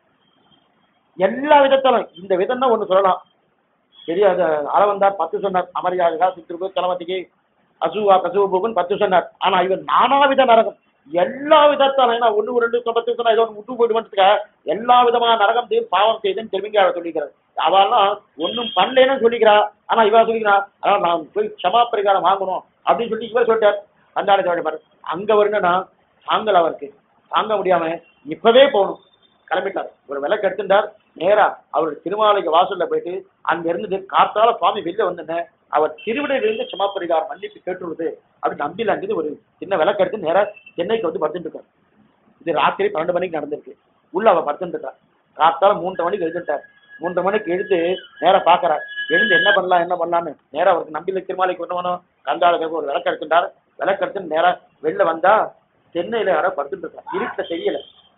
எல்லா விதத்தாலும் இந்த விதம்னா ஒண்ணு சொல்லலாம் பெரிய அளவந்தார் பத்து சொன்னார் அமரியாதா சித்திருக்கு தளபதிக்கு அசுவா கசுவபூபன் பத்து சொன்னார் ஆனா இவன் நானாவித நரகம் எல்லா விதத்தாலும் ஏன்னா ஒண்ணு ரெண்டு பத்து சொன்னா ஏதோ ஒன்று விட்டு போயிட்டு எல்லா விதமான நரகம் செய்து பாவம் செய்துன்னு திரும்பிங்க சொல்லிக்கிறார் அவெல்லாம் ஒன்றும் பண்ணலன்னு சொல்லிக்கிறா ஆனா இவா சொல்லிக்கிறா அதான் நான் போய் க்ஷமா பரிகாரம் வாங்கணும் அப்படின்னு சொல்லி இவர் சொல்லிட்டார் அந்தாள சொல்லிப்பாரு அங்க வருங்கன்னா தாங்கல் அவருக்கு தாங்க முடியாம இப்பவே போகணும் கிளம்பிட்டார் ஒரு விளக்கு எடுத்துட்டார் நேரா அவர் திருமாலைக்கு வாசல்ல போயிட்டு அங்க இருந்துட்டு காத்தால சுவாமி வெளில வந்துட்டேன் அவர் திருவிடையிலிருந்து க்ஷமா பரிகாரம் மன்னிப்பு கேட்டுள்ளது அப்படின்னு நம்பில அங்கிருந்து ஒரு சின்ன விளக்கு எடுத்து நேரா சென்னைக்கு வந்து படுத்துட்டு இருக்கார் இது ராத்திரி பன்னெண்டு மணிக்கு நடந்திருக்கு உள்ள அவர் படுத்துட்டு இருக்கார் காத்தால மூன்றரை மணிக்கு எழுந்துட்டார் மூன்றரை மணிக்கு எழுந்து நேரா பாக்குறார் எழுந்து என்ன பண்ணலாம் என்ன பண்ணலாம்னு நேரா அவருக்கு நம்பில திருமாலைக்கு ஒண்ணு வேணும் கந்தாளுக்கு ஒரு விளக்கு எடுத்துட்டார் விளக்கு எடுத்து நேரா வெளில வந்தா சென்னையில யாரோ படுத்துட்டு இருக்கார் இருட்ட தெரியல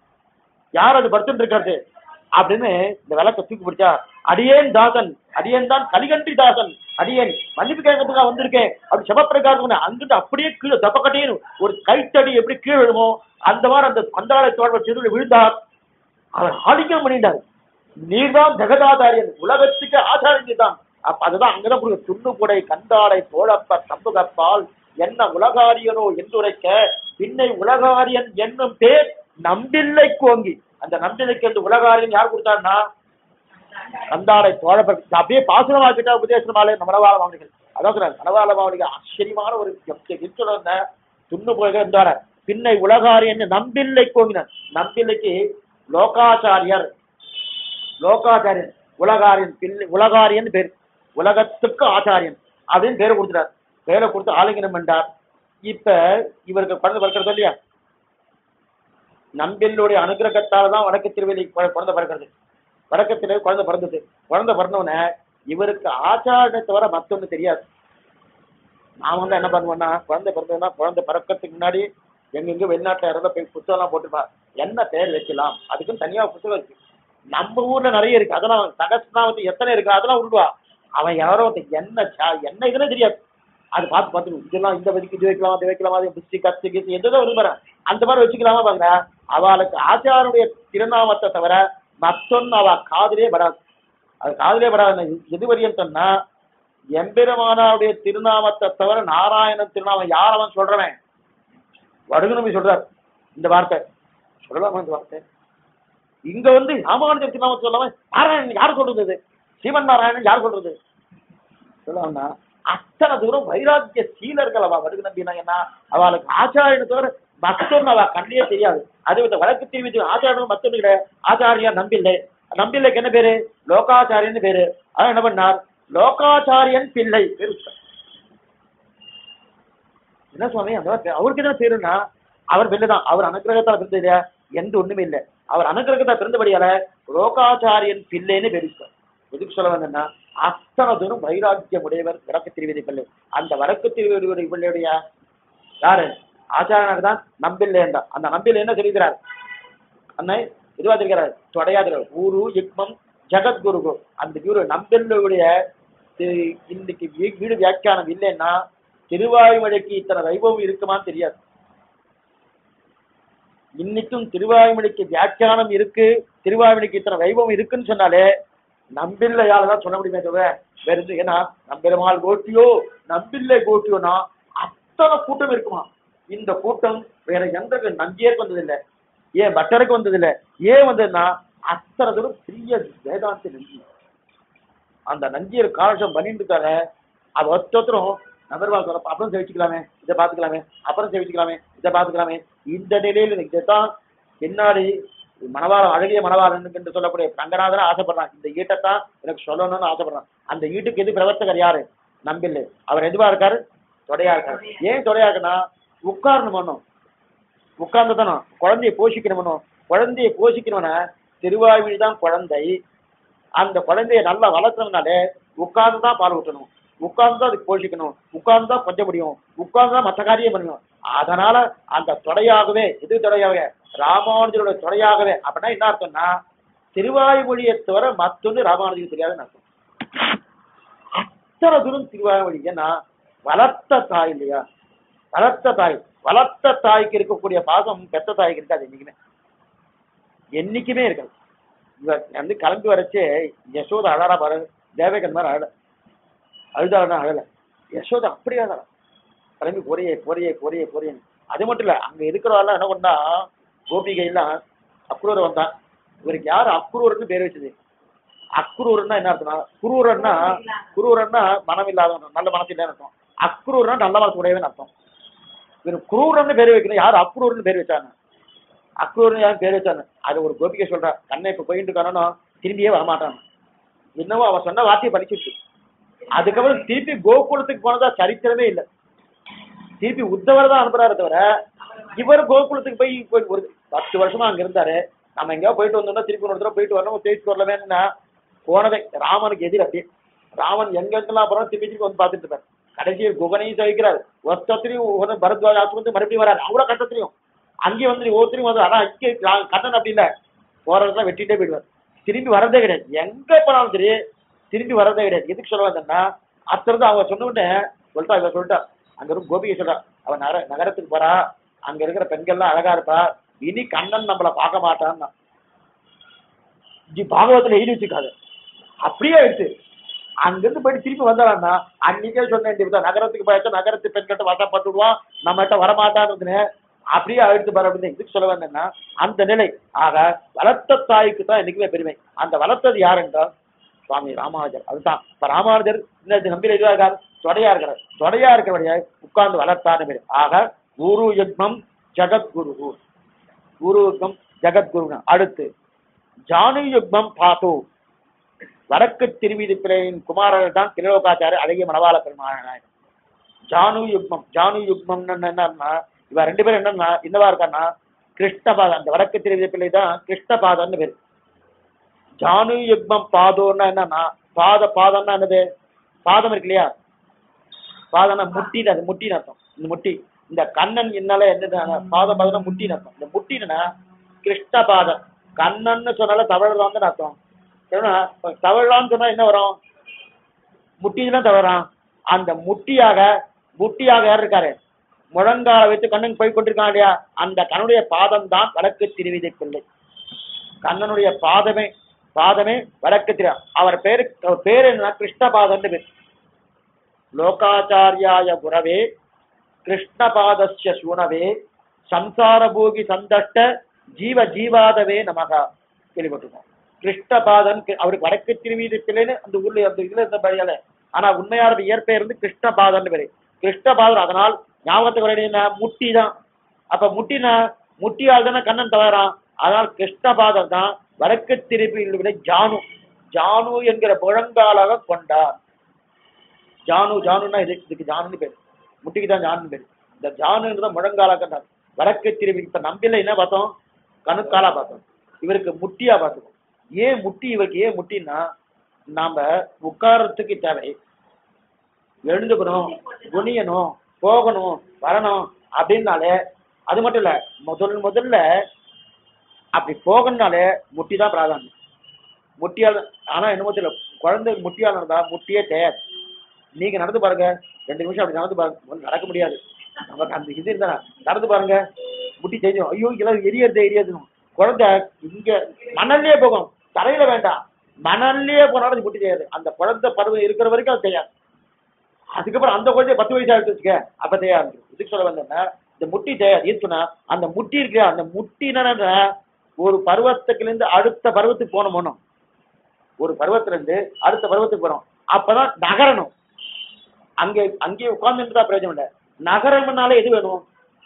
யார் அது படுத்துட்டு இருக்காரு அப்படின்னு இந்த விளக்க தூக்கி பிடிச்சா அடியேன் தாசன் அடியேன் தான் கலிகன்றி தாசன் அடியேன் மன்னிப்பு கேட்கறதுக்காக வந்திருக்கேன் அப்படி சிவப்பிரகாசம் அங்கிட்டு அப்படியே கீழே தப்பக்கட்டேன்னு ஒரு கைத்தடி எப்படி கீழே விழுமோ அந்த மாதிரி அந்த கந்தாளை தோழர் திருவிழி விழுந்தார் அவர் ஆதிக்கம் பண்ணிட்டார் நீர்தான் ஜெகதாதாரியன் உலகத்துக்கு ஆச்சாரியன் தான் அப்ப அதுதான் அங்கதான் புரியும் துண்ணுபுடை கந்தாடை தோழப்ப தம்புகப்பால் என்ன உலகாரியனோ என்றுரைக்க பின்னை உலகாரியன் என்னும் பேர் நம்பில்லை கோங்கி அந்த நம்பில்லைக்கு அந்த உலகாரியன் யார் கொடுத்தாருன்னா கந்தாடை தோழப்ப அப்படியே பாசனமாக்கிட்டா உபதேசமாலே மனவாள மாவனிகள் அதான் சொல்றாங்க மனவாள மாவனிகள் ஆச்சரியமான ஒரு சொல்ல துண்ணு போக இருந்தார பின்னை உலகாரியன் நம்பில்லை கோங்கினார் நம்பில்லைக்கு லோகாச்சாரியர் லோகாச்சாரியன் உலகாரியன் பிள்ளை உலகாரியன் பேர் உலகத்துக்கு ஆச்சாரியன் அப்படின்னு பேரை கொடுத்துட்டார் பேரை கொடுத்து ஆலிங்கனம் பண்ணார் இப்ப இவருக்கு குழந்தை பிறக்கிறது இல்லையா நம்பில்லுடைய அனுகிரகத்தால தான் வடக்கு திருவெளி குழ- குழந்தை பிறக்கிறது வடக்கத்திலே குழந்தை பிறந்தது குழந்தை பிறந்தவொடனே இவருக்கு ஆச்சாரத்தை தவிர மத்தொன்னு தெரியாது நான் வந்து என்ன பண்ணுவேன்னா குழந்தை பிறந்ததுன்னா குழந்தை பிறக்கிறதுக்கு முன்னாடி எங்கெங்க வெளிநாட்டுல இருந்தா போய் புத்தகம்லாம் போட்டுப்பா என்ன பேர் வைக்கலாம் அதுக்குன்னு தனியா புத்தகம் இருக்கு நம்ம ஊர்ல நிறைய இருக்கு அதெல்லாம் சகஸ்னா வந்து எத்தனை இருக்கு அதெல்லாம் விடுவா அவன் யாரோ ஒருத்தன் என்ன சா- என்ன இதுன்னு தெரியாது அது பார்த்து பார்த்து இதெல்லாம் இந்த வதிக்கு இது வைக்கலாம் அது வைக்கலாம் அது புஸ்தி கத்து கித்து எதுவும் வந்து பாரு அந்த மாதிரி வச்சுக்கலாமா பாக்குற அவளுக்கு ஆச்சாருடைய திருநாமத்தை தவிர மத்தொன்னு அவ காதிலே படாது அது காதிலே படாது எது வரையும் சொன்னா எம்பெருமானாவுடைய திருநாமத்தை தவிர நாராயணன் திருநாமம் யார் அவன் சொல்றவன் வடுகநம்பி சொல்றார் இந்த வார்த்தை சொல்லலாமா இந்த வார்த்தை இங்க வந்து ராமானுஜர் திருநாமத்தை சொல்லாம நாராயணன் யார் சொல்றது இது? சீவன் நாராயணன் யார் சொல்றது சொல்லலாம்னா அத்தனை தூரம் வைராக்கிய சீலர்கள் அவ வடுகு நம்பினா என்ன அவளுக்கு ஆச்சாரியனை தவிர மத்தொன்னு அவ கண்ணிலே தெரியாது அது இந்த வழக்கு தீர்வு ஆச்சாரியன் மத்தொன்னு கிடையாது ஆச்சாரியா நம்பில்லை நம்பில்லைக்கு என்ன பேரு லோகாச்சாரியன் பேரு அதான் என்ன பண்ணார் லோகாச்சாரியன் பிள்ளை பேரு வச்சார். என்ன சுவாமி அந்த மாதிரி பே- அவருக்கு என்ன பேருன்னா அவர் பிள்ளைதான் அவர் அனுகிரகத்தால் பிறந்தது இல்லையா எந்த ஒண்ணுமே இல்லை அவர் அனுகிரகத்தால் பிறந்தபடியால லோகாச்சாரியன் பிள்ளைன்னு பேரிச்சார் எதுக்கு சொல்ல வந்தேன்னா அத்தனை தூரம் வைராக்கியம் உடையவர் வடக்கு திருவிதி பிள்ளை அந்த வடக்கு திருவிதி பிள்ளையுடைய யாரு ஆச்சாரனாக தான் நம்பில்லை என்றார் அந்த நம்பில் என்ன தெரிவிக்கிறார் அண்ணே இதுவா தெரிகிறார் தொடையாதிர குரு யுக்மம் ஜெகத்குரு அந்த குரு நம்பில்லுடைய தி- இன்னைக்கு வீ- வீடு வியாக்கியானம் இல்லைன்னா திருவாய்மொழிக்கு இத்தனை வைபவம் இருக்குமான்னு தெரியாது இன்னைக்கும் திருவாய்மொழிக்கு வியாக்கியானம் இருக்கு திருவாய்மொழிக்கு இத்தனை வைபவம் இருக்குன்னு சொன்னாலே நம்பில்லையால தான் சொல்ல முடியுமே தவிர வேற எதுவும் ஏன்னா நம்பெருமாள் கோட்டியோ நம்பில்லை கோட்டியோனா அத்தனை கூட்டம் இருக்குமா இந்த கூட்டம் வேற எந்த நம்பியருக்கு வந்ததில்லை ஏன் பட்டருக்கு வந்ததில்லை ஏன் வந்ததுன்னா அத்தனை தூரம் பெரிய வேதாந்த நம்பி அந்த நஞ்சியர் காலட்சம் பண்ணிட்டு இருக்காரு அது ஒருத்தரும் நபர்வாள் சொல்ல அப்புறம் சேவிச்சுக்கலாமே இதை பார்த்துக்கலாமே அப்புறம் சேவிச்சுக்கலாமே இதை பார்த்துக்கலாமே இந்த நிலையில இதைத்தான் பின்னாடி மணவாளன் அழகிய மணவாளன் என்று சொல்லக்கூடிய ரங்கநாதன் ஆசைப்படுறான் இந்த ஈட்டத்தான் எனக்கு சொல்லணும்னு ஆசைப்படுறான் அந்த ஈட்டுக்கு எது பிரவர்த்தகர் யாரு நம்பில்லை அவர் எதுவா இருக்காரு தொடையா இருக்காரு ஏன் தொடையா இருக்குன்னா உட்காரணும் பண்ணும் உட்கார்ந்து தானே குழந்தைய போஷிக்கணும் குழந்தைய போஷிக்கணும்னா திருவாய்மொழி தான் குழந்தை அந்த குழந்தைய நல்லா வளர்க்கணும்னாலே உட்கார்ந்து தான் பால் ஊட்டணும் உட்கார்ந்து தான் அதுக்கு போஷிக்கணும் உட்கார்ந்து தான் கொஞ்ச முடியும் உட்கார்ந்து தான் மற்ற காரியம் பண்ணணும் அதனால அந்த தொடையாகவே எது தொடையாக ராமானுஜரோட தொடையாகவே அப்படின்னா என்ன அர்த்தம்னா திருவாய்மொழியை தவிர மற்றொன்று ராமானுஜருக்கு தெரியாதுன்னு அர்த்தம் அத்தனை தூரம் திருவாய்மொழி ஏன்னா வளர்த்த தாய் இல்லையா வளர்த்த தாய் வளர்த்த தாய்க்கு இருக்கக்கூடிய பாசம் பெத்த தாய்க்கு இருக்காது என்னைக்குமே என்னைக்குமே இருக்காது இவ வந்து கிளம்பி வரச்சே யசோதா அழறா பாரு தேவகன் மாதிரி அழல அழுதாளனா அழல யசோதா அப்படியே அழறா கிளம்பி பொறையே பொறையே பொறையே பொறையன்னு அது மட்டும் இல்ல அங்க இருக்கிறவெல்லாம் என்ன பண்ணா கோபிகை எல்லாம் அக்ரூர் வந்தான் இவருக்கு யாரு அக்ரூர்னு பேர் வச்சது அக்ரூர்னா என்ன அர்த்தம்னா குரூரன்னா குரூரன்னா மனம் இல்லாதவன் நல்ல மனசு இல்லைன்னு அர்த்தம் அக்ரூர்னா நல்ல மனசு உடையவன் அர்த்தம் இவர் குரூரன்னு பேர் வைக்கணும் யார் அக்ரூர்னு பேர் வச்சாங்க அக்ரூர்னு யாரும் பேர் வச்சாங்க அது ஒரு கோபிகை சொல்றா கண்ணை இப்ப போயிட்டு இருக்கானோ திரும்பியே வரமாட்டான் என்னவோ அவ சொன்ன வார்த்தையை படிச்சிட்டு அதுக்கப்புறம் திருப்பி கோகுலத்துக்கு போனதா சரித்திரமே இல்லை திருப்பி உத்தவர் தான் அனுப்புறாரு தவிர இவர் கோகுலத்துக்கு போய் போய் ஒரு பத்து வருஷமா அங்க இருந்தாரு நம்ம எங்கேயோ போயிட்டு வந்தோம்னா திருப்பி ஒரு தடவை போயிட்டு வரணும் தேய்ச்சி வரலவேன்னா போனதே ராமனுக்கு எதிர் அப்படியே ராமன் எங்கெங்கெல்லாம் போறோம் திருப்பி திருப்பி வந்து பார்த்துட்டு இருப்பார் கடைசியில் குகனையும் தவிக்கிறார் ஒருத்தத்திலையும் ஒரு பரத்வாஜ் ஆத்து வந்து மறுபடியும் வராரு அவ்வளவு கட்டத்திலையும் அங்கேயும் வந்து ஒவ்வொருத்தரையும் வந்து ஆனா இங்கே ரா- கண்ணன் அப்படி இல்ல போறதுலாம் வெட்டிட்டே போயிடுவார் திரும்பி வரதே கிடையாது எங்க போனாலும் சரி திரும்பி வரதே கிடையாது எதுக்கு சொல்ல வந்தேன்னா அத்திருந்து அவங்க சொன்ன உடனே சொல்லிட்டா இவ சொல்லிட்டா அங்க இருந்து கோபிகை சொல்றா அவன் நகர நகரத்துக்கு போறா அங்க இருக்கிற பெண்கள்லாம் அழகா இருப்பா இனி கண்ணன் நம்மள பார்க்க மாட்டான்னா ஜி பாகவத்துல எழுதி வச்சுக்காது அப்படியே எடுத்து அங்கிருந்து போயிட்டு திருப்பி வந்தாரான்னா அன்னைக்கே சொன்னேன் இப்ப நகரத்துக்கு போயாச்சும் நகரத்து பெண்கிட்ட வசப்பட்டுடுவான் நம்மகிட்ட வரமாட்டான்னு அப்படியே அழுத்து பாரு அப்படின்னு இதுக்கு சொல்ல வந்தேன்னா அந்த நிலை ஆக வளர்த்த தாய்க்கு தான் என்னைக்குமே பெருமை அந்த வளர்த்தது யார் என்றால் சுவாமி ராமானுஜர் அதுதான் இப்ப ராமானுஜர் இந்த நம்பியில் இதுவா இருக்கார் தொடையா இருக்கிறார் தொடையா இருக்கிறபடியா உட்கார்ந்து வளர்த்தான்னு பேரு ஆக குரு யுக்மம் ஜகத்குரு குரு யுக்மம் ஜகத்குரு அடுத்து ஜானு யுக்மம் பாத்து வடக்கு திருவிதிப்பிள்ளையின் குமாரர்கள் தான் திரிலோகாச்சாரிய அழகிய மணவாள பெருமாள் ஜானு யுக்மம் ஜானு யுக்மம்னு என்னன்னா இவ ரெண்டு பேரும் என்னன்னா என்னவா இருக்கான்னா கிருஷ்ணபாதம் அந்த வடக்கு திருவிதிப்பிள்ளை தான் கிருஷ்ணபாதம்னு பேரு ஜானு யுக்மம் பாதோன்னா என்னன்னா பாத பாதம்னா என்னது பாதம் இருக்கு இல்லையா பாதம்னா முட்டின்னு அது முட்டின்னு அர்த்தம் இந்த முட்டி இந்த கண்ணன் என்னால என்ன பாத பாதம்னா முட்டின்னு அர்த்தம் இந்த முட்டினா கிருஷ்ண பாதம் கண்ணன்னு சொன்னால தவழ்றான்னு அர்த்தம் ஏன்னா தவழான்னு சொன்னா என்ன வரும் முட்டிதான் தவறான் அந்த முட்டியாக முட்டியாக யார் இருக்காரு முழங்கால வைத்து கண்ணன் போய் கொண்டிருக்கான் இல்லையா அந்த கண்ணுடைய பாதம் தான் வடக்கு திருவிதை பிள்ளை கண்ணனுடைய பாதமே பாதமே வடக்கு திரு அவர் பேரு அவர் பேர் என்ன கிருஷ்ணபாதன்னு பேர் லோகாச்சாரியாய குரவே கிருஷ்ணபாதஸ்ய சூனவே சம்சாரபூகி சந்தஷ்ட ஜீவ ஜீவாதவே நமகா கேள்விப்பட்டிருக்கோம் கிருஷ்ணபாதன் கி- அவருக்கு வடக்கு திருவீதிப்பிள்ளைன்னு அந்த ஊர்ல அந்த இதுல இருந்த பையால ஆனா உண்மையான இயற்பெயர் வந்து கிருஷ்ணபாதன் பேரு கிருஷ்ணபாதன் அதனால் ஞாபகத்துக்கு வர என்ன முட்டி தான் அப்ப முட்டினா முட்டியால் தானே கண்ணன் தவறான் அதனால் கிருஷ்ணபாதன் தான் வடக்கு திருப்பி ஜானு ஜானு என்கிற முழங்காலாக கொண்டார் ஜானு ஜானுன்னா இது இதுக்கு ஜானுன்னு பேரு முட்டிக்கு தான் ஜானுன்னு பேரு இந்த ஜானுன்றத முழங்காலாக கொண்டார் வடக்கு திருப்பி இப்ப நம்பில என்ன பார்த்தோம் கணுக்காலா பார்த்தோம் இவருக்கு முட்டியா பார்த்துக்கோம் ஏன் முட்டி இவருக்கு ஏன் முட்டின்னா நாம உட்காரத்துக்கு தேவை எழுந்துக்கணும் குனியணும் போகணும் வரணும் அப்படின்னாலே அது மட்டும் இல்ல முதல் முதல்ல அப்படி போகணும்னாலே முட்டி தான் பிராதானியம் முட்டியால் ஆனா என்னமோ தெரியல குழந்தை முட்டியால் நடந்தா முட்டியே தேயாது நீங்க நடந்து பாருங்க ரெண்டு நிமிஷம் அப்படி நடந்து பாருங்க முதல்ல நடக்க முடியாது நமக்கு அந்த இது இருந்தா நடந்து பாருங்க முட்டி தெரியும் ஐயோ இதெல்லாம் எரியறது எரியாதுன்னு குழந்தை இங்க மணல்லையே போகும் தரையில வேண்டாம் மணல்லையே போனாலும் அது முட்டி செய்யாது அந்த குழந்தை பருவம் இருக்கிற வரைக்கும் அது செய்யாது அதுக்கப்புறம் அந்த குழந்தை பத்து வயசு ஆகிட்டு வச்சுக்க அப்ப தெரியாது இதுக்கு சொல்ல வந்தேன்னா இந்த முட்டி தெரியாது இருக்குன்னா அந்த முட்டி இருக்கு அந்த முட்டி என்னன்னா ஒரு பருவத்துக்குல இருந்து அடுத்த பருவத்துக்கு போகணும் ஒரு பருவத்துல இருந்து அடுத்த பருவத்துக்கு போறோம் அப்பதான் நகரணும் அங்கே அங்கேயே உட்கார்ந்துட்டு தான் பிரயோஜனம் இல்லை நகரம்னால எது வேணும்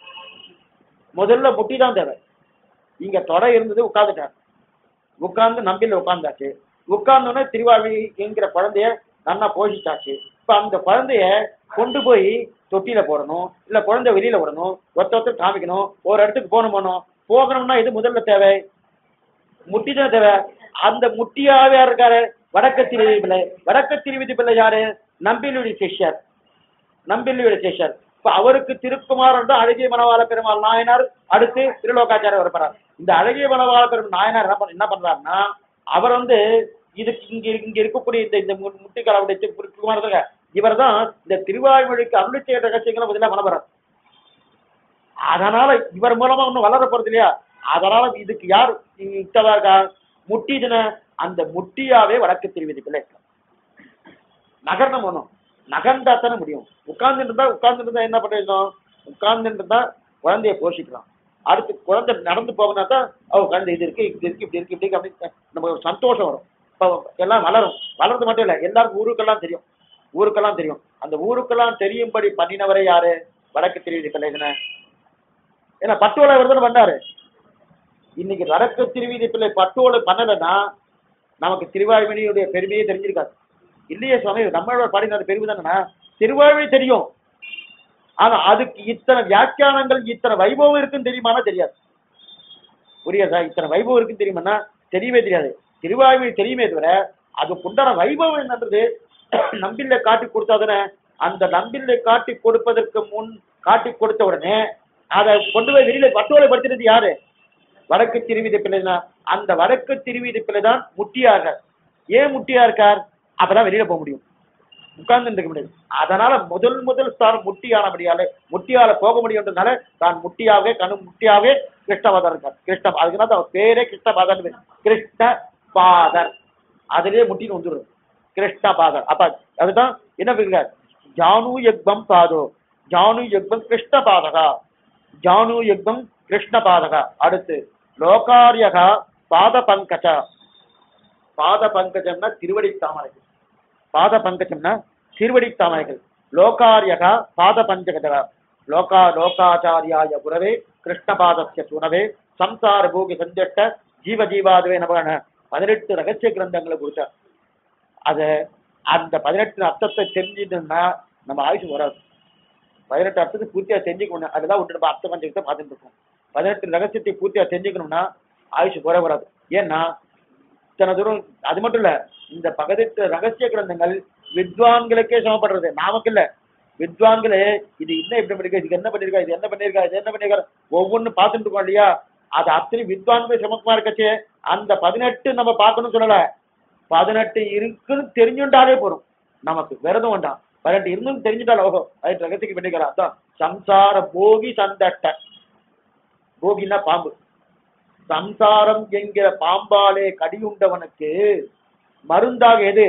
முதல்ல முட்டி தான் தேவை இங்க தொடை இருந்தது உட்கார்ந்துட்டார் உட்கார்ந்து நம்பில உட்கார்ந்தாச்சு உட்கார்ந்தோடனே திருவாழி என்கிற குழந்தைய நல்லா போஷிச்சாச்சு இப்ப அந்த குழந்தைய கொண்டு போய் தொட்டியில போடணும் இல்ல குழந்தை வெளியில விடணும் ஒருத்த ஒருத்தர் காமிக்கணும் ஒரு இடத்துக்கு போகணும் போகணும் போகணும்னா இது முதல்ல தேவை முட்டி தான் தேவை அந்த முட்டியாவே யார் இருக்காரு வடக்க திருவிதி பிள்ளை வடக்க திருவிதி பிள்ளை யாரு நம்பிலுடைய சிஷ்யர் நம்பிலுடைய சிஷ்யர் இப்ப அவருக்கு திருக்குமாரன் தான் அழகிய மனவாள பெருமாள் நாயனார் அடுத்து திருலோகாச்சாரியர் வரப்போறார் இந்த அழகிய மனவாள பெருமாள் நாயனார் என்ன பண்ண- என்ன பண்றாருன்னா அவர் வந்து இதுக்கு இங்க இங்க இருக்கக்கூடிய இந்த இந்த மு- முட்டிக்காலுடைய திருக்குமாரத்துக்கு இவர் தான் இந்த திருவாய்மொழிக்கு அருள் செய்ய ரகசியங்களை முதல்ல மனப்பறார் அதனால இவர் மூலமா ஒன்றும் வளர போறது இல்லையா அதனால இதுக்கு யார் இத்தவா இருக்கா முட்டிதுன அந்த முட்டியாவே வடக்கு திருவிதி பிள்ளை நகர்னம் ஒண்ணும் நகர்ந்தா தானே முடியும் உட்கார்ந்துட்டு இருந்தா உட்கார்ந்துட்டு இருந்தா என்ன பண்ணிருந்தோம் உட்கார்ந்துட்டு இருந்தா குழந்தைய போஷிக்கலாம் அடுத்து குழந்தை நடந்து போகனா தான் அவ குழந்தை இது இருக்கு இது இருக்கு இப்படி இருக்கு இப்படி இருக்கு அப்படின்னு நமக்கு ஒரு சந்தோஷம் வரும் இப்போ எல்லாம் வளரும் வளர்றது மட்டும் இல்ல எல்லாருக்கும் ஊருக்கெல்லாம் தெரியும் ஊருக்கெல்லாம் தெரியும் அந்த ஊருக்கெல்லாம் தெரியும்படி பண்ணினவரே யாரு வடக்கு திருவிதி பிள்ளை தானே ஏன்னா பட்டோலை விருதுன்னு பண்ணாரு இன்னைக்கு வடக்கு திருவீதி பிள்ளை பட்டோலை பண்ணலைன்னா நமக்கு திருவாய்மொழியுடைய பெருமையே தெரிஞ்சிருக்காது இல்லையே சுவாமி நம்மளோட பாடினார் பெருமை தானேண்ணா திருவாய்மொழி தெரியும் ஆனா அதுக்கு இத்தனை வியாக்கியானங்கள் இத்தனை வைபவம் இருக்குன்னு தெரியுமானா தெரியாது புரியாதா இத்தனை வைபவம் இருக்குன்னு தெரியுமானா தெரியவே தெரியாது திருவாய்மொழி தெரியுமே தவிர அதுக்கு உண்டான வைபவம் என்னன்றது நம்பில்லை காட்டி கொடுத்தாதானே அந்த நம்பில்லை காட்டி கொடுப்பதற்கு முன் காட்டி கொடுத்த உடனே அதை கொண்டு போய் வெளியில பட்டோலை படுத்துறது யாரு வடக்கு திருவிதி பிள்ளை தான் அந்த வடக்கு திருவிதி பிள்ளை தான் முட்டியா இருக்கார் ஏன் முட்டியா இருக்கார் அப்பதான் வெளியில போக முடியும் உட்கார்ந்து இருக்க முடியாது அதனால முதல் முதல் ஸ்தானம் முட்டியானபடியால முட்டியால போக முடியுன்றதுனால தான் முட்டியாவே கணு முட்டியாவே கிருஷ்ணபாதர் இருக்கார் கிருஷ்ண அதுக்குன்னா அவர் பேரே கிருஷ்ணபாதர் கிருஷ்ண பாதர் அதிலே முட்டின்னு வந்துடும் கிருஷ்ணபாதர் அப்ப அதுதான் என்ன சொல்றார் ஜானு யக்பம் பாதோ ஜானு யக்பம் கிருஷ்ண பாதகா ஜானு யக்பம் கிருஷ்ண பாதகா அடுத்து லோகாரியகா பாத பங்கஜ பாத பங்கஜம்னா திருவடி தாமரைகள் பாத பங்கஜம்னா திருவடி தாமரைகள் லோகாரியகா பாத பஞ்சகஜகா லோகா லோகாச்சாரியாய குரவே கிருஷ்ணபாதஸ்ய சுனவே சம்சார பூகி சஞ்சட்ட ஜீவ ஜீவாதுவே நமகன பதினெட்டு ரகசிய கிரந்தங்களை கொடுத்தார் அத அந்த பதினெட்டு அர்த்தத்தை தெரிஞ்சுட்டோம்னா நம்ம ஆயுஷ் வராது பதினெட்டு அர்த்தத்தை பூர்த்தியா தெரிஞ்சுக்கணும் அதெல்லாம் விட்டு நம்ம அர்த்த பஞ்சகத்தை பார்த்துட்டு இருக்கோம் பதினெட்டு ரகசியத்தை பூர்த்தியா தெரிஞ்சுக்கணும்னா ஆயுஷ் குறை வராது ஏன்னா இத்தனை தூரம் அது மட்டும் இல்ல இந்த பதினெட்டு ரகசிய கிரந்தங்கள் வித்வான்களுக்கே சமப்படுறது நமக்கு இல்ல வித்வான்களே இது என்ன இப்படி பண்ணிருக்கா இது என்ன பண்ணிருக்கா இது என்ன பண்ணிருக்கா இது என்ன பண்ணிருக்கா ஒவ்வொன்னு பார்த்துட்டு இருக்கோம் இல்லையா அது அத்தனை வித்வான்கள் சமக்குமா இருக்கச்சே அந்த பதினெட்டு நம்ம பார்க்கணும்னு சொல்லல பதினெட்டு இருக்குன்னு தெரிஞ்சுட்டாலே போதும் நமக்கு விரதம் வேண்டாம் பதினெட்டு இருந்தும் தெரிஞ்சுட்டாலும் ஓஹோ அது ரகசியக்கு பண்ணிக்கலாம் அதான் சம்சார போகி சந்தட்ட போகின்னா பாம்பு சம்சாரம் என்கிற பாம்பாலே கடியுண்டவனுக்கு மருந்தாக எது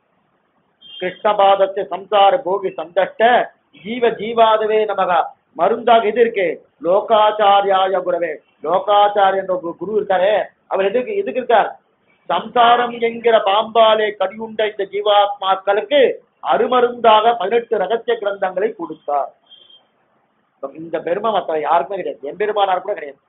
கிருஷ்ணபாதத்தை சம்சார போகி சந்தட்ட ஜீவ ஜீவாதவே நமக மருந்தாக எது இருக்கு லோகாச்சாரியாய குரவே லோகாச்சாரியன்ற ஒரு குரு இருக்காரே அவர் எதுக்கு எதுக்கு இருக்கார் சம்சாரம் என்கிற பாம்பாலே கடியுண்ட இந்த ஜீவாத்மாக்களுக்கு அருமருந்தாக பதினெட்டு ரகசிய கிரந்தங்களை கொடுத்தார் இந்த பெருமை மற்ற யாருக்குமே கிடையாது எம்பெருமானார் கூட கிடையாது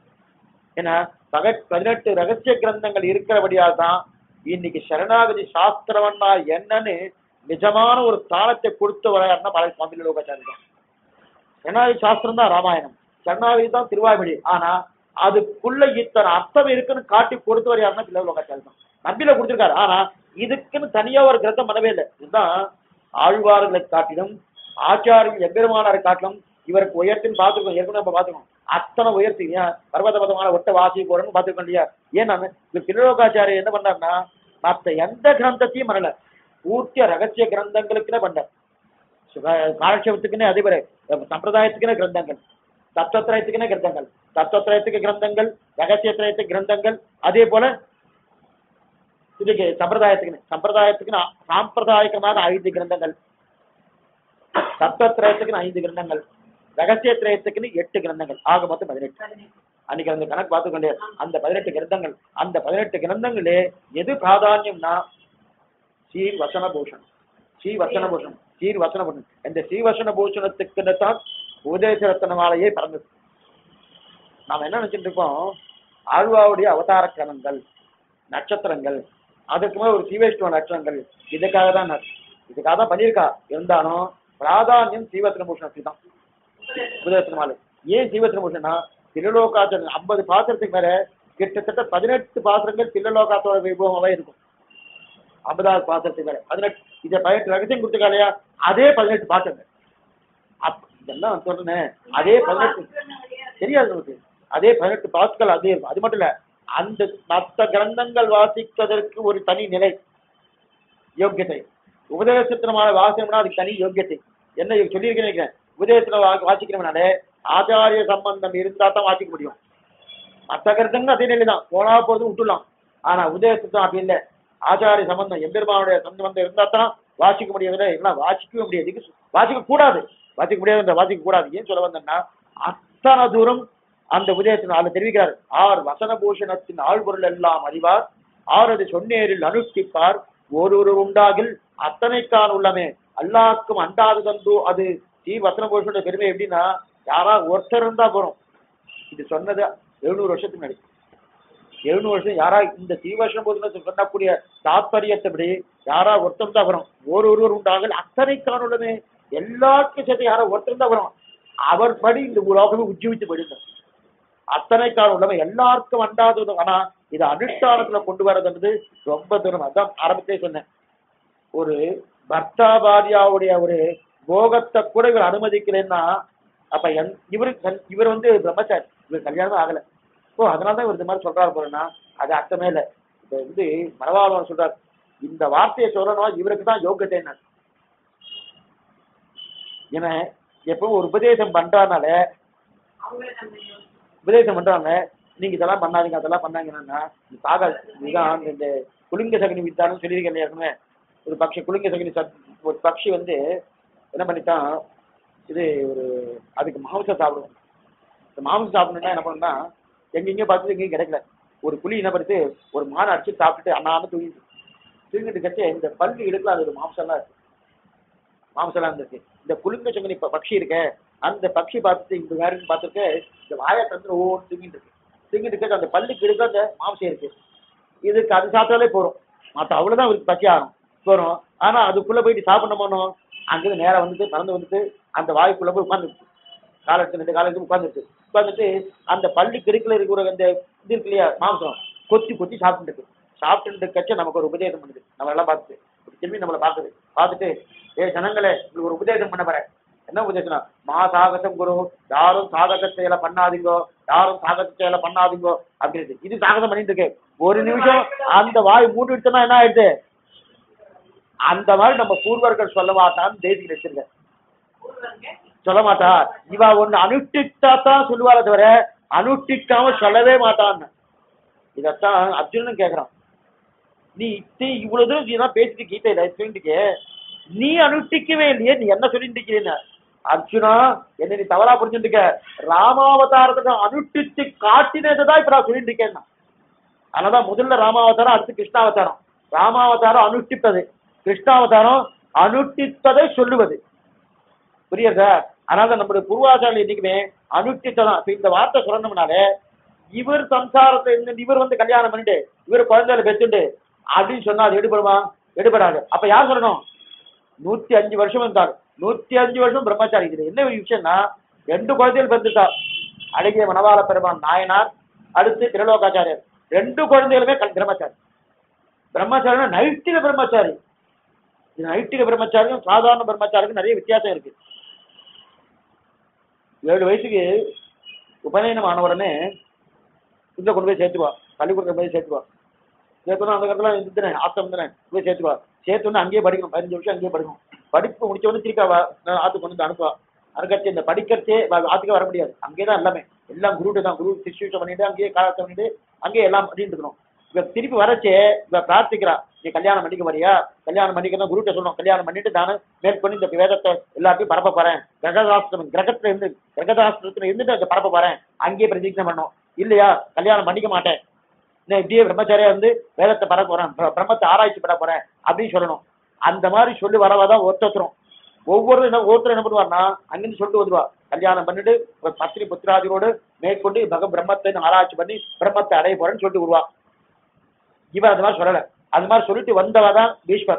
ஏன்னா பக பதினெட்டு ரகசிய கிரந்தங்கள் இருக்கிறபடியால் தான் இன்னைக்கு சரணாகதி சாஸ்திரம்னா என்னன்னு நிஜமான ஒரு தாளத்தை கொடுத்து வரையாருன்னா பல சுவாமி லோகாச்சாரி தான் சரணாகதி சாஸ்திரம் தான் ராமாயணம் சரணாகதி தான் திருவாய்மொழி ஆனா அதுக்குள்ள இத்தனை அர்த்தம் இருக்குன்னு காட்டி கொடுத்து வரையாருன்னா பிள்ளை லோகாச்சாரி தான் நம்பில கொடுத்துருக்காரு ஆனா இதுக்குன்னு தனியா ஒரு கிரந்தம் பண்ணவே இல்லை இதுதான் ஆழ்வார்களை காட்டிலும் ஆச்சாரியர்கள் எம்பெருமானாரை காட்டிலும் இவருக்கு உயர்த்தின்னு பார்த்துருக்கோம் ஏற்கனவே நம்ம பார்த்துக்கோம் அத்தனை உயர்த்தி ஏன் பர்வத பதமான ஒட்ட வாசி போறன்னு பார்த்துருக்கோம் இல்லையா ஏன்னா இந்த திருலோகாச்சாரியர் என்ன பண்ணாருன்னா மற்ற எந்த கிரந்தத்தையும் பண்ணல பூர்த்திய ரகசிய கிரந்தங்களுக்குன்னே பண்ணார் காலட்சேபத்துக்குன்னே அதே பேரு சம்பிரதாயத்துக்குன்னே கிரந்தங்கள் தத்துவத்திரயத்துக்குன்னே கிரந்தங்கள் தத்துவத்திரயத்துக்கு கிரந்தங்கள் ரகசியத்திரயத்துக்கு கிரந்தங்கள் அதே போல இதுக்கு சம்பிரதாயத்துக்குன்னு சம்பிரதாயத்துக்குன்னு சாம்பிரதாயிகமான ஐந்து கிரந்தங்கள் தத்துவத்திரயத்துக்குன்னு ஐந்து கிரந்தங்கள் ரகசிய திரயத்துக்குன்னு எட்டு கிரந்தங்கள் ஆக மொத்தம் பதினெட்டு அன்னைக்கு அந்த கணக்கு பார்த்துக்கொண்டே அந்த பதினெட்டு கிரந்தங்கள் அந்த பதினெட்டு கிரந்தங்களே எது பிராதானியம்னா ஸ்ரீ வசன பூஷணம் ஸ்ரீ வசன பூஷணம் ஸ்ரீ வசன பூஷணம் இந்த ஸ்ரீ வசன பூஷணத்துக்குன்னு தான் உபதேச ரத்தனமாலையே பிறந்தது நாம் என்ன நினைச்சிட்டு இருக்கோம் ஆழ்வாவுடைய அவதார கிரமங்கள் நட்சத்திரங்கள் அதுக்குமே ஒரு சீவேஷ்ணவ நட்சத்திரங்கள் இதுக்காக தான் நட்- இதுக்காக தான் பண்ணியிருக்கா இருந்தாலும் பிராதானியம் சீவத்திர பூஷணத்துக்கு தான் உபதேசமாலை ஏன் சீவத்திர பூஷணா திருலோகாச்சரம் ஐம்பது பாத்திரத்துக்கு மேல கிட்டத்தட்ட பதினெட்டு பாத்திரங்கள் திருலோகாத்தோட விபவமாவே இருக்கும் ஐம்பதாவது பாத்திரத்துக்கு மேல பதினெட்டு இதை பதினெட்டு ரகசியம் கொடுத்துருக்கா இல்லையா அதே பதினெட்டு பாத்திரங்கள் அப் இதெல்லாம் சொல்றேன் அதே பதினெட்டு தெரியாது நமக்கு அதே பதினெட்டு பாஸ்கள் அதே இருக்கும் அது மட்டும் இல்ல அந்த மற்ற கிரந்தங்கள் வாசிப்பதற்கு ஒரு தனி நிலை யோக்கியத்தை உபதேசத்தினமான வாசனம்னா அதுக்கு தனி யோக்கியத்தை என்ன சொல்லியிருக்கேன்னு நினைக்கிறேன் உபதேசத்துல வா- வாசிக்கிறவனாலே ஆச்சாரிய சம்பந்தம் இருந்தா தான் வாசிக்க முடியும் மற்ற கிரந்தங்கள் அதே நிலை தான் போனா போதும் விட்டுலாம் ஆனா உபதேசத்தும் அப்படி இல்லை ஆச்சாரிய சம்பந்தம் எம்பெருமானுடைய சம்பந்தம் இருந்தா தான் வாசிக்க முடியாது இல்லைன்னா வாசிக்கவே முடியாது இதுக்கு வாசிக்க கூடாது வாசிக்க முடியாது வாசிக்க கூடாது ஏன் சொல்ல வந்தேன்னா அத்தனை தூரம் அந்த உதயத்தின் அதில் தெரிவிக்கிறார் ஆர் வசன பூஷணத்தின் ஆழ்பொருள் எல்லாம் அறிவார் ஆர் அது சொன்னேரில் அனுஷ்டிப்பார் ஓரொரு உண்டாகில் அத்தனைக்கான் உள்ளமே அல்லாக்கும் அண்டாது தந்தோ அது ஸ்ரீ வசன பூஷண பெருமை எப்படின்னா யாரா ஒருத்தர் இருந்தா போறோம் இது சொன்னது எழுநூறு வருஷத்துக்கு முன்னாடி எழுநூறு வருஷம் யாரா இந்த சீவர்ஷம் போது சொல்லக்கூடிய தாத்பரியத்தைப்படி யாரா ஒருத்தர் தான் வரும் ஒரு ஒருவர் உண்டாகல் அத்தனை காணுள்ளமே எல்லாருக்கும் சேர்த்து யாரா ஒருத்தர் தான் வரும் அவர் படி இந்த உலகமே உஜ்ஜீவித்து போயிடுங்க அத்தனை காலம் உள்ளவன் எல்லாருக்கும் அண்டாதது ஆனா இது அனுஷ்டானத்துல கொண்டு வரதுன்றது ரொம்ப தூரம் அதான் ஆரம்பத்திலே சொன்னேன் ஒரு பர்த்தா பாரியாவுடைய ஒரு போகத்தை கூட இவர் அனுமதிக்கலைன்னா அப்ப என் இவரு கல்- இவர் வந்து பிரம்மச்சாரி இவர் கல்யாணம் ஆகல ஓ அதனால தான் இவர் இந்த மாதிரி சொல்றாரு போறேன்னா அது அர்த்தமே இல்லை இப்ப வந்து மரவாளன் சொல்றாரு இந்த வார்த்தையை சொல்லணும் இவருக்கு தான் யோகியத்தை என்ன ஏன்னா எப்பவும் ஒரு உபதேசம் பண்றதுனால உபதேசம் பண்றாங்க நீங்க இதெல்லாம் பண்ணாதீங்க அதெல்லாம் பண்ணாங்கன்னா இந்த சாகா இதுதான் இந்த குலிங்க சகனி வித்தான்னு சொல்லியிருக்கேன் ஏற்கனவே ஒரு பக்ஷி குலிங்க சகனி சத் ஒரு பக்ஷி வந்து என்ன பண்ணிட்டான் இது ஒரு அதுக்கு மாംസം சாப்பிடும் இந்த மாംസം சாப்பிடணும்னா என்ன பண்ணுன்னா எங்கெங்கேயும் பார்த்து எங்கேயும் கிடைக்கல ஒரு புலி என்ன பண்ணுது ஒரு மானை அடிச்சு சாப்பிட்டுட்டு அண்ணாம தூங்கிட்டு தூங்கிட்டு கட்சி இந்த பல்லு இடுக்கல அது ஒரு மாம்சம்லாம் இருக்கு மாம்சம்லாம் இருந்திருக்கு இந்த குலுங்க சங்கனி ப- பக்ஷி இருக்க அந்த பக்ஷி பார்த்துட்டு இந்த வேறுன்னு பார்த்துட்டு இந்த வாயை தந்து ஒவ்வொன்று தூங்கிட்டு இருக்கு தூங்கிட்டு இருக்க அந்த பல்லுக்கு இடுக்க அந்த மாம்சம் இருக்கு இதுக்கு அது சாப்பிட்டாலே போறோம் மற்ற அவ்வளவுதான் அவருக்கு பசி ஆகும் போறோம் ஆனா அதுக்குள்ள போயிட்டு சாப்பிட போனோம் அங்கிருந்து நேரா வந்துட்டு பறந்து வந்துட்டு அந்த வாய்க்குள்ள போய் உட்காந்துருக்கு காலை எடுத்து ரெண்டு காலை எடுத்து உட்காந்துருக்கு உட்காந்துட்டு அந்த பள்ளி கிருக்கில் இருக்கிற அந்த இது இருக்கு இல்லையா மாம்சம் கொத்தி கொத்தி சாப்பிட்டு இருக்கு சாப்பிட்டு கட்ச நமக்கு ஒரு உபதேசம் பண்ணுது நம்ம எல்லாம் பார்த்துட்டு இப்படி திரும்பி நம்மளை பார்க்குது பார்த்துட்டு ஏ ஜனங்களே உங்களுக்கு ஒரு உபதேசம் பண்ண போறேன் என்ன உபதேசம்னா மா சாகசம் குரு யாரும் சாகச செயலை பண்ணாதீங்கோ யாரும் சாகச செயலை பண்ணாதீங்கோ அப்படின்னு இது சாகசம் பண்ணிட்டு இருக்கு ஒரு நிமிஷம் அந்த வாய் மூடி விட்டோம்னா என்ன ஆயிடுது அந்த மாதிரி நம்ம பூர்வர்கள் சொல்ல மாட்டான்னு தேசிக்கு வச்சிருக்க சொல்ல மாட்டா இவ ஒண்ணு அனுஷ்டித்தா தான் சொல்லுவாளே தவிர அனுஷ்டிக்காம சொல்லவே மாட்டான்னு இதத்தான் அர்ஜுனன் கேக்குறான் நீ இத்தி இவ்வளவு தூரம் நீ தான் பேசிட்டு கீதையில சொல்லிட்டு நீ அனுஷ்டிக்கவே இல்லையே நீ என்ன சொல்லிட்டு இருக்கிறேன்னு அர்ஜுனா என்ன நீ தவறா புரிஞ்சுட்டு இருக்க ராமாவதாரத்துக்கு அனுஷ்டிச்சு காட்டினதுதான் இப்ப நான் சொல்லிட்டு இருக்கேன் அதனாலதான் முதல்ல ராமாவதாரம் அடுத்து கிருஷ்ணாவதாரம் ராமாவதாரம் அனுஷ்டிப்பது கிருஷ்ணாவதாரம் அனுஷ்டித்ததை சொல்லுவது புரியுதா அதனால நம்முடைய பூர்வாச்சாரம் என்னைக்குமே அனுஷ்டித்ததான் இப்ப இந்த வார்த்தை சொல்லணும்னாலே இவர் சம்சாரத்தை இருந்து இவர் வந்து கல்யாணம் பண்ணிட்டு இவர் குழந்தையில பெற்றுண்டு அப்படின்னு சொன்னா அது எடுபடுமா எடுபடாது அப்ப யார் சொல்லணும் நூத்தி அஞ்சு வருஷம் இருந்தார் நூத்தி அஞ்சு வருஷம் பிரம்மச்சாரி இது என்ன ஒரு விஷயம்னா ரெண்டு குழந்தைகள் பிறந்துட்டா அழகிய மணவாள பெருமான் நாயனார் அடுத்து திருலோகாச்சாரியர் ரெண்டு குழந்தைகளுமே கல்- பிரம்மச்சாரி பிரம்மச்சாரினா நைட்டிக பிரம்மச்சாரி இது நைட்டிக பிரம்மச்சாரியும் சாதாரண பிரம்மச்சாரிக்கும் நிறைய வித்தியாசம் இருக்கு ஏழு வயசுக்கு உபநயனம் ஆன உடனே இங்க கொண்டு போய் சேர்த்துவா பள்ளிக்கூடத்தில் போய் சேர்த்துவா சேர்த்தோன்னா அந்த இடத்துல இருந்துனேன் ஆத்தம் இருந்தேன் போய் சேர்த்துவா சேர்த்தோன்னு அங்கேயே படிக்கணும் பதினஞ்சு வருஷம் அங்கேயே படிக்கணும் படிப்பு முடிச்ச உடனே திருப்பி அவ நான் ஆத்துக்கு கொண்டு வந்து அனுப்புவா அதுக்கடுத்து இந்த படிக்கிறதே வ- ஆத்துக்கே வர முடியாது அங்கேயே தான் எல்லாமே எல்லாம் குருட்டு தான் குரு சிஷ்யூஷம் பண்ணிட்டு அங்கேயே காலத்தை பண்ணிட்டு அங்கேயே எல்லாம் பண்ணிட்டு இருக்கணும் இவ திருப்பி வரச்சே இவ பிரார்த்திக்கிறா நீ கல்யாணம் பண்ணிக்க வரியா கல்யாணம் பண்ணிக்கணும் குருட்ட சொல்லணும் கல்யாணம் பண்ணிட்டு நானும் மேற்கொண்டு இந்த வேதத்தை எல்லாத்தையும் பரப்ப போறேன் கிரகதாஸ்திரம் கிரகத்துல இருந்து கிரகதாஸ்திரத்துல இருந்துட்டு அதை பரப்ப போறேன் அங்கேயே பிரதிஜை பண்ணணும் இல்லையா கல்யாணம் பண்ணிக்க மாட்டேன் நான் இப்படியே பிரம்மச்சாரியா இருந்து வேதத்தை பரப்ப போறேன் பிர- பிரம்மத்தை ஆராய்ச்சி பண்ண போறேன் அப்படின்னு சொல்லணும் அந்த மாதிரி சொல்லி வரவாதான் ஒருத்தரும் ஒவ்வொரு என்ன ஒருத்தர் என்ன பண்ணுவார்னா அங்கிருந்து சொல்லிட்டு வந்துருவா கல்யாணம் பண்ணிட்டு ஒரு பத்திரி புத்திராதிரோடு மேற்கொண்டு பக பிரம்மத்தை நான் ஆராய்ச்சி பண்ணி பிரம்மத்தை அடைய போறேன்னு சொல்லிட்டு வருவா இவன் அது மாதிரி சொல்லல அது மாதிரி சொல்லிட்டு வந்தவ தான் பீஷ்மர்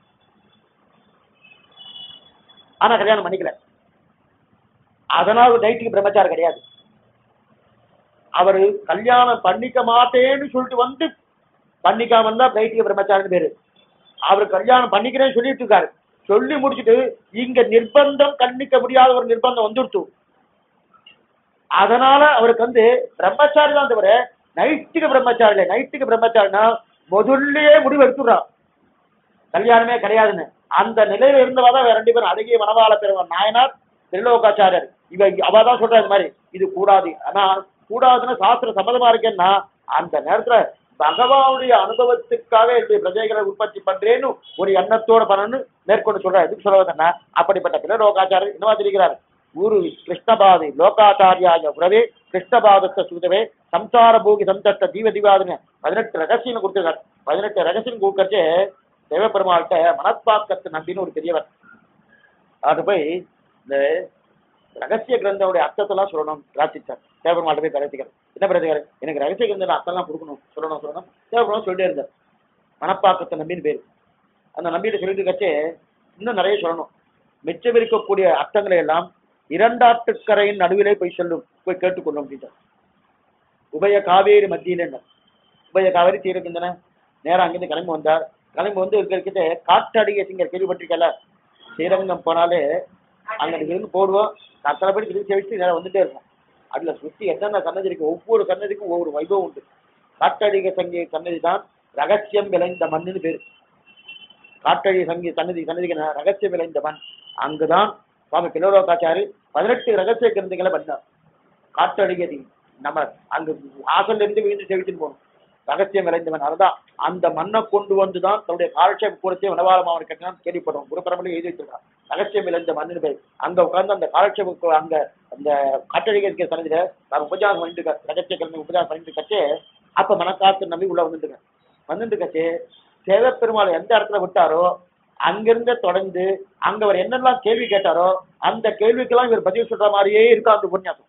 ஆனா கல்யாணம் பண்ணிக்கல அதனால நைட்டுக்கு பிரம்மச்சாரம் கிடையாது அவரு கல்யாணம் பண்ணிக்க மாட்டேன்னு சொல்லிட்டு வந்து பண்ணிக்காம இருந்தா நைட்டுக்கு பிரம்மச்சாரின்னு பேரு அவர் கல்யாணம் பண்ணிக்கிறேன்னு சொல்லிட்டு இருக்காரு சொல்லி முடிச்சுட்டு இங்க நிர்பந்தம் கண்ணிக்க முடியாத ஒரு நிர்பந்தம் வந்துடுச்சு அதனால அவருக்கு வந்து பிரம்மச்சாரி தான் தவிர நைட்டுக்கு பிரம்மச்சாரி இல்லை நைட்டுக்கு பிரம்மச்சாரினா முதல்லயே முடிவு எடுத்துடுறான் கல்யாணமே கிடையாதுன்னு அந்த நிலையில இருந்தவா தான் வேற ரெண்டு பேரும் அழகிய மனவாள பெருமான் நாயனார் திருலோகாச்சாரியர் இவ அவ தான் சொல்றா இது மாதிரி இது கூடாது ஆனா கூடாதுன்னு சாஸ்திர சம்மதமா இருக்கேன்னா அந்த நேரத்துல பகவானுடைய அனுபவத்துக்காக என்னுடைய பிரஜைகளை உற்பத்தி பண்றேன்னு ஒரு எண்ணத்தோட பண்ணணும்னு மேற்கொண்டு சொல்ற எதுக்கு சொல்லுவதுன்னா அப்படிப்பட்ட திருலோகாச்சாரியர் என்னவா தெரிகிறார் குரு கிருஷ்ணபாதி லோகாச்சாரியாய உறவே கிருஷ்ணபாதத்தை சுதவே சம்சார பூகி சந்தத்த தீவ தீவாதுன்னு பதினெட்டு ரகசியம் கொடுத்துருக்காரு பதினெட்டு ரகசியம் கொடுக்கறச்சே தேவப்பெருமாள்கிட்ட மனப்பாக்கத்து நம்பின்னு ஒரு பெரியவர் அது போய் இந்த ரகசிய கிரந்தோடைய அர்த்தத்தெல்லாம் சொல்லணும் பிரார்த்திச்சார் தேவபெருமாள்கிட்ட போய் பிரார்த்திக்கிறார் என்ன பிரார்த்திக்காரு எனக்கு ரகசிய கிரந்த அர்த்தம்லாம் கொடுக்கணும் சொல்லணும் சொல்லணும் தேவபெருமாள் சொல்லிட்டே இருந்தார் மனப்பாக்கத்தை நம்பின்னு பேர் அந்த நம்பிட்டு சொல்லிட்டு இருக்கச்சே இன்னும் நிறைய சொல்லணும் மிச்சமிருக்கக்கூடிய அர்த்தங்களை எல்லாம் இரண்டாட்டுக்கரையின் நடுவிலே போய் சொல்லும் போய் கேட்டுக்கொள்ளும் அப்படின்ட்டார் உபய காவேரி மத்தியில உபய காவேரி தீரக்கின்றன நேரா அங்கிருந்து கிளம்பி வந்தார் கிளம்பி வந்து இருக்கிற காட்டடிய சிங்கர் கேள்விப்பட்டிருக்கல ஸ்ரீரங்கம் போனாலே அங்க இருந்து போடுவோம் அத்தனை பேர் திருச்சி வச்சு நேரம் வந்துட்டே இருக்கும் அதுல சுத்தி என்னென்ன சன்னதி இருக்கு ஒவ்வொரு சன்னதிக்கும் ஒவ்வொரு வைபவம் உண்டு காட்டடிக சங்கி சன்னதி தான் ரகசியம் விளைந்த மண்ணுன்னு பேரு காட்டழி சங்கி சன்னதி சன்னதிக்கு என்ன ரகசியம் விளைந்த மண் அங்குதான் சுவாமி பில்லோலோகாச்சாரி பதினெட்டு ரகசிய கிரந்தங்களை பண்ணார் காற்றடிகதி நம்ம அங்க ஆசல்ல இருந்து விழுந்து செவிச்சுன்னு போகணும் ரகசியம் விளைந்தவன் அதுதான் அந்த மண்ணை கொண்டு வந்து தான் தன்னுடைய காலட்சேப கூடத்தை வனவாளம் அவன் கட்டினான் கேள்விப்படுறோம் குருபரம்பரையில் எழுதி வச்சிருக்கான் ரகசியம் விளைந்த மண்ணு பேர் அங்க உட்கார்ந்து அந்த காலட்சேப கூ- அங்க அந்த காற்றடிகை சன்னதியில நான் உபஜாசம் பண்ணிட்டு இருக்கேன். ரகசிய கிழமை உபஜாசம் பண்ணிட்டு கச்சே அப்ப மனக்காத்து நம்பி உள்ள வந்துட்டு வந்துட்டு கச்சே சேவப்பெருமாள் எந்த இடத்துல விட்டாரோ அங்கிருந்து தொடர்ந்து அங்க அவர் என்னெல்லாம் கேள்வி கேட்டாரோ அந்த கேள்விக்கெல்லாம் இவர் பதில் சொல்ற மாதிரியே இருக்கா அந்த உபன்யாசம்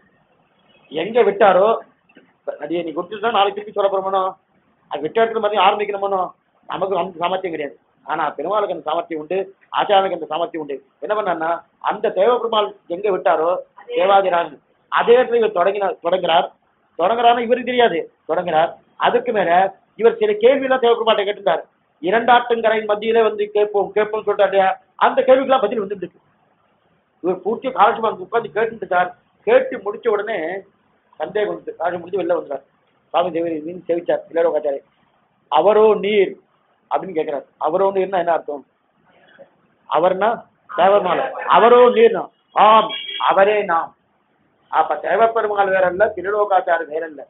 எங்க விட்டாரோ அடியே நீ விட்டுட்டா நாளைக்கு திருப்பி சொல்ல போறோமோ அது விட்ட இடத்துல மாதிரி ஆரம்பிக்கணுமோ நமக்கு அந்த சாமர்த்தியம் கிடையாது ஆனா பெருமாளுக்கு அந்த சாமர்த்தியம் உண்டு ஆச்சாரனுக்கு அந்த சாமர்த்தியம் உண்டு என்ன பண்ணான்னா அந்த தேவ பெருமாள் எங்க விட்டாரோ தேவாதிரான் அதே இடத்துல இவர் தொடங்கினார் தொடங்குறார் தொடங்குறாருன்னு இவருக்கு தெரியாது தொடங்குறார் அதுக்கு மேல இவர் சில கேள்வி எல்லாம் தேவ பெருமாட்டை கேட்டிருந்தார் இரண்டாட்டுங்கரையின் மத்தியில வந்து கேட்போம் கேட்போம்னு சொல்லிட்டாரு இல்லையா? அந்த கேள்விக்கெல்லாம் பதில் வந்துட்டு இருக்கு இவர் பூர்த்தி காலட்சேபம் உட்கார்ந்து கேட்டுட்டு இருக்கார் கேட்டு முடிச்ச உடனே சந்தேகம் வந்து காலம் முடிஞ்சு வெளில வந்தார் சுவாமி தேவி மீன் சேவிச்சார் இளையரோகாச்சாரி அவரோ நீர் அப்படின்னு கேட்கிறார் அவரோ நீர்னா என்ன அர்த்தம் அவர்னா தேவர்மால அவரோ நீர்னா ஆம் அவரே நாம் அப்ப தேவப்பெருமாள் வேற இல்ல திருலோகாச்சாரி வேற இல்ல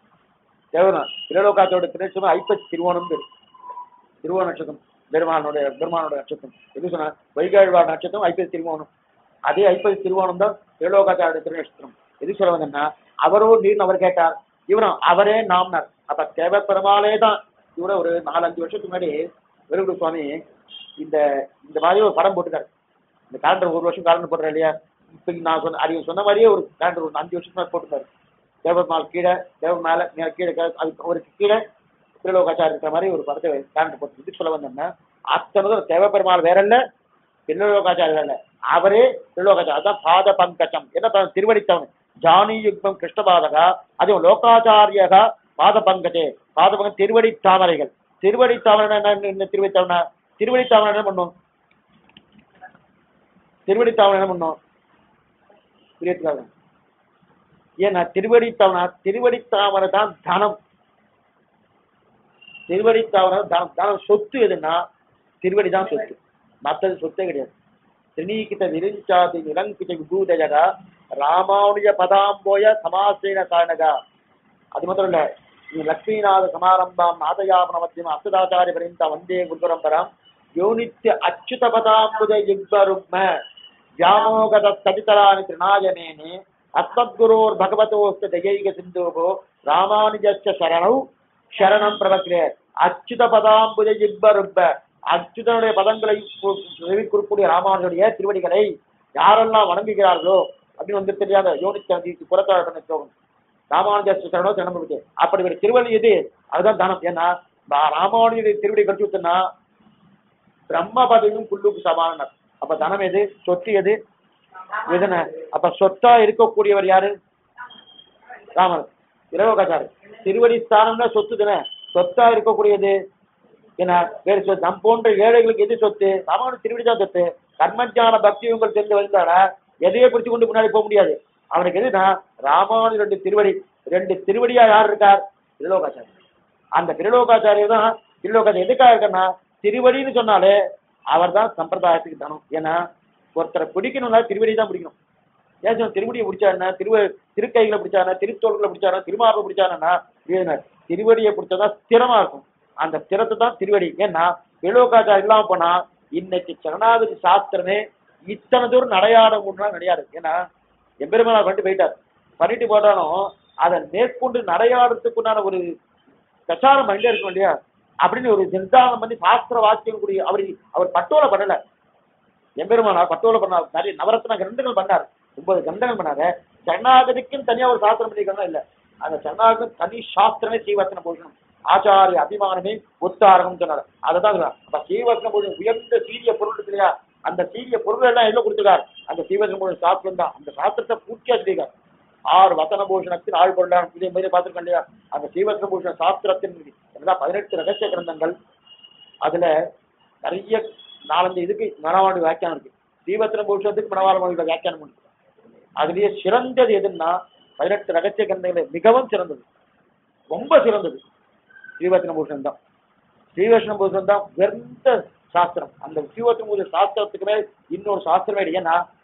தேவனா திருலோகாச்சோட திருநட்சத்திரம் ஐப்பசி திருவோணம் பேரு திருவோண நட்சத்திரம் பெருமானுடைய பெருமானோட நட்சத்திரம் எது சொன்னா வைகாழ்வார் நட்சத்திரம் ஐப்பசி திருவோணம் அதே ஐப்பசி திருவோணம் தான் திருலோகாச்சாரிய திருநட்சத்திரம் எது சொல்ல வந்தேன்னா அவரோ நீர்னு அவர் கேட்டார் இவரும் அவரே நாம்னார் அப்ப தேவ பெருமாளே தான் இவர ஒரு நாலஞ்சு வருஷத்துக்கு முன்னாடி வெறுகுடு சுவாமி இந்த இந்த மாதிரி ஒரு படம் போட்டுக்காரு இந்த கேலண்டர் ஒரு வருஷம் கேலண்டர் போடுறேன் இல்லையா இப்ப நான் சொன்ன அது சொன்ன மாதிரியே ஒரு கேலண்டர் ஒரு அஞ்சு வருஷம் முன்னாடி போட்டுருக்காரு தேவபெருமாள் கீழே தேவ மேல மேல கீழே கீழே, அதுக்கு ஒரு கீழே திருலோகாச்சாரி இருக்கிற மாதிரி ஒரு படத்தை கேலண்டர் போட்டு இது சொல்ல வந்தோம்னா அத்தனை தேவபெருமாள் வேற இல்ல திருலோகாச்சாரி வேற இல்ல அவரே திருலோகாச்சாரி அதான் பாத பங்கஜம் என்ன ப- திருவடித்தவன் ஜானி யுக்தம் கிருஷ்ணபாதகா அதுவும் லோகாச்சாரியக பாத பங்கஜே பாத பங்கம் திருவடி தாமரைகள் திருவடி தாமரை என்ன என்ன திருவடி தாமரை திருவடி தாமரை என்ன பண்ணும் திருவடி தாமரை என்ன பண்ணும் புரியத்துக்காக ஏன்னா திருவடி தாமரை திருவடி தாமரை தான் தனம் திருவடி தாமரை தனம் தனம் சொத்து எதுன்னா திருவடி தான் சொத்து மற்றது சொத்தே கிடையாது திரிணீகித விரிஞ்சாதி நிலங்கித விபூதஜகா ராமானுஜ பதாம்போய சமாசேன காரணகா அது மாத்திரம் இல்ல இந்த லக்ஷ்மிநாத சமாரம்பாம் நாதயாபன மத்தியம் அசுதாச்சாரிய பரிந்த வந்தே குருபரம்பரம் யோனித்ய அச்சுத பதாம்புஜ யுக்மருக்ம வியாமோகத சதிதராணி திருநாயனேனே அஸ்மத்குரோர் பகவதோஸ்த தயைக சிந்தோகோ ராமானுஜஸ்ய சரணௌ சரணம் பிரபக்ரே அச்சுத பதாம்புஜ யுக்மருக்ம அச்சுதனுடைய பதங்களை குறிக்கூடிய ராமானுடைய திருவடிகளை யாரெல்லாம் வணங்குகிறார்களோ அப்படின்னு வந்து தெரியாத யோனிச்சாதி புறத்தாழ ஸ்லோகம் ராமானுஜ சரணோ சரணம் இருக்கு அப்படி ஒரு திருவள்ளி எது அதுதான் தானம் ஏன்னா பா- ராமானுஜருடைய திருவடி கட்டி விட்டுனா பிரம்ம பதவியும் புல்லுக்கு சமானர் அப்ப தனம் எது சொத்து எது எதுன அப்ப சொத்தா இருக்கக்கூடியவர் யாரு ராமர் இரவோகாச்சாரு திருவடி ஸ்தானம்னா சொத்து தானே சொத்தா இருக்கக்கூடியது ஏன்னா வேறு சொத்து நம் போன்ற ஏழைகளுக்கு எது சொத்து ராமானு திருவடி தான் சொத்து கர்மஞான பக்தி உங்கள் தெரிந்து வந்தாரா எதையே பிடிச்சு கொண்டு முன்னாடி போக முடியாது அவனுக்கு எதுனா ராமானு ரெண்டு திருவடி ரெண்டு திருவடியா யார் இருக்கார் திருலோகாச்சாரி அந்த திருலோகாச்சாரியர் தான் திருலோகாச்சாரி எதுக்காக இருக்கன்னா திருவடின்னு சொன்னாலே அவர் தான் சம்பிரதாயத்துக்கு தனம் ஏன்னா ஒருத்தரை பிடிக்கணும்னா திருவடி தான் பிடிக்கணும் ஏன் சொன்ன திருவடியை பிடிச்சாருன்னா திருவ திருக்கைகளை பிடிச்சாருன்னா திருத்தோள்களை பிடிச்சாருன்னா திருமார்பை பிடிச்சாருன்னா இதுனா திருவடியை பிடிச்சதா ஸ்திரமா இருக்கும் அந்த ஸ்திரத்தை தான் திருவடி ஏன்னா திருலோகாச்சாரம் இல்லாம போனா இன்னைக்கு சரணாகதி சாஸ்திரமே இத்தனை தூரம் நடையாட முடினா நடையாது ஏன்னா எம்பெருமானார் பண்ணிட்டு போயிட்டார் பண்ணிட்டு போட்டாலும் அதை மேற்கொண்டு நடையாடுறதுக்குண்டான ஒரு பிரச்சாரம் பண்ணிட்டே இருக்கும் இல்லையா அப்படின்னு ஒரு நிர்தாரணம் பண்ணி சாஸ்திர வாக்கியம் கூடிய அவர் அவர் பட்டோலை பண்ணல எம்பெருமானார் பட்டோலை பண்ணார் நிறைய நவரத்ன கிரந்தங்கள் பண்ணார் ஒன்பது கிரந்தங்கள் பண்ணாரு சரணாகதிக்குன்னு தனியா ஒரு சாஸ்திரம் பண்ணிக்கிறதா இல்ல அந்த சரணாகதி தனி சாஸ்திரமே சீவர்த்தன போஷணம் ஆச்சாரிய அபிமானமே உத்தாரகம் சொன்னார் அதை தான் சொல்றார். அப்ப சீவர்த்தன போஷணம் உயர்ந்த சீரிய பொருள் இருக்கு இல்லையா அந்த சீரிய பொருள் எல்லாம் எல்லாம் கொடுத்துருக்கார் அந்த சீவர்த்தன போஷணம் சாஸ்திரம் தான் அந்த சாஸ்திரத்தை பூர்த்தியா சொல்லியிருக்கார் ஆறு வசன பூஷணத்தின் ஆள் பொருளான இதே மாதிரி பார்த்துருக்கோம் இல்லையா அந்த சீவர்த்தன பூஷண சாஸ்திரத்தின் எல்லாம் பதினெட்டு ரகசிய கிரந்தங்கள் அதுல நிறைய நாலஞ்சு இதுக்கு மனவாடி வியாக்கியானம் இருக்கு தீபத்திர பூஷணத்துக்கு மனவாளமொழியோட வியாக்கியானம் இருக்கு அதுலயே சிறந்தது எதுன்னா பதினெட்டு ரகசிய கிரந்தங்களே மிகவும் சிறந்தது ரொம்ப சிறந்தது ஸ்ரீவத்ன பூஷணம் தான் ஸ்ரீவத்ன பூஷணம் தான் வெறுந்த சாஸ்திரம் அந்த ஸ்ரீவத்ன பூஷண சாஸ்திரத்துக்கு மேல் இன்னொரு சாஸ்திரமே இல்லை ஏன்னா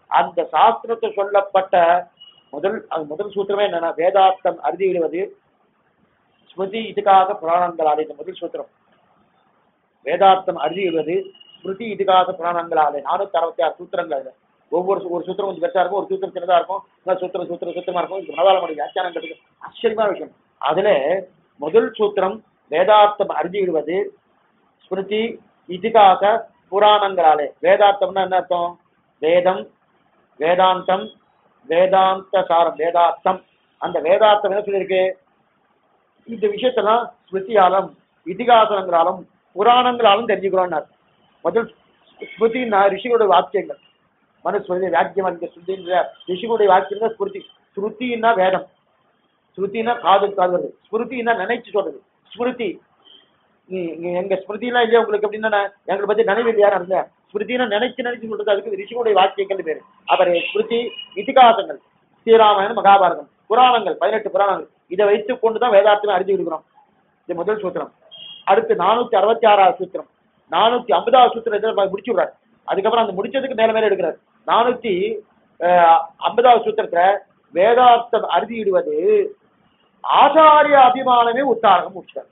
அந்த சாஸ்திரத்தை சொல்லப்பட்ட முதல் அது முதல் சூத்திரமே என்னன்னா வேதார்த்தம் அறுதியிடுவது ஸ்மிருதி இதுக்காக புராணங்களாலே இந்த முதல் சூத்திரம் வேதார்த்தம் அறுதியிடுவது ஸ்மிருதி இதுக்காக புராணங்களாலே நானூத்தி அறுபத்தி ஆறு சூத்திரங்கள் அதுல. ஒவ்வொரு சு- ஒரு சூத்திரம் கொஞ்சம் பெருசா இருக்கும் ஒரு சூத்திரம் சின்னதா இருக்கும் இன்னொரு சூத்திரம் சூத்திரம் சூத்திரமா இருக்கும் இது மனதாளமணி வியாக்கியானங்களுக்கு ஆச்சரியமான விஷயம் அதுல முதல் சூத்திரம் வேதார்த்தம் அறுதியிடுவது ஸ்மிருதி இதுக்காக புராணங்களாலே வேதார்த்தம்னா என்ன அர்த்தம் வேதம் வேதாந்தம் வேதாந்த சாரம் வேதார்த்தம் அந்த வேதார்த்தம் என்ன சொல்லியிருக்கு இந்த விஷயத்தெல்லாம் ஸ்மிருதியாலும் இதிகாசங்களாலும் புராணங்களாலும் தெரிஞ்சுக்கிறோம்னார் முதல் ஸ்மிருதினா ரிஷிகளுடைய வாக்கியங்கள் மனுஸ்மிருதி வாக்கியம் அங்க சுத்தின்ற ரிஷிகளுடைய வாக்கியம் ஸ்மிருதி ஸ்ருதினா வேதம் ஸ்ருதினா காது காது வருது ஸ்மிருதினா நினைச்சு சொல்றது ஸ்மிருதி நீ- நீ எங்க ஸ்மிருதிலாம் இல்லையா உங்களுக்கு எப்படின்னா எங்களை பத்தி நினைவு இல்லையா இருந்த ஸ்மிருதினா நினைச்சு நினைச்சு சொல்றது அதுக்கு ரிஷிகளுடைய வாக்கியங்கள் பேரு அப்புறம் ஸ்மிருதி இதிகாசங்கள் ஸ்ரீராமாயணம் மகாபாரதம் புராணங்கள் பதினெட்டு புராணங்கள் இதை வைத்துக் கொண்டுதான் வேதார்த்தமே அறிஞ்சு இருக்கிறோம் இது முதல் சூத்திரம் அடுத்து நானூத்தி அறுபத்தி ஆறாவது சூத்திரம் நானூத்தி ஐம்பதாவது சூத்திரம் இதை முடிச்சு விடுறாரு அதுக்கப்புறம் அந்த முடிச்சதுக்கு மேல மேல எடுக்கிறார் நானூத்தி அஹ், ஐம்பதாவது சூத்திரத்துல வேதார்த்தம் அறுதியிடுவது ஆச்சாரிய அபிமானமே உத்தாரகம் முடிச்சார்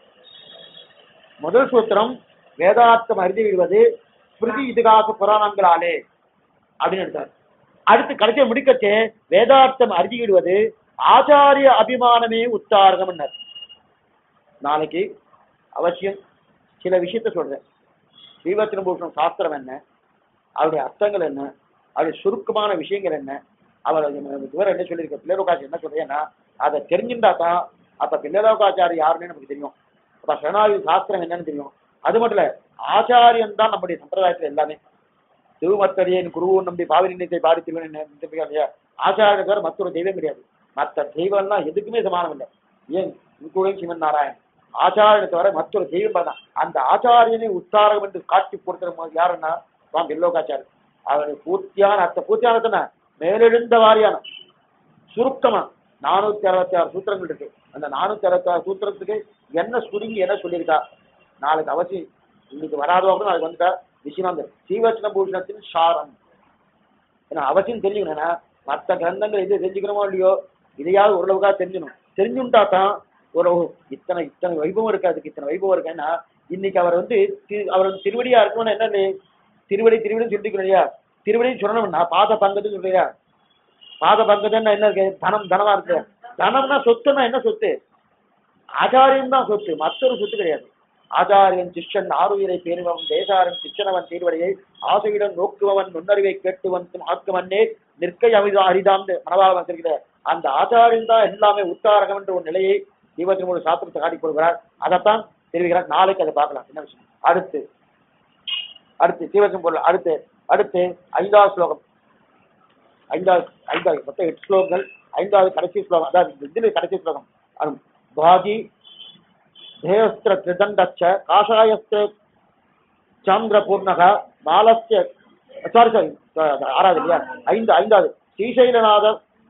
முதல் சூத்திரம் வேதார்த்தம் அறுதியிடுவது ஸ்மிருதி இதுகாச புராணங்களாலே அப்படின்னு எடுத்தார் அடுத்து கடைசியை முடிக்கச்சே வேதார்த்தம் அறுதியிடுவது ஆச்சாரிய அபிமானமே உத்தாரகம் நாளைக்கு அவசியம் சில விஷயத்த சொல்றேன் ஸ்ரீவத்திரபூஷணம் சாஸ்திரம் என்ன அவருடைய அர்த்தங்கள் என்ன அவருடைய சுருக்கமான விஷயங்கள் என்ன அவர் இவர் என்ன சொல்லியிருக்க பிள்ளைரோகாச்சி என்ன சொல்றேன்னா அதை தெரிஞ்சுட்டா தான் அப்ப பிள்ளைரோகாச்சாரி யாருன்னு நமக்கு தெரியும் அப்ப சரணாகி சாஸ்திரம் என்னன்னு தெரியும் அது மட்டும் இல்ல ஆச்சாரியன் தான் நம்முடைய சம்பிரதாயத்துல எல்லாமே திருமத்தடியன் குருவும் நம்பி பாவிரிணத்தை பாடி திருவன் இல்லையா ஆச்சாரியர் தவிர மற்றொரு தெய்வம் கிடையாது மற்ற தெய்வம்லாம் எதுக்குமே சமானம் இல்லை ஏன் இன்க்ளூடிங் சிவன் நாராயண் ஆச்சாரியனை தவிர மற்றொரு தெய்வம் தான் அந்த ஆச்சாரியனை உத்தாரம் என்று காட்சி கொடுக்கிற யாருன்னா சுவாமி எல்லோகாச்சாரியர் அவருடைய பூர்த்தியான அர்த்த பூர்த்தியான அர்த்தம் என்ன? மேலெழுந்த வாரியான சுருக்கமா நானூத்தி அறுபத்தி ஆறு சூத்திரங்கள் இருக்கு அந்த நானூத்தி அறுபத்தி ஆறு சூத்திரத்துக்கு என்ன சுருங்கி என்ன சொல்லியிருக்கா நாளைக்கு அவசியம் இன்னைக்கு வராதவங்க நாளைக்கு வந்துட்டா விஷயம் அந்த சீவச்சன பூஷணத்தின் சாரம் ஏன்னா அவசியம் தெரிஞ்சுக்கணும்னா மற்ற கிரந்தங்கள் எது தெரிஞ்சுக்கணுமோ இல்லையோ இதையாவது ஓரளவுக்காக தெரிஞ்சுக்கணும் தெரிஞ்சுட்டா தான் ஒரு ஓ, இத்தனை இத்தனை வைபவம் இருக்கு அதுக்கு இத்தனை வைபவம் இருக்கு ஏன்னா இன்னைக்கு அவர் வந்து தி- அவர் வந்து திருவடியா இருக்கணும்னு என்ன இல்லையே? திருவடி திருவடி சொல்லிக்கணும் இல்லையா திருவடின்னு சொல்லணும்னா பாத பங்கத்துன்னு சொல்றியா பாத பங்கத்துன்னா என்ன இருக்கு தனம் தனமா இருக்கு தனம்னா சொத்துன்னா என்ன சொத்து ஆச்சாரியன் தான் சொத்து மற்றொரு சொத்து கிடையாது ஆச்சாரியன் சிஷ்யன் ஆறுயிரை பேணுவன் தேசாரன் சிச்சனவன் தீர்வடையை ஆசையுடன் நோக்குபவன் நுண்ணறிவை கேட்டுவன் ஆக்குவன்னே நிற்கை அமிதா அரிதாம் மனவாளம் வச்சிருக்கிற அந்த ஆச்சாரியன் தான் எல்லாமே உத்தாரகம் என்ற ஒரு நிலையை இருபத்தி மூணு சாஸ்திரத்தை காட்டிக் கொடுக்கிறார் அதைத்தான் தெரிவிக்கிறார் நாளைக்கு அதை பார்க்கலாம் என்ன விஷயம் அடுத்து அடுத்து சீவசம் பொருள் அடுத்து அடுத்து ஐந்தாவது ஸ்லோகம் ஐந்தாவது ஐந்தாவது மொத்தம் எட்டு ஸ்லோகங்கள் ஐந்தாவது கடைசி ஸ்லோகம் அதாவது இந்த இதுல கடைசி ஸ்லோகம் அரும் பாதி தேவஸ்திர திரிதண்டச்ச காஷாயஸ்திர சந்திரபூர்ணக மாலஸ்ய சாரி சாரி ஆறாவது இல்லையா ஐந்து ஐந்தாவது ஸ்ரீசைலநாத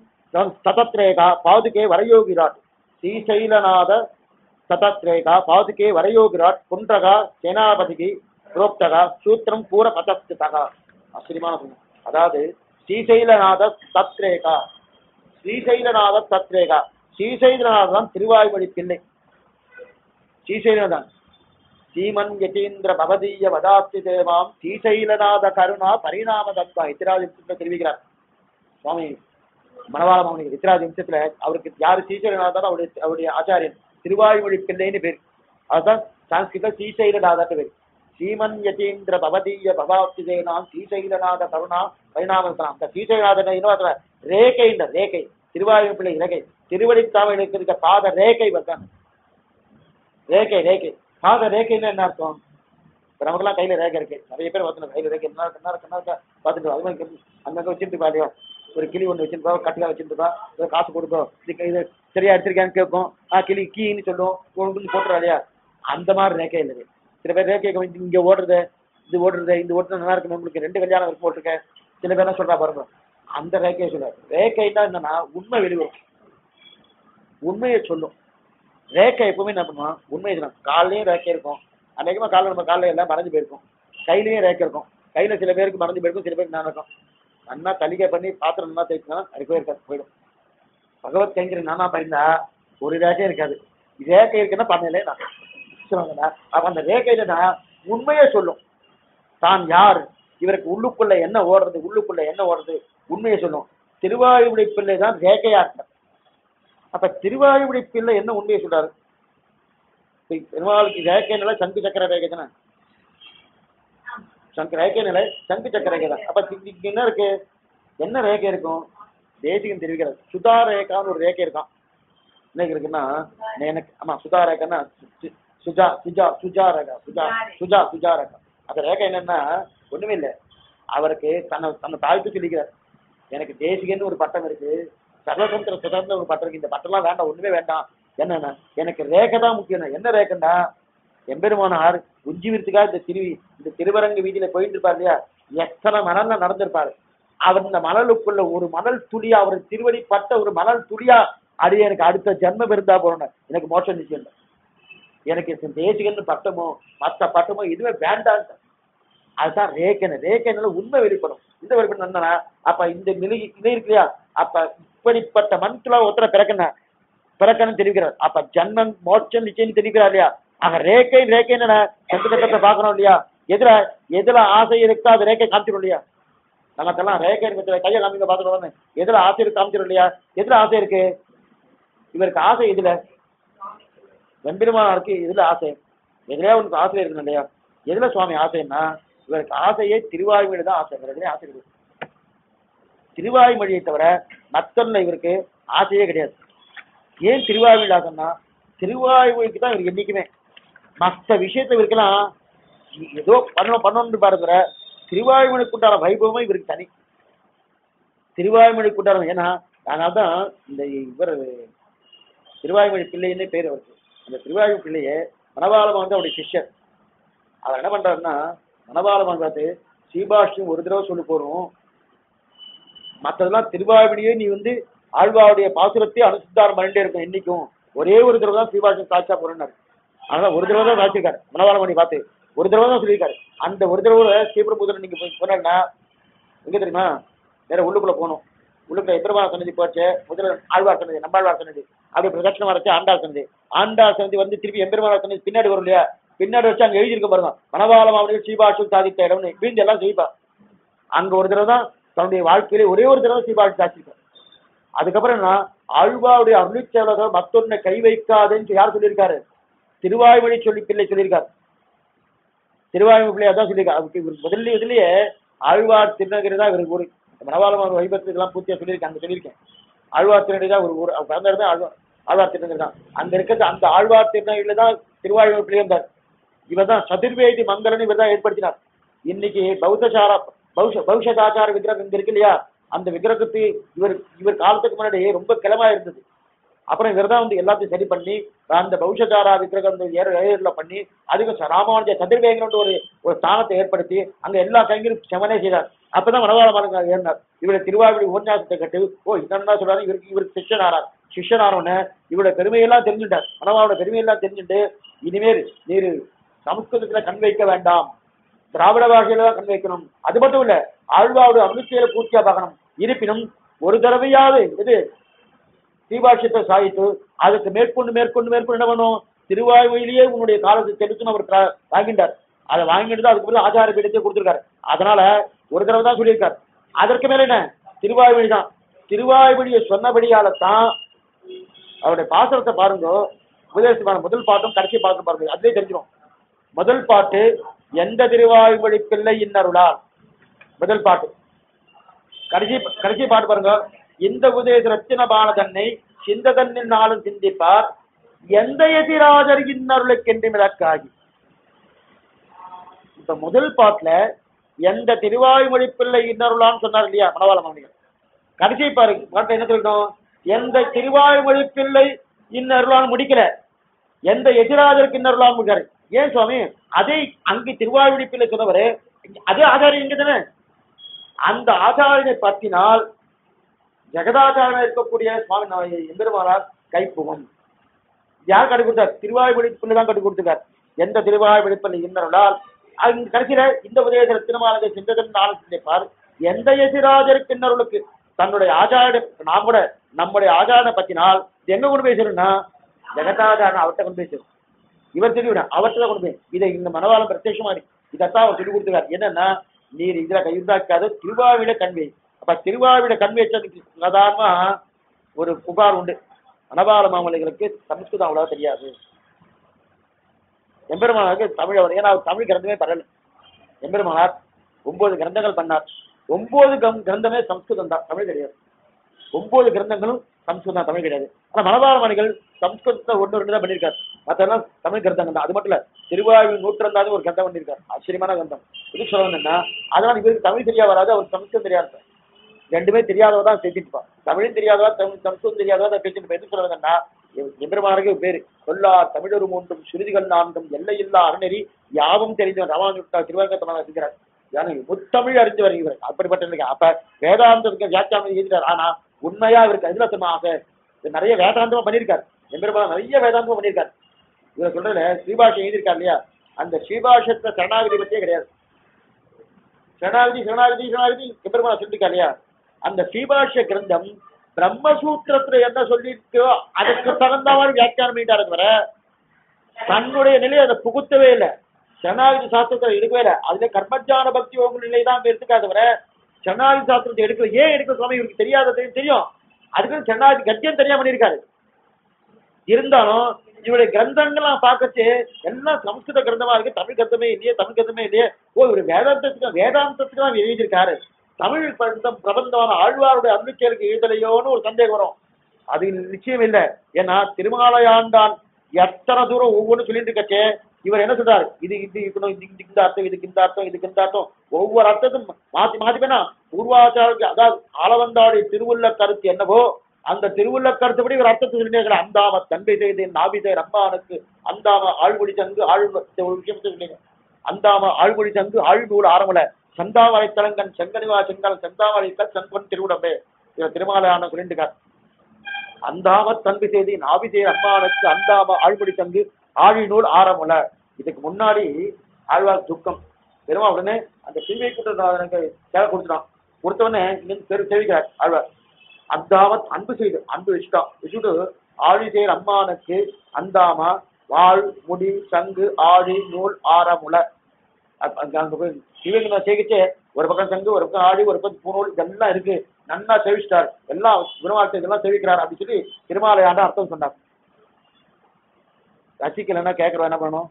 சதத்ரேகா பாதுகே வரயோகிராட் ஸ்ரீசைலநாத சதத்ரேகா பாதுகே வரயோகிராட் குன்றகா சேனாபதிகி புரோக்தகா சூத்திரம் பூர பதஸ்திதகா ஆச்சரியமான சொல்லுங்க அதாவது ஸ்ரீசைலநாத தத்ரேகா ஸ்ரீசைலநாத தத்ரேகா ஸ்ரீசைலநாதன் தான் திருவாய்மொழி பிள்ளை ஸ்ரீசைலநாதன் ஸ்ரீமன் யதீந்திர பவதீய வதாப்தி தேவாம் ஸ்ரீசைலநாத கருணா பரிணாம தத்வா இத்திராதி தெரிவிக்கிறார் சுவாமி மணவாள மௌனி இத்திராதி நிமிஷத்துல அவருக்கு யாரு ஸ்ரீசைலநாதன் அவருடைய அவருடைய ஆச்சாரியன் திருவாய்மொழி பிள்ளைன்னு பேர் அதுதான் சான்ஸ்கிருத ஸ்ரீசைலநாதன் பேர் ஸ்ரீமன் யதீந்திர பவதீய பவாப்தி தேவாம் ஸ்ரீசைலநாத கருணா பரிணாம தத்வா அந்த ஸ்ரீசைலநாதன் இன்னொரு ரேகை இந்த ரேகை திருவாயூர் பிள்ளை ரேகை திருவடித்தாமைகளுக்கு இருக்க பாத ரேகை வந்தான் ரேகை ரேகை பாத ரேகைன்னு என்ன அர்த்தம் இப்ப நமக்கெல்லாம் கையில ரேகை இருக்கு நிறைய பேர் பார்த்து கையில ரேகை என்ன இருக்கு என்ன இருக்கு என்ன இருக்கு பார்த்துட்டு அது மாதிரி இருக்கு. அங்கங்க வச்சுட்டு பாடியோ ஒரு கிளி ஒன்று வச்சிருப்பா கட்டிலா வச்சிருப்பா ஒரு காசு கொடுக்கும் இது இது சரியா எடுத்திருக்கான்னு கேட்கும் ஆ கிளி கீன்னு சொல்லும் ஒன்று போட்டுறா இல்லையா அந்த மாதிரி ரேகை இல்லை சில பேர் ரேகை வந்து இங்க ஓடுறது இது ஓடுறது இந்த ஓட்டுறது நல்லா இருக்கு உங்களுக்கு ரெண்டு கல்யாணம் இருக்கு போட்டிருக்கேன் சில பேர் என்ன சொல்றா பாருங்க அந்த ரேகையை சொல்ல ரேகைன்னா என்னன்னா உண்மை வெளிவரும் உண்மையை சொல்லும் ரேக்கை எப்பவுமே என்ன பண்ணுவான் உண்மையை சொல்லணும் காலையும் ரேக்கை இருக்கும் அநேகமாக காலைல நம்ம காலைல எல்லாம் மறைஞ்சு போயிருக்கும் கையிலயும் ரேக்கை இருக்கும் கையில சில பேருக்கு மறைஞ்சு போயிருக்கும் சில பேருக்கு நான் இருக்கும் நன்னா தலிகை பண்ணி பாத்திரம் நல்லா தேய்ச்சினா இருக்கவே இருக்காது போயிடும் பகவத் கைங்கரி நானா பயந்தா ஒரு ரேகை இருக்காது ரேகை இருக்குன்னா பண்ணல நான் சொல்லுவாங்கண்ணா அப்ப அந்த ரேகையில நான் உண்மையை சொல்லும் தான் யார் இவருக்கு உள்ளுக்குள்ள என்ன ஓடுறது உள்ளுக்குள்ள என்ன ஓடுறது உண்மையை சொல்லும் திருவாயுடைய பிள்ளை தான் ரேகையா இருக்கார் அப்ப திருவாயுடைய பிள்ளை என்ன உண்மையை சொல்றாரு இப்ப பெருமாளுக்கு ரேகை நிலை சங்கு சக்கர ரேகை தானே சங்கு ரேகை நிலை சங்கு சக்கர ரேகை தான் அப்ப இங்க இங்க என்ன இருக்கு என்ன ரேகை இருக்கும் தேசிகம் தெரிவிக்கிறது சுதா ரேகான்னு ஒரு ரேகை இருக்கான் என்ன இருக்குன்னா எனக்கு ஆமா சுதா ரேகைன்னா சு- சுஜா சுஜா சுஜா ரேகா சுஜா சுஜா சுஜா ரேகா அந்த ரேகை என்னன்னா ஒண்ணுமே இல்லை அவருக்கு தன்னை தன்னை தாழ்த்து சொல்லிக்கிறார் எனக்கு தேசிகன்னு ஒரு பட்டம் இருக்கு சர்வதந்திர சுதந்திர ஒரு பட்டம் இருக்கு இந்த பட்டம்லாம் வேண்டாம் ஒண்ணுமே வேண்டாம் என்னன்னா எனக்கு ரேகை தான் முக்கியம் என்ன ரேகைன்னா எம்பெருமானார் உஜ்ஜீவிரத்துக்காக இந்த திரு இந்த திருவரங்கு வீதியில போயிட்டு இருப்பார் இல்லையா எத்தனை மணல்ல நடந்திருப்பாரு அவர் இந்த மணலுக்குள்ள ஒரு மணல் துளியா அவர் திருவடி பட்ட ஒரு மணல் துளியா அடியே எனக்கு அடுத்த ஜென்மம் இருந்தா போறேன் எனக்கு மோட்சம் நிச்சயம் இல்லை எனக்கு இந்த தேசிகன்னு பட்டமோ மற்ற பட்டமோ எதுவுமே வேண்டாம் அதுதான் ரேக்கன் ரேக்கன்ல உண்மை வெளிப்படும் இந்த வெளிப்படும் என்னன்னா அப்ப இந்த நிலை நிலை இருக்கு இல்லையா அப்ப இப்படிப்பட்ட மனசுல ஒருத்தர பிறக்கணும் பிறக்கணும் தெரிவிக்கிறார் அப்ப ஜன்மம் மோட்சம் நிச்சயம் தெரிவிக்கிறார் இல்லையா ஆக ரேக்கை ரேக்கை என்ன சந்தர்ப்பத்தை பார்க்கணும் இல்லையா எதுல எதுல ஆசை இருக்கோ அது ரேக்கை காமிச்சிடும் இல்லையா நமக்கெல்லாம் ரேக்கை இருக்கிற கையை காமிக்க பார்த்துக்கணும் எதுல ஆசை இருக்கு காமிச்சிடும் இல்லையா எதுல ஆசை இருக்கு இவருக்கு ஆசை எதுல வெம்பெருமானாருக்கு எதுல ஆசை எதுலயா உனக்கு ஆசை இருக்கணும் இல்லையா எதுல சுவாமி ஆசைன்னா இவருக்கு ஆசையே திருவாய்மொழி தான் ஆசை வேற எதுலயும் ஆசை கிடையாது திருவாய்மொழியை தவிர மத்தொன்ன இவருக்கு ஆசையே கிடையாது ஏன் திருவாய்மொழி ஆசைன்னா திருவாய்மொழிக்கு தான் இவருக்கு என்னைக்குமே மற்ற விஷயத்தை இவருக்கெல்லாம் ஏதோ பண்ணணும் பண்ணணும்னு பாருங்கிற திருவாய்மொழிக்கு உண்டான வைபவமே இவருக்கு தனி திருவாய்மொழிக்கு உண்டான ஏன்னா அதனால தான் இந்த இவர் திருவாய்மொழி பிள்ளைன்னே பேர் அவருக்கு அந்த திருவாய்மொழி பிள்ளையே மணவாளம் வந்து அவருடைய சிஷ்யர் அவர் என்ன பண்றாருன்னா மணவாளம் பார்த்து சீபாஷ்யம் ஒரு தடவை சொல்லி போறோம் மற்றதெல்லாம் திருவாய்மொழியே நீ வந்து ஆழ்வாருடைய பாசுரத்தை அனுசந்தாரம் பண்ணிட்டே இருக்கும் என்னைக்கும் ஒரே ஒரு தடவை தான் சீபாஷ்யம் சாட்சா போறேன்னாரு அதனால ஒரு தடவை தான் சாட்சிருக்காரு மணவாளமணி பார்த்து ஒரு தடவை தான் சொல்லியிருக்காரு அந்த ஒரு தடவை ஸ்ரீபுரம் நீங்க போய் போனா எங்க தெரியுமா வேற உள்ளுக்குள்ள போகணும் உள்ளுக்குள்ள எதிர்வா சன்னதி போச்சு முதல்ல ஆழ்வார் சன்னதி நம்மாழ்வார் சன்னதி அப்படி பிரதட்சணம் வரைச்சு ஆண்டாள் சன்னதி ஆண்டாள் சன்னதி வந்து திருப்பி எம்பெருமாள் சன்னதி பின்னாடி வரும் இல்லையா பின்னாடி வச்சு அங்க எழுதியிருக்க பாருங்க மணவாளம் அவர்கள் சீபாஷு சாதித்த இடம்னு வீழ்ந்து எல்லாம் செய்ப்பா அங்க ஒரு தடவை தான் தன்னுடைய வாழ்க்கையிலே ஒரே ஒரு தடவை சீபாஷு சாதிச்சிருக்கார் அதுக்கப்புறம் என்ன ஆழ்வாவுடைய அருளிச்சேவலர்கள் மத்தொன்னை கை வைக்காதுன்னு யார் சொல்லியிருக்காரு திருவாய்மொழி சொல்லி பிள்ளை சொல்லியிருக்காரு திருவாய்மொழி பிள்ளை அதான் சொல்லியிருக்காரு அதுக்கு இவர் முதல்ல இதுலயே ஆழ்வார் திருநகரி தான் இவருக்கு ஒரு மணவாளம் வைபத்துக்கு எல்லாம் பூர்த்தியா சொல்லியிருக்கேன் அங்க சொல்லியிருக்கேன் ஆழ்வார் திருநகரி தான் ஒரு ஒரு பிறந்த இடம் தான் ஆழ்வார் ஆழ்வார் திருநகரி தான் அங்க இருக்கிறது அந்த ஆழ்வார் திருநகரில தான் திருவாய்மொழி பிள்ளை இருந்தார் இவர் தான் சதுர்வேதி மங்களன் இவர் தான் ஏற்படுத்தினார் இன்னைக்கு பௌத்தசாரா பௌஷ பௌஷதாச்சார விக்கிரகம் இங்க இருக்கு இல்லையா அந்த விக்கிரகத்து இவர் இவர் காலத்துக்கு முன்னாடி ரொம்ப கிளமா இருந்தது அப்புறம் இவர் தான் வந்து எல்லாத்தையும் சரி பண்ணி அந்த பௌஷதாரா விக்கிரகம் வந்து ஏற ஏரில் பண்ணி அதுக்கு ச- ராமானுஜ சதுர்வேகன் ஒரு ஒரு ஸ்தானத்தை ஏற்படுத்தி அங்க எல்லா கைங்களும் செவனே செய்தார் அப்பதான் மனவாள மரங்க ஏறினார் இவருடைய திருவாரூர் உபன்யாசத்தை கட்டு ஓ என்னன்னா சொல்றாரு இவருக்கு இவருக்கு சிஷ்யன் ஆறார் சிஷ்யன் ஆனவன இவருடைய பெருமையெல்லாம் தெரிஞ்சுட்டார் மனவாளோட பெருமையெல்லாம் தெரிஞ்சுட்டு இனிமேல் நீர் சமஸ்கிருதத்துல கண் வைக்க வேண்டாம் திராவிட பாஷையில தான் கண் வைக்கணும் அது மட்டும் இல்ல ஆழ்வாவோட அமிர்ச்சியில பூர்த்தியா பார்க்கணும் இருப்பினும் ஒரு தடவையாவது இது தீபாட்சியத்தை சாதித்து அதுக்கு மேற்கொண்டு மேற்கொண்டு மேற்கொண்டு என்ன பண்ணும் திருவாய்மொழியிலேயே உன்னுடைய காலத்தை செலுத்துன்னு அவர் கா- வாங்கிட்டார் அதை வாங்கிட்டு தான் அதுக்கு பதிலா ஆச்சார பீடத்தை கொடுத்துருக்காரு அதனால ஒரு தடவை தான் சொல்லியிருக்காரு அதற்கு மேல என்ன திருவாய்மொழி தான் திருவாய்மொழியை சொன்னபடியால தான் அவருடைய பாசுரத்தை பாருங்க உபதேசமான முதல் பாட்டும் கடைசி பாட்டும் பாருங்க அதுலயே தெரிஞ்சிடும் முதல் பாட்டு எந்த திருவாய்மொழி பிள்ளை இன்னருளால் முதல் பாட்டு கடைசி கடைசி பாட்டு பாருங்க இந்த உதேச ரத்தின பாலதன்னை சிந்ததன்னின் நாளும் சிந்திப்பார் எந்த எதிராஜர் இன்னருளுக்கென்று விளக்காகி இப்ப முதல் பாட்டுல எந்த திருவாய்மொழி பிள்ளை இன்னருளான்னு சொன்னார் இல்லையா மணவாள மாணிகள் கடைசி பாரு பாட்டு என்ன சொல்லணும் எந்த திருவாய்மொழி பிள்ளை இன்னருளான்னு முடிக்கல எந்த எதிராஜருக்கு இன்னருளான்னு முடிக்காரு ஏன் சுவாமி அதே அங்கு திருவாய்மொழி பிள்ளை சொன்னவரு அதே ஆச்சாரியன் இங்க தானே அந்த ஆச்சாரியனை பற்றினால் ஜெகதாச்சாரனா இருக்கக்கூடிய சுவாமி நா- எம்பெருமானார் கைப்புகும் யார் கட்டி கொடுத்தார் திருவாய்மொழி பிள்ளை தான் கட்டி கொடுத்துருக்கார் எந்த திருவாய்மொழி பிள்ளை இன்னருளால் அங்க கடைசியில இந்த உதயத்தில் திருமாலக சிந்ததன் நாளம் சிந்திப்பார் எந்த எதிராஜருக்கு இன்னொருளுக்கு தன்னுடைய ஆச்சார நான் கூட நம்முடைய ஆச்சாரனை பத்தினால் இது எங்க கொண்டு போய் சேரும்னா ஜெகதாச்சாரன் அவர்கிட்ட கொண்டு போய் சேரும் இவர் சொல்லிவிட அவர்கிட்ட கொண்டு போய் இதை இந்த மனவாளம் பிரத்யட்சமா இருக்கு இதைத்தான் அவர் சொல்லி கொடுத்துருக்காரு என்னன்னா நீர் இதுல கையுண்டாக்காத திருவாவிட கண்வை அப்ப திருவாவிட கண் வச்சதுக்கு சாதாரணமா ஒரு புகார் உண்டு மனபால மாமலைகளுக்கு சமஸ்கிருதம் அவ்வளவா தெரியாது எம்பெருமானாருக்கு தமிழ் அவர் ஏன்னா அவர் தமிழ் கிரந்தமே பரல எம்பெருமானார் ஒன்பது கிரந்தங்கள் பண்ணார் ஒன்பது கம்- கிரந்தமே சம்ஸ்கிருதம் தான் தமிழ் கிடையாது ஒன்பது கிரந்தங்களும் சம்ஸ்கிருதம் தமிழ் கிடையாது ஆனா மனபால மணிகள் சம்ஸ்கிருதத்தை ஒன்று ரெண்டு தான் பண்ணியிருக்காரு மற்றெல்லாம் தமிழ் கிரந்தங்கள் தான் அது மட்டும் இல்ல திருவாயூர் நூற்றந்தாது ஒரு கிரந்தம் பண்ணியிருக்காரு ஆச்சரியமான கிரந்தம் இது சொல்ல வந்தேன்னா அதனால இவருக்கு தமிழ் தெரியா வராது அவர் சம்ஸ்கிருதம் தெரியாது ரெண்டுமே தெரியாதவ தான் பேசிட்டுப்பா தமிழும் தெரியாதவா தமிழ் சம்ஸ்கிருதம் தெரியாதவா தான் பேசிட்டு எது சொல்ல வந்தேன்னா எம்பெருமானுக்கு பேரு சொல்லார் தமிழரும் மூன்றும் சுருதிகள் நான்கும் எல்லையில்லா அருணெறி யாவும் தெரிஞ்சவன் ராமானுஜா திருவங்கத்தமாக இருக்கிறார் யானை முத்தமிழ் அறிஞ்சு வருகிறார் அப்படிப்பட்ட நிலைக்கு அப்ப வேதாந்தத்துக்கு வியாக்கியானம் எழுதிட்டார் ஆனா உண்மையா இவருக்கு அதிலத்தமாக நிறைய வேதாந்தமா பண்ணியிருக்காரு எம்பெருமான் நிறைய வேதாந்தமா பண்ணியிருக்காரு இவர் சொல்றதுல ஸ்ரீபாஷை எழுதியிருக்கார் இல்லையா அந்த ஸ்ரீபாஷத்தை சரணாகதி பற்றியே கிடையாது சரணாகதி சரணாகதி சரணாகதி எம்பெருமான் சொல்லியிருக்கா இல்லையா அந்த ஸ்ரீபாஷ்ய கிரந்தம் பிரம்மசூத்திரத்துல என்ன சொல்லியிருக்கோ அதுக்கு தகுந்த மாதிரி வியாக்கியானம் பண்ணிட்டாரு தவிர தன்னுடைய நிலையை அதை புகுத்தவே இல்லை சரணாகதி சாஸ்திரத்தை எடுக்கவே இல்லை அதுல கர்மஜான பக்தி யோக நிலை தான் எடுத்துக்கா தவிர சரணாகதி சாஸ்திரத்தை எடுக்கல ஏன் எடுக்க சுவாமி இவருக்கு தெரியாதது தெரியும் அதுக்கு சரணாகதி கத்தியம் தெரியாம பண்ணியிருக்காரு இருந்தாலும் இவருடைய கிரந்தங்கள்லாம் பார்க்கச்சு எல்லாம் சம்ஸ்கிருத கிரந்தமா இருக்கு தமிழ் கிரந்தமே இல்லையே தமிழ் கிரந்தமே இல்லையே ஓ இவர் வேதாந்தத்துக்கு வேதாந்தத்துக்கு தான் எழுதியிருக்காரு தமிழ் பிரபந்தம் பிரபந்தமான ஆழ்வாருடைய அருளிச்செயலுக்கு எழுதலையோன்னு ஒரு சந்தேகம் வரும் அது நிச்சயம் இல்லை ஏன்னா திருமாலையாண்டான் எத்தனை தூரம் ஒவ்வொன்றும் சொல்லிட்டு இருக்கச்சே இவர் என்ன சொல்றாரு இது இது இருக்கணும் இது இதுக்கு இந்த அர்த்தம் இதுக்கு இந்த அர்த்தம் இதுக்கு இந்த அர்த்தம் ஒவ்வொரு அர்த்தத்தும் மாத்தி மாத்தி வேணா பூர்வாச்சாரத்துக்கு அதாவது ஆளவந்தாவுடைய திருவுள்ள கருத்து என்னவோ அந்த திருவுள்ள கருத்துப்படி ஒரு அர்த்தத்தை சொல்லிட்டு அந்தாம தன்பை செய்தேன் நாபிதை ரம்பானுக்கு அந்தாம ஆழ்மொழி சங்கு ஆழ் ஒரு விஷயத்தை சொல்லிங்க அந்தாம ஆழ்மொழி சங்கு ஆழ்நூல் ஆரம்பல சந்தாமலை தலங்கன் செங்கனிவா செங்கல் செந்தாமலைக்கல் செங்கன் திருவுடம்பே இவர் திருமாலையான சொல்லிட்டுக்கார் அந்தாம தன்பு செய்தி நாபிதே அம்மானுக்கு அந்தாம ஆழ்மொழி தங்கு ஆழிநூல் ஆரமுல இதுக்கு முன்னாடி ஆழ்வார் துக்கம் பெருமா உடனே அந்த சிறுவை கூட்டநாதனுக்கு சேவை கொடுத்துட்டான் கொடுத்தவொடனே இங்கிருந்து தெரு தெரிவிக்கிறார் ஆழ்வார் அந்தாமத் அன்பு செய்து அன்பு வச்சுட்டான் வச்சுட்டு ஆழிசேர் அம்மானுக்கு அந்தாமா வாழ் முடி சங்கு ஆழி நூல் ஆரமுல அ- அங்க அங்க போய் சிவகங்கை சேகிச்சு ஒரு பக்கம் சங்கு ஒரு பக்கம் ஆடி ஒரு பக்கம் பூநூல் இதெல்லாம் இருக்கு நன்னா சேவிச்சிட்டார் எல்லாம் குணவார்த்தை இதெல்லாம் சேவிக்கிறார் அப்படி சொல்லி திருமாலையாண்ட அர்த்தம் சொன்னார் ரசிக்கலைன்னா கேட்கறோம் என்ன பண்ணணும்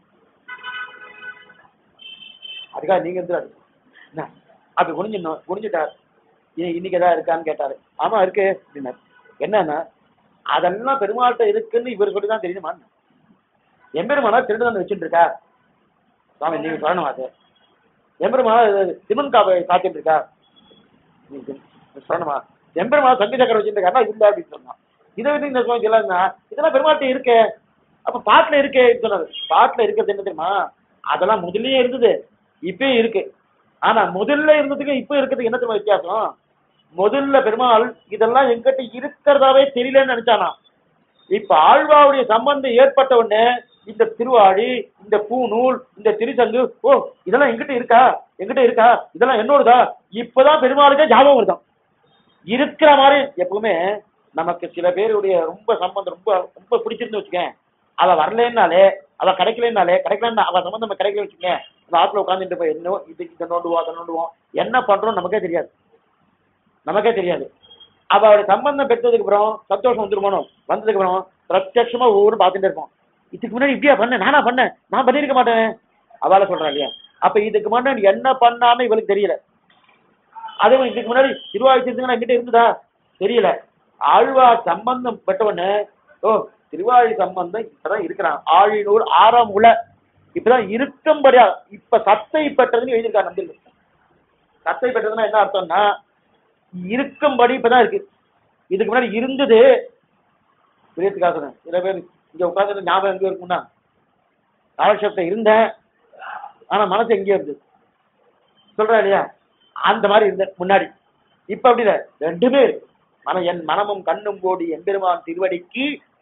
அதுக்காக நீங்க இருந்து என்ன அப்படி குனிஞ்சிடணும் குனிஞ்சிட்டார் இ- இன்னைக்கு ஏதாவது இருக்கான்னு கேட்டாரு ஆமா இருக்கு அப்படின்னாரு என்னன்னா அதெல்லாம் பெருமாள்கிட்ட இருக்குன்னு இவர் சொல்லி தான் தெரியுமா எம்பெருமானா திருடு வந்து வச்சுட்டு இருக்கா சுவாமி நீங்க சொல்லணும் அது எம்பெருமானா சிமன் காப்பை காத்துட்டு இருக்கா நீங்க சொல்~ சொல்லணுமா எம்பெருமானா சங்கு சக்கரம் வச்சுட்டு இருக்கா இல்ல அப்படின்னு சொன்னான் இதை வந்து இந்த சுவாமி சொல்லாதுன்னா இதெல்லாம் பெருமாள்கிட்ட இருக்கே அப்ப பாட்டுல இருக்கே சொன்னாரு பாட்டுல இருக்கிறது என்ன தெரியுமா அதெல்லாம் முதல்லயே இருந்தது இப்பயும் இருக்கு ஆனா முதல்ல இருந்ததுக்கு இப்ப இருக்கிறதுக்கு என்ன தெரியுமா வித்தியாசம் முதல்ல பெருமாள் இதெல்லாம் எங்கிட்ட இருக்கிறதாவே தெரியலன்னு நினைச்சானா இப்ப ஆழ்வாவுடைய சம்பந்தம் ஏற்பட்ட உடனே இந்த திருவாழி இந்த பூநூல் இந்த திருசங்கு ஓ இதெல்லாம் எங்கிட்ட இருக்கா எங்கிட்ட இருக்கா இதெல்லாம் என்னோடதா இப்பதான் பெருமாளுக்கே ஞாபகம் வருதான் இருக்கிற மாதிரி எப்பவுமே நமக்கு சில பேருடைய ரொம்ப சம்பந்தம் ரொம்ப ரொம்ப பிடிச்சிருந்து வச்சுக்கேன் அவ வரலன்னாலே அவ கிடைக்கலனாலே கிடைக்கலன்னா அவ சம்பந்தம் நம்ம கிடைக்கல வச்சுக்கேன் அந்த ஆத்துல உட்காந்துட்டு போய் என்ன இது இதை நோண்டுவோம் அதை நோண்டுவோம் என்ன பண்றோம் நமக்கே தெரியாது நமக்கே தெரியாது அவளுடைய சம்பந்தம் பெற்றதுக்கு அப்புறம் சந்தோஷம் வந்துருமானோ வந்ததுக்கு அப்புறம் பிரத்யட்சமா ஒவ்வொரு பார்த்துட்டே இருப்போம் இதுக்கு முன்னாடி இப்படியா பண்ண நானா பண்ணேன் நான் பண்ணிருக்க மாட்டேன் அவளை சொல்றா இல்லையா அப்ப இதுக்கு முன்னாடி என்ன பண்ணான்னு இவளுக்கு தெரியல அதுவும் இதுக்கு முன்னாடி திருவாயுத்திருந்தா என்கிட்ட இருந்ததா தெரியல ஆழ்வார் சம்பந்தம் பெற்றவொன்னு ஓ திருவாழி சம்பந்தம் இப்பதான் இருக்கிறான் ஆழினூர் ஆறாம் உல இப்பதான் இருக்கும்படியா இப்ப சத்தை பெற்றதுன்னு எழுதியிருக்காரு நம்பில் சத்தை பெற்றதுன்னா என்ன அர்த்தம்னா இருக்கும்படி இப்பதான் இருக்கு இதுக்கு முன்னாடி இருந்தது விரியத்துக்காக சொன்னேன் சில பேர் இங்க உட்கார்ந்து ஞாபகம் எங்க இருக்கும்னா காலட்சேபத்தை இருந்தேன் ஆனா மனசு எங்கேயோ இருந்தது சொல்றா இல்லையா அந்த மாதிரி இருந்த முன்னாடி இப்ப அப்படி இல்லை ரெண்டுமே இருக்கு மன என் மனமும் கண்ணும் கோடி எம்பெருமான் திருவடிக்கு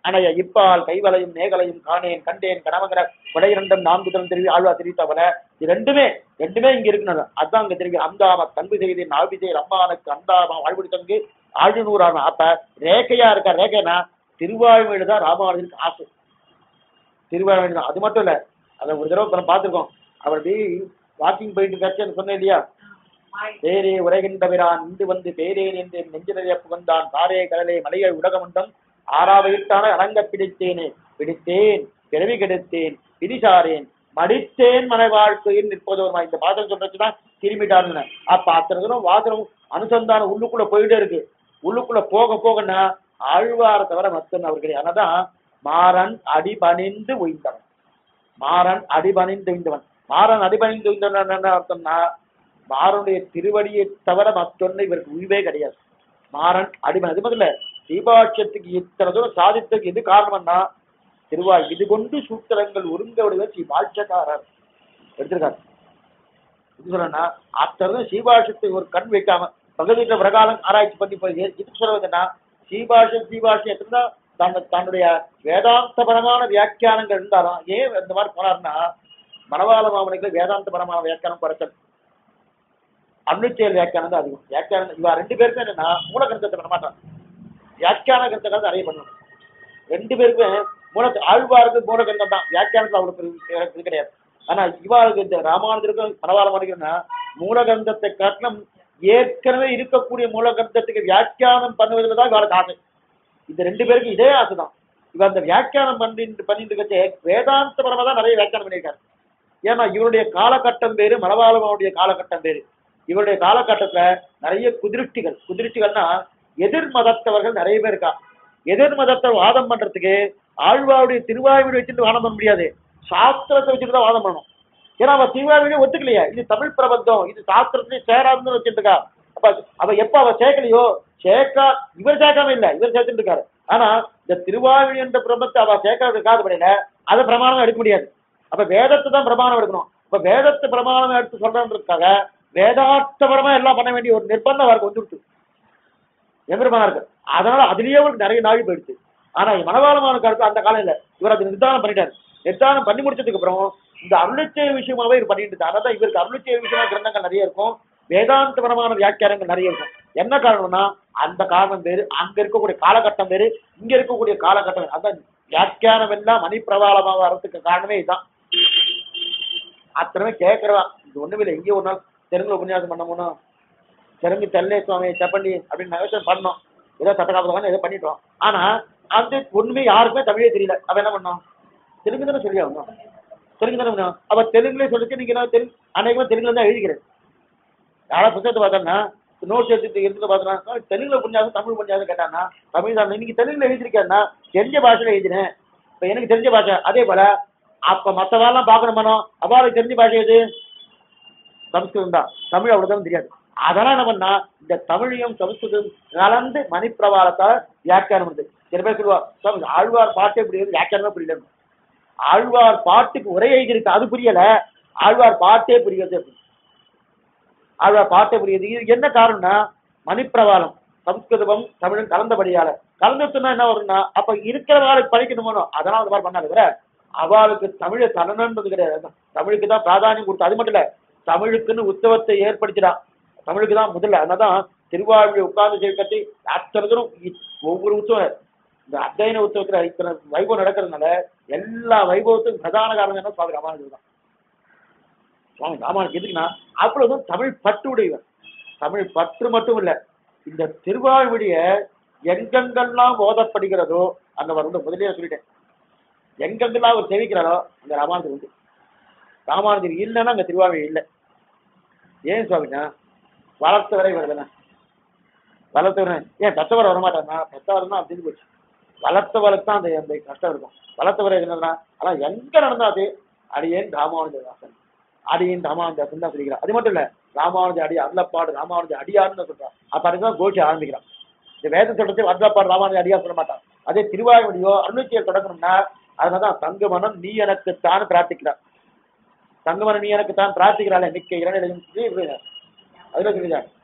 அணைய இப்பால் கைவலையும் மேகலையும் காணேன் கண்டேன் கணவங்கிற கொடையிரண்டம் நான்கு தரம் தெரிவி ஆழ்வா தெரிவித்தவன இது ரெண்டுமே ரெண்டுமே இங்க இருக்குன்னு அதான் அங்க தெரிவி அந்தாம தன்பு செய்தி நாபிசை அம்மானுக்கு அந்தாம வாழ்வுடி தங்கு ஆழ்நூறான அப்ப ரேகையா இருக்க ரேகைனா திருவாழ்மையில தான் ராமானுஜனுக்கு ஆசை திருவாழ்மையில தான் அது மட்டும் இல்ல அதை ஒரு தடவை நம்ம பார்த்திருக்கோம் அவர் அப்படி வாக்கிங் போயிட்டு இருக்காச்சுன்னு சொன்னேன் இல்லையா பேரே உரைகின்றவரான் இந்து வந்து பேரேன் என்று நெஞ்சிலைய புகழ்ந்தான் காரே கடலே மலைகள் உலகமண்டம் ஆறாவையிட்டான அடங்க பிடித்தேனே பிடித்தேன் பிறவி கெடுத்தேன் பிடிசாரேன் மடித்தேன் மனை வாழ்க்கையில் நிற்பதோருமா இந்த பாதம் சொல்றதுதான் திரும்பிட்டாருன்னு அப்ப அத்தனை தூரம் வாசனம் அனுசந்தானம் உள்ளுக்குள்ள போயிட்டே இருக்கு உள்ளுக்குள்ள போக போகன்னா ஆழ்வார தவிர மத்தன் அவர்களே அதனாதான் மாறன் அடிபணிந்து உய்ந்தவன் மாறன் அடிபணிந்து உய்ந்தவன் மாறன் அடிபணிந்து உய்ந்தவன் என்ன அர்த்தம்னா மாறனுடைய திருவடியை தவிர மற்றொன்னு இவருக்கு உய்வே கிடையாது மாறன் அடிமன் அது முதல்ல தீபாட்சத்துக்கு இத்தனை தூரம் சாதித்ததுக்கு எது காரணம்னா திருவாய் இது கொண்டு சூத்திரங்கள் ஒருங்க விடுவர் ஸ்ரீ பாட்சக்காரர் எடுத்திருக்காரு இது சொல்லணும்னா அத்தனை சீபாஷத்தை ஒரு கண் வைக்காம பகவத்கீதை பிரகாரம் ஆராய்ச்சி பண்ணி போய் இது சொல்றதுன்னா சீபாஷம் சீபாஷம் எத்தனை தன் தன்னுடைய வேதாந்தபரமான வியாக்கியானங்கள் இருந்தாலும் ஏன் இந்த மாதிரி போனாருன்னா மணவாள மாமனிக்கு வேதாந்தபரமான வியாக்கியானம் குறைச்சல் அருளிச்செயல் வியாக்கியானம் தான் அதிகம் வியாக்கியானம் இவா ரெண்டு பேருமே என்னன்னா மூல கிரந்தத்தை பண்ண மாட்டான் வியாக்கியான கிரந்தங்கள் நிறைய பண்ணணும் ரெண்டு பேருமே மூல ஆழ்வாருக்கு மூல கிரந்தம் தான் வியாக்கியானத்தில் அவளுக்கு இது- இது கிடையாது ஆனா இவாளுக்கு இந்த ராமானுஜருக்கும் மனவாளம் பண்ணிக்கணும்னா மூல கிரந்தத்தை காட்டிலும் ஏற்கனவே இருக்கக்கூடிய மூல கிரந்தத்துக்கு வியாக்கியானம் பண்ணுவதில் தான் இவாளுக்கு ஆசை இந்த ரெண்டு பேருக்கு இதே ஆசை தான் இவ அந்த வியாக்கியானம் பண்ணிட்டு பண்ணிட்டு இருக்கச்சே வேதாந்தபரமா தான் நிறைய வியாக்கியானம் பண்ணியிருக்காரு ஏன்னா இவருடைய காலகட்டம் பேரு மலபாலமாவுடைய காலகட்டம் பேரு இவருடைய காலகட்டத்துல நிறைய குதிருஷ்டிகள் குதிருஷ்டிகள்னா எதிர் மதத்தவர்கள் நிறைய பேர் இருக்கா எதிர் மதத்தை வாதம் பண்றதுக்கு ஆழ்வாருடைய திருவாய்மொழி வச்சுட்டு வாதம் பண்ண முடியாது சாஸ்திரத்தை வச்சுட்டு தான் வாதம் பண்ணணும் ஏன்னா அவ திருவாய்மொழியை ஒத்துக்கலையா இது தமிழ் பிரபந்தம் இது சாஸ்திரத்திலேயே சேராதுன்னு வச்சுட்டு இருக்கா அப்ப அவ எப்ப அவ சேர்க்கலையோ சேர்க்கா இவர் சேர்க்காம இல்ல இவர் சேர்த்துட்டு இருக்காரு ஆனா இந்த திருவாய்மொழி என்ற பிரபத்தை அவ சேர்க்கறதுக்காக படியில அதை பிரமாணம் எடுக்க முடியாது அப்ப வேதத்தை தான் பிரமாணம் எடுக்கணும் அப்ப வேதத்தை பிரமாணம் எடுத்து சொல்றதுக்காக வேதார்த்தபரமா எல்லாம் பண்ண வேண்டிய ஒரு நிர்பந்தம் அவருக்கு வந்துடுச்சு எம்பெருமானா இருக்கு அதனால அதுலயே அவருக்கு நிறைய நாழி போயிடுச்சு ஆனா மனவாளமான கருத்து அந்த காலம் இல்ல இவர் அதை நிர்தானம் பண்ணிட்டாரு நிர்தானம் பண்ணி முடிச்சதுக்கு அப்புறம் இந்த அருளிச்செய விஷயமாவே இவர் பண்ணிட்டு இருந்தார் அதான் இவருக்கு அருளிச்செய விஷயமா கிரந்தங்கள் நிறைய இருக்கும் வேதாந்தபரமான வியாக்கியானங்கள் நிறைய இருக்கும் என்ன காரணம்னா அந்த காரணம் வேறு அங்க இருக்கக்கூடிய காலகட்டம் வேறு இங்க இருக்கக்கூடிய காலகட்டம் வேறு. அதான் வியாக்கியானம் எல்லாம் மணிப்பிரவாளமாக வர்றதுக்கு காரணமே இதுதான் அத்தனை கேட்கறவா இது ஒண்ணுமில்லை இங்கே ஒரு நாள் தெலுங்குல உபன்யாசம் பண்ண போனோம் தெலுங்கு தெல்லே சுவாமி செப்பண்டி அப்படின்னு நகைச்சல் பண்ணோம் ஏதோ சட்டகாபதமான ஏதோ பண்ணிட்டோம் ஆனா அந்த ஒண்ணுமே யாருக்குமே தமிழே தெரியல அவ என்ன பண்ணோம் தெலுங்கு தானே சொல்லி ஆகணும் தெலுங்கு தானே பண்ணணும் அவ தெலுங்குல சொல்லிட்டு நீங்க என்ன தெலுங்கு அநேகமா தெலுங்குல தான் எழுதிக்கிறேன் யாரா புத்தகத்தை பார்த்தோம்னா நோட்ஸ் எடுத்துட்டு எடுத்துட்டு பார்த்தோம்னா தெலுங்குல புரிஞ்சாலும் தமிழ் புரிஞ்சாலும் கேட்டான்னா தமிழ் தான் இன்னைக்கு தெலுங்குல எழுதிருக்கேன்னா தெரிஞ்ச பாஷையில எழுதினேன் இப்ப எனக்கு தெரிஞ்ச பாஷை அதே போல அப்ப மத்தவாலாம் பார்க்கணும் மனம் அவளுக்கு தெரிஞ்ச பாஷை எது சம்ஸ்கிருதம் தான் தமிழ் அவ்வளவுதான் தெரியாது அதெல்லாம் என்ன பண்ணா இந்த தமிழையும் சமஸ்கிருதம் கலந்து மணிப்பிரவாளத்தால் வியாக்கியானம் வந்து சில பேர் சொல்லுவா "சாமி, ஆழ்வார் பாட்டே புரியுது வியாக்கியானமே புரியல ஆழ்வார் பாட்டுக்கு உரை எழுதியிருக்கு அது புரியல ஆழ்வார் பாட்டே புரியுது அப்படின்னு. ஆழ்வார் பாட்டே புரியுது இது என்ன காரணம்னா மணிப்பிரவாளம் சம்ஸ்கிருதம் தமிழும் கலந்தபடியால கலந்துட்டுனா என்ன வரும்னா அப்ப இருக்கிறவங்களுக்கு படிக்கணுமோ அதெல்லாம் அந்த மாதிரி பண்ணாது வேற அவளுக்கு தமிழை தரணுன்றது கிடையாது தமிழுக்கு தான் பிராதானியம் கொடுத்து அது மட்டும் இல்ல தமிழுக்குன்னு உற்சவத்தை ஏற்படுத்திடா தமிழுக்கு தான் முதல்ல அதனாலதான் திருவாரூர் உட்கார்ந்து சேர்க்கட்டி அத்தனை தூரம் இ- ஒவ்வொரு உற்சவம் இந்த அத்தியன உற்சவத்துல இத்தனை வைபவம் நடக்கிறதுனால எல்லா வைபவத்துக்கும் பிரதான காரணம் என்ன சுவாமி ராமானுஜர் தான் சுவாமி ராமானுஜர் எதுக்குன்னா அவ்வளவுதான் தமிழ் பற்று உடையவர் தமிழ் பற்று மட்டும் இல்ல இந்த திருவாழ்வழிய எங்கெங்கெல்லாம் ஓதப்படுகிறதோ அங்க வந்து முதலியே சொல்லிட்டேன் எங்கெங்கெல்லாம் அவர் சேவிக்கிறாரோ அங்க ராமானுஜர் உண்டு ராமானுஜர் இல்லைன்னா அங்க திருவாழ்வழி இல்லை ஏன் சுவாமினா வளர்த்தவரை வருதுண்ணா வளர்த்தவரன் ஏன் பெத்தவர் வரமாட்டாருன்னா பெத்தவர் தான் அப்படி போச்சு வளர்த்தவருக்கு தான் அந்த அந்த கஷ்டம் இருக்கும் வளர்த்தவரை என்னன்னா ஆனா எங்க நடந்தா அது அடியேன் ராமானுஜதாசன் அடியேன் ராமானுஜதாசன் தான் சொல்லிக்கிறார் அது மட்டும் இல்ல ராமானுஜ அடி அருளப்பாடு ராமானுஜ அடியார்னு சொல்றான் அப்ப அதுதான் கோஷி ஆரம்பிக்கிறான் இந்த வேத சொல்றது அருளப்பாடு ராமானுஜ அடியார் சொல்ல மாட்டான் அதே திருவாயுடியோ அருணச்சியல் தொடங்கணும்னா அதனாலதான் தங்கமனம் நீ எனக்கு தான் பிரார்த்திக்கிறான் தங்கமனம் நீ எனக்கு தான் பிரார்த்திக்கிறாள் மிக்க இரண்டு அதுல சொல்லுங்க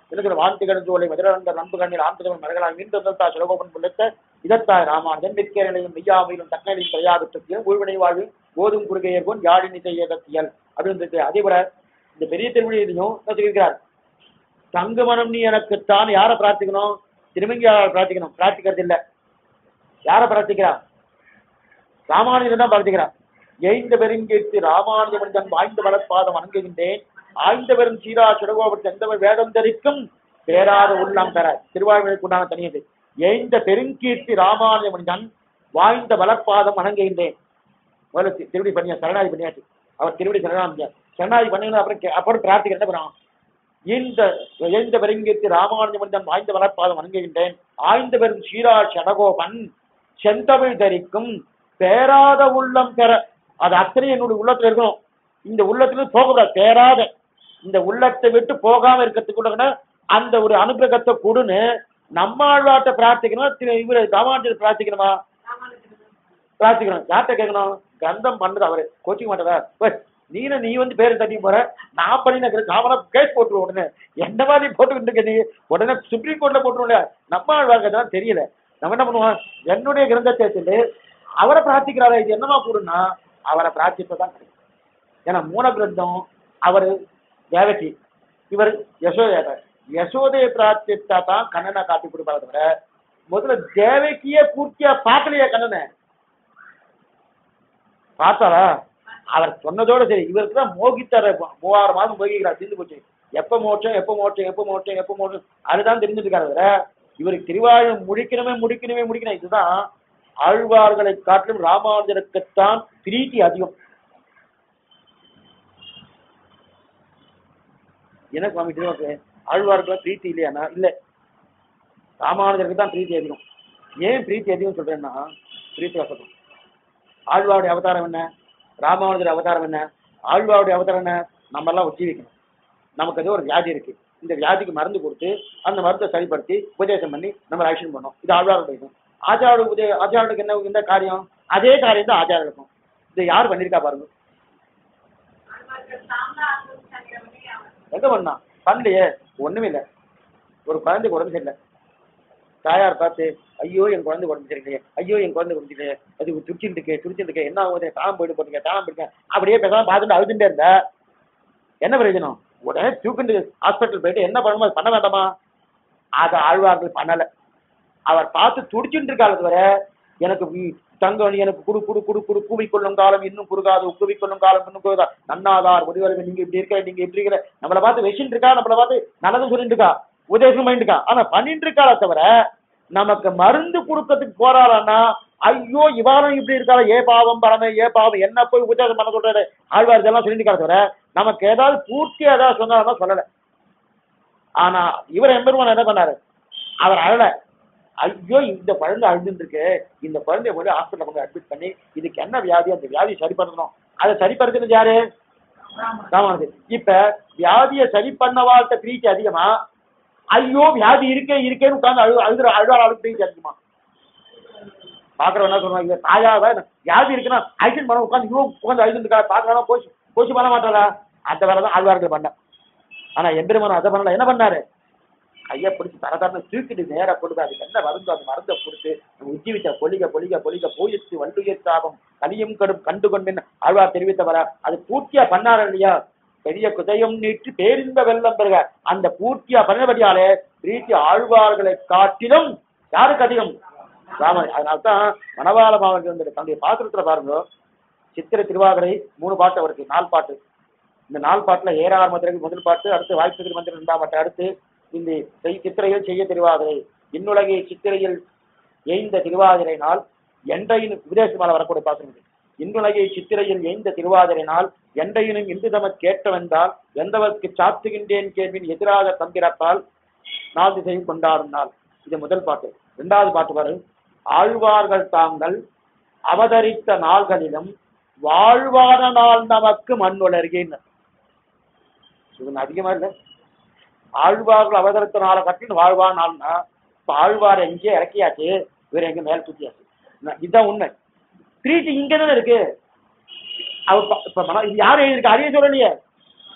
இருக்கிற வாந்தி கடுஞ்சோலை மதுரங்கர் நம்பு கண்ணில் ஆண்டுதவன் மரங்களால் மீண்டும் தத்தா சிலகோபன் புள்ளத்த இதத்தாய் ராமானுஜன் மிற்கரணையும் மெய்யாமையிலும் தக்கனையும் பிரயாகத்திலும் ஊழ்வினை வாழ்வில் ஓதும் குறுகையர்கோன் யாழினி செய்யத்தியல் அப்படின்னு இருக்கு அதே போல இந்த பெரிய திருமொழியிலையும் என்ன சொல்லியிருக்கிறார் தங்க மனம் நீ எனக்குத்தான் யாரை பிரார்த்திக்கணும் திருமங்கியாளர் பிரார்த்திக்கணும் பிரார்த்திக்கிறது இல்ல யாரை பிரார்த்திக்கிறார் ராமானுஜன் தான் பிரார்த்திக்கிறார் எய்ந்த பெருங்கீர்த்தி ராமானுஜன் தன் வாய்ந்த வளர்ப்பாதம் வணங்குகின்றேன் ஆய்ந்த பெரும் சீரா சுடகோபர் செந்தவர் வேடம் தரிக்கும் பேராத உள்ளம் பெற திருவாழ்மைக்குண்டான தனியது எய்ந்த பெருங்கீர்த்தி ராமானுஜன் வாய்ந்த வளர்ப்பாதம் வணங்குகின்றேன் முதல்ல தி- திருவடி பண்ணியா சரணாதி பண்ணியாச்சு அவர் திருவடி சரணாதி சரணாதி பண்ணி அப்புறம் கே- அப்புறம் பிரார்த்திக்க என்ன பண்ணுவோம் இந்த எழுந்த பெருங்கீர்த்தி ராமானுஜமந்தன் வாய்ந்த வளர்ப்பாதம் வணங்குகின்றேன் ஆய்ந்த பெரும் சீரா சடகோபன் செந்தமிழ் தரிக்கும் பேராத உள்ளம் பெற அது அத்தனை என்னுடைய உள்ளத்துல இருக்கணும் இந்த உள்ளத்துல போகக்கூடாது பேராத இந்த உள்ளத்தை விட்டு போகாம இருக்கிறதுக்கு அந்த ஒரு அனுகிரகத்தை கொடுன்னு நம்மாழ்வாட்ட பிரார்த்திக்கணும் திரு- இவரு ராமானுஜர் பிரார்த்திக்கணுமா பிரார்த்திக்கணும் யார்கிட்ட கேட்கணும் கந்தம் பண்ணது அவரு கோச்சிக்க மாட்டதா நீன நீ வந்து பேரு தட்டி போற நான் பண்ணி காமனா கேஸ் போட்டுருவோம் உடனே என்ன மாதிரி போட்டுக்கிட்டு இருக்க நீ உடனே சுப்ரீம் கோர்ட்ல போட்டுருவோம்ல நம்ம ஆழ்வாங்க தெரியல நம்ம என்ன பண்ணுவோம் என்னுடைய கிரந்தத்தை சொல்லி அவரை பிரார்த்திக்கிறாரா இது என்னமா கூடுனா அவரை பிரார்த்திப்பதான் கிடைக்கும் ஏன்னா மூல கிரந்தம் அவர் தேவகி இவர் யசோதேவர் யசோதையை பிரார்த்தித்தா தான் கண்ணனை காட்டி கொடுப்பாரு தவிர முதல்ல தேவகியே பூர்த்தியா பார்க்கலையே கண்ணனை பார்த்தாரா அவர் சொன்னதோட சரி இவருக்கு தான் மோகித்தார மூவாயிரம் மாதம் மோகிக்கிறார் தீர்ந்து போச்சு எப்ப மோட்சம் எப்ப மோட்சம் எப்ப மோட்சம் எப்ப மோட்சம் அதுதான் தெரிஞ்சுட்டு இருக்காரு தவிர இவருக்கு திருவாழ் முடிக்கணுமே முடிக்கணுமே முடிக்கணும் இதுதான் ஆழ்வார்களை காட்டிலும் ராமானுஜருக்குத்தான் பிரீத்தி அதிகம் என்ன சுவாமி திருவாக்கு ஆழ்வார்களை பிரீத்தி இல்லையானா இல்ல ராமானுஜருக்கு தான் பிரீத்தி அதிகம் ஏன் பிரீத்தி அதிகம் சொல்றேன்னா பிரீத்தி வசனம் ஆழ்வாருடைய அவதாரம் என்ன ராமானுஜர் அவதாரம் என்ன ஆழ்வாருடைய அவதாரம் என்ன நம்ம எல்லாம் உஜ்ஜீவிக்கணும் நமக்கு ஏதோ ஒரு வியாதி இருக்கு இந்த வியாதிக்கு மருந்து கொடுத்து அந்த மருந்தை சரிப்படுத்தி உபதேசம் பண்ணி நம்ம ஆக்ஷன் பண்ணோம் இது ஆழ்வாருடைய இது ஆச்சாரோட உதய ஆச்சாரோட என்ன இந்த காரியம் அதே காரியம் தான் ஆச்சாரருக்கும் இது யார் பண்ணிருக்கா பாருங்க எங்க பண்ணா பண்ணலையே ஒண்ணுமே இல்லை ஒரு குழந்தைக்கு உடம்பு சரியில்லை தாயார் பார்த்து ஐயோ என் குழந்தை உடம்பு சரியில்லையே ஐயோ என் குழந்தை உடம்பு சரியில்லையே அது துடிச்சுட்டு இருக்கே துடிச்சுட்டு இருக்கே என்ன ஆகுது தாம் போயிட்டு போட்டுங்க தாம் போயிடுங்க அப்படியே பேசாம பார்த்துட்டு அழுதுட்டே இருந்தா என்ன பிரயோஜனம் உடனே தூக்கிட்டு ஹாஸ்பிட்டல் போயிட்டு என்ன பண்ணணுமோ அது பண்ண வேண்டாமா அதை ஆழ்வார்கள் பண்ணல அவர் பார்த்து துடிச்சுட்டு இருக்கால தவிர எனக்கு வி- தங்கம் நீ எனக்கு குடு குடு குடு குடு கூவிக்கொள்ளும் காலம் இன்னும் குறுகாது உக்குவிக்கொள்ளும் காலம் இன்னும் குறுகா நன்னாதார் முடிவரவு நீங்க இப்படி இருக்கிற நீங்க இப்படி இருக்கிற நம்மளை பார்த்து வெச்சிட்டு இருக்கா நம்மளை பார்த்து நல்லதும் சொல்லிட்டு இருக்கா உபதேசம் பண்ணிட்டு இருக்கா ஆனா பண்ணிட்டு இருக்காளே தவிர நமக்கு மருந்து கொடுக்கறதுக்கு போறாளன்னா ஐயோ இவாரும் இப்படி இருக்காள ஏ பாவம் பரமே ஏ பாவம் என்ன போய் உபதேசம் பண்ண சொல்றாரு ஆழ்வார் இதெல்லாம் சொல்லிட்டு இருக்காரு தவிர நமக்கு ஏதாவது பூர்த்தியா ஏதாவது சொன்னாருன்னா சொல்லல ஆனா இவர் எம்பெருமான் என்ன பண்ணாரு அவர் அழல ஐயோ இந்த குழந்தை அழுதுட்டு இருக்கு இந்த குழந்தைய போய் ஹாஸ்பிட்டல் கொண்டு அட்மிட் பண்ணி இதுக்கு என்ன வியாதி அந்த வியாதி சரி பண்ணணும் அதை சரி பண்ணுறது யாரு ராமானுஜர் இப்ப வியாதியை சரி பண்ண வாழ்த்த பிரீத்தி அதிகமா ஐயோ வியாதி இருக்கே இருக்கேன்னு உட்கார்ந்து அழு அழுகிற அழுவார் ஆளுக்கு பிரீத்தி அதிகமா பாக்குறவன் என்ன சொல்லுவாங்க இவன் தாயாவ வியாதி இருக்குன்னா ஐசன் பண்ண உட்காந்து ஐயோ உட்காந்து அழுதுட்டு இருக்கா பாக்குறவன் கோச்சு கோச்சு பண்ண மாட்டாளா அந்த வேலை தான் ஆழ்வார்கள் பண்ண ஆனா எம்பெருமான் அதை பண்ணல என்ன பண்ணாரு கையை பிடிச்சி தர தரன்னு தூக்கிட்டு நேரா கொடுத்து அதுக்கு என்ன மருந்து அந்த மருந்தை கொடுத்து உஜ்ஜீவித்த பொலிக பொலிக பொலிக போயிடுச்சு வள்ளுயிர் சாபம் கலியும் கடும் கண்டு கொண்டேன் ஆழ்வார் தெரிவித்தவரா அது பூர்த்தியா பண்ணாரு இல்லையா பெரிய குதயம் நீட்டு பேரின்ப வெள்ளம் பெறுக அந்த பூர்த்தியா பண்ணபடியாலே பிரீத்தி ஆழ்வார்களை காட்டிலும் யாருக்கு அதிகம் ராமன் அதனால்தான் மணவாள மாவட்டம் வந்து தன்னுடைய பாத்திரத்துல பாருங்க சித்திரை திருவாதிரை மூணு பாட்டு அவருக்கு நாலு பாட்டு இந்த நாலு பாட்டுல ஏறார் மந்திரக்கு முதல் பாட்டு அடுத்து வாய்ப்பு மந்திரம் ரெண்டாம் பாட்டு அடுத்து இந்த செய் சித்திரையில் செய்ய திருவாதிரை இன்னுலகை சித்திரையில் எய்ந்த திருவாதிரை நாள் என்றையின் விதேசமால வரக்கூடிய பாசனம் இது. இன்னுலகை சித்திரையில் எய்ந்த திருவாதிரை நாள் என்றையினும் இன்று தமக் கேட்டவென்றால் எந்தவர்க்கு சாத்துகின்றேன் கேள்வின் எதிராக தம்பிரப்பால் நாள் திசையும் கொண்டாடும் நாள் இது முதல் பாட்டு இரண்டாவது பாட்டு பாரு ஆழ்வார்கள் தாங்கள் அவதரித்த நாள்களிலும் வாழ்வான நாள் நமக்கு மண் உலர்கின்ற இது அதிகமா இல்லை ஆழ்வார்கள் அவதரித்த நாளை கட்டின்னு வாழ்வான நாள்னா இப்ப ஆழ்வார் எங்கே இறக்கியாச்சு வேற எங்க மேல தூக்கியாச்சு ந- இதுதான் உண்மை பிரீத்தி இங்க தானே இருக்கு அவர் ப- இப்ப மன- இது யாரு எழுதியிருக்கா அரிய சொல்லலையே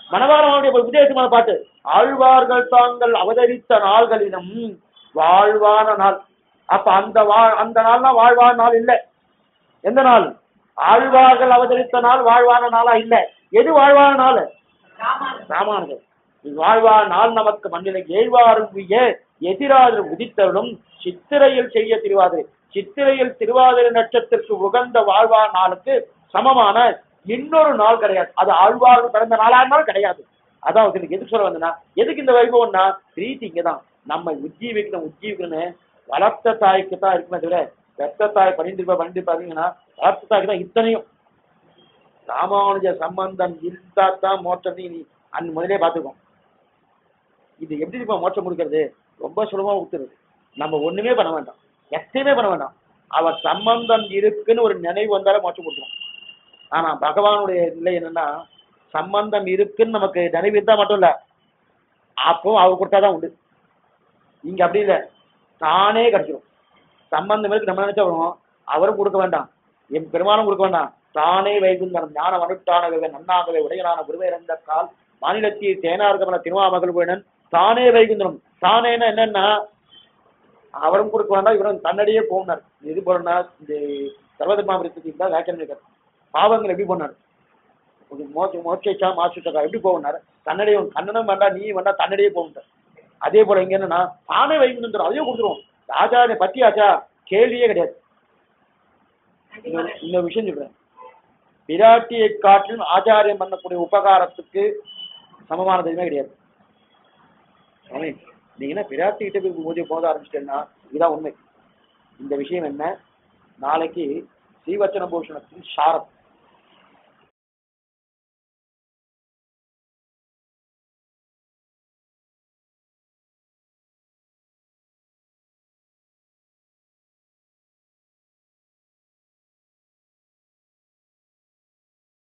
மணவாளனுடைய ஒரு உபதேசமான பாட்டு ஆழ்வார்கள் தாங்கள் அவதரித்த நாள்களிலும் வாழ்வான நாள் அப்ப அந்த வா அந்த நாள்னா வாழ்வான நாள் இல்ல எந்த நாள் ஆழ்வார்கள் அவதரித்த நாள் வாழ்வான நாளா இல்ல எது வாழ்வான நாள் ராமானுஜர் வாழ்வான நாள் நமக்கு மண்ணிலை ஏழ்வாருங்கிய எதிராதர் உதித்தவளும் சித்திரையில் செய்ய திருவாதிரை சித்திரையில் திருவாதிரை நட்சத்திற்கு உகந்த வாழ்வான நாளுக்கு சமமான இன்னொரு நாள் கிடையாது அது ஆழ்வார்கள் பிறந்த நாளா இருந்தாலும் கிடையாது அதான் உங்களுக்கு எதுக்கு சொல்ல வந்தேன்னா எதுக்கு இந்த வைபவம்னா பிரீத்தி இங்கதான் நம்ம உஜ்ஜீவிக்கணும் உஜ்ஜீவிக்கணும்னு வளர்த்த தாய்க்கு தான் இருக்குமே தவிர பெத்த தாய் பணிந்திருப்பா பணிந்திருப்பாங்கன்னா வளர்த்த தாய்க்கு தான் இத்தனையும் ராமானுஜ சம்பந்தம் இருந்தா தான் மோட்சம் நீ அன் முதலே பார்த்துக்கோம் இது எப்படி இப்ப மோட்சம் கொடுக்கறது ரொம்ப சுலபமா ஊத்துறது நம்ம ஒண்ணுமே பண்ண வேண்டாம் எத்தையுமே பண்ண வேண்டாம் அவர் சம்பந்தம் இருக்குன்னு ஒரு நினைவு வந்தாலே மோட்சம் கொடுத்துரும் ஆனா பகவானுடைய நிலை என்னன்னா சம்பந்தம் இருக்குன்னு நமக்கு நினைவு இருந்தா மட்டும் இல்ல அப்போ அவர் கொடுத்தாதான் உண்டு இங்க அப்படி இல்ல தானே கிடைச்சிடும் சம்பந்தம் இருக்கு நம்ம நினைச்சா வரும் அவரும் கொடுக்க வேண்டாம் என் பெருமானும் கொடுக்க வேண்டாம் தானே வைகுந்தனம் ஞான மனுட்டானவே நன்னாகவே உடையனான குருவை இறந்த கால் மாநிலத்தில் தேனார்கமன திருமாமகள் வேணன் தானே வைகுந்தனம் தானேன்னா என்னன்னா அவரும் கொடுக்க வேண்டாம் இவரும் தன்னடியே போனார் எது போனா இந்த சர்வதர்மாபுரத்துக்கு தான் வியாக்கியம் இருக்கார் பாவங்கள் எப்படி போனார் ஒரு மோச்ச மோச்சா மாசுட்டக்கா எப்படி போனார் தன்னடியே கண்ணனும் வேண்டாம் நீ வேண்டாம் தன்னடியே போகணும் அதே போல இங்க என்னன்னா தானே வைகுந்தம் அதையும் கொடுத்துருவோம் ஆச்சாரிய பத்தி ஆச்சா கேள்வியே கிடையாது இன்னொரு- இன்னொரு விஷயம் சொல்றேன் பிராட்டியை காட்டிலும் ஆச்சாரியம் பண்ணக்கூடிய உபகாரத்துக்கு சமமானது எதுவுமே கிடையாது சுவாமி, நீங்க என்ன பிராட்டி கிட்ட போய் பூஜை போத ஆரம்பிச்சிட்டேன்னா இதுதான் உண்மை இந்த விஷயம் என்ன நாளைக்கு ஸ்ரீவச்சன பூஷணத்தின் சாரம்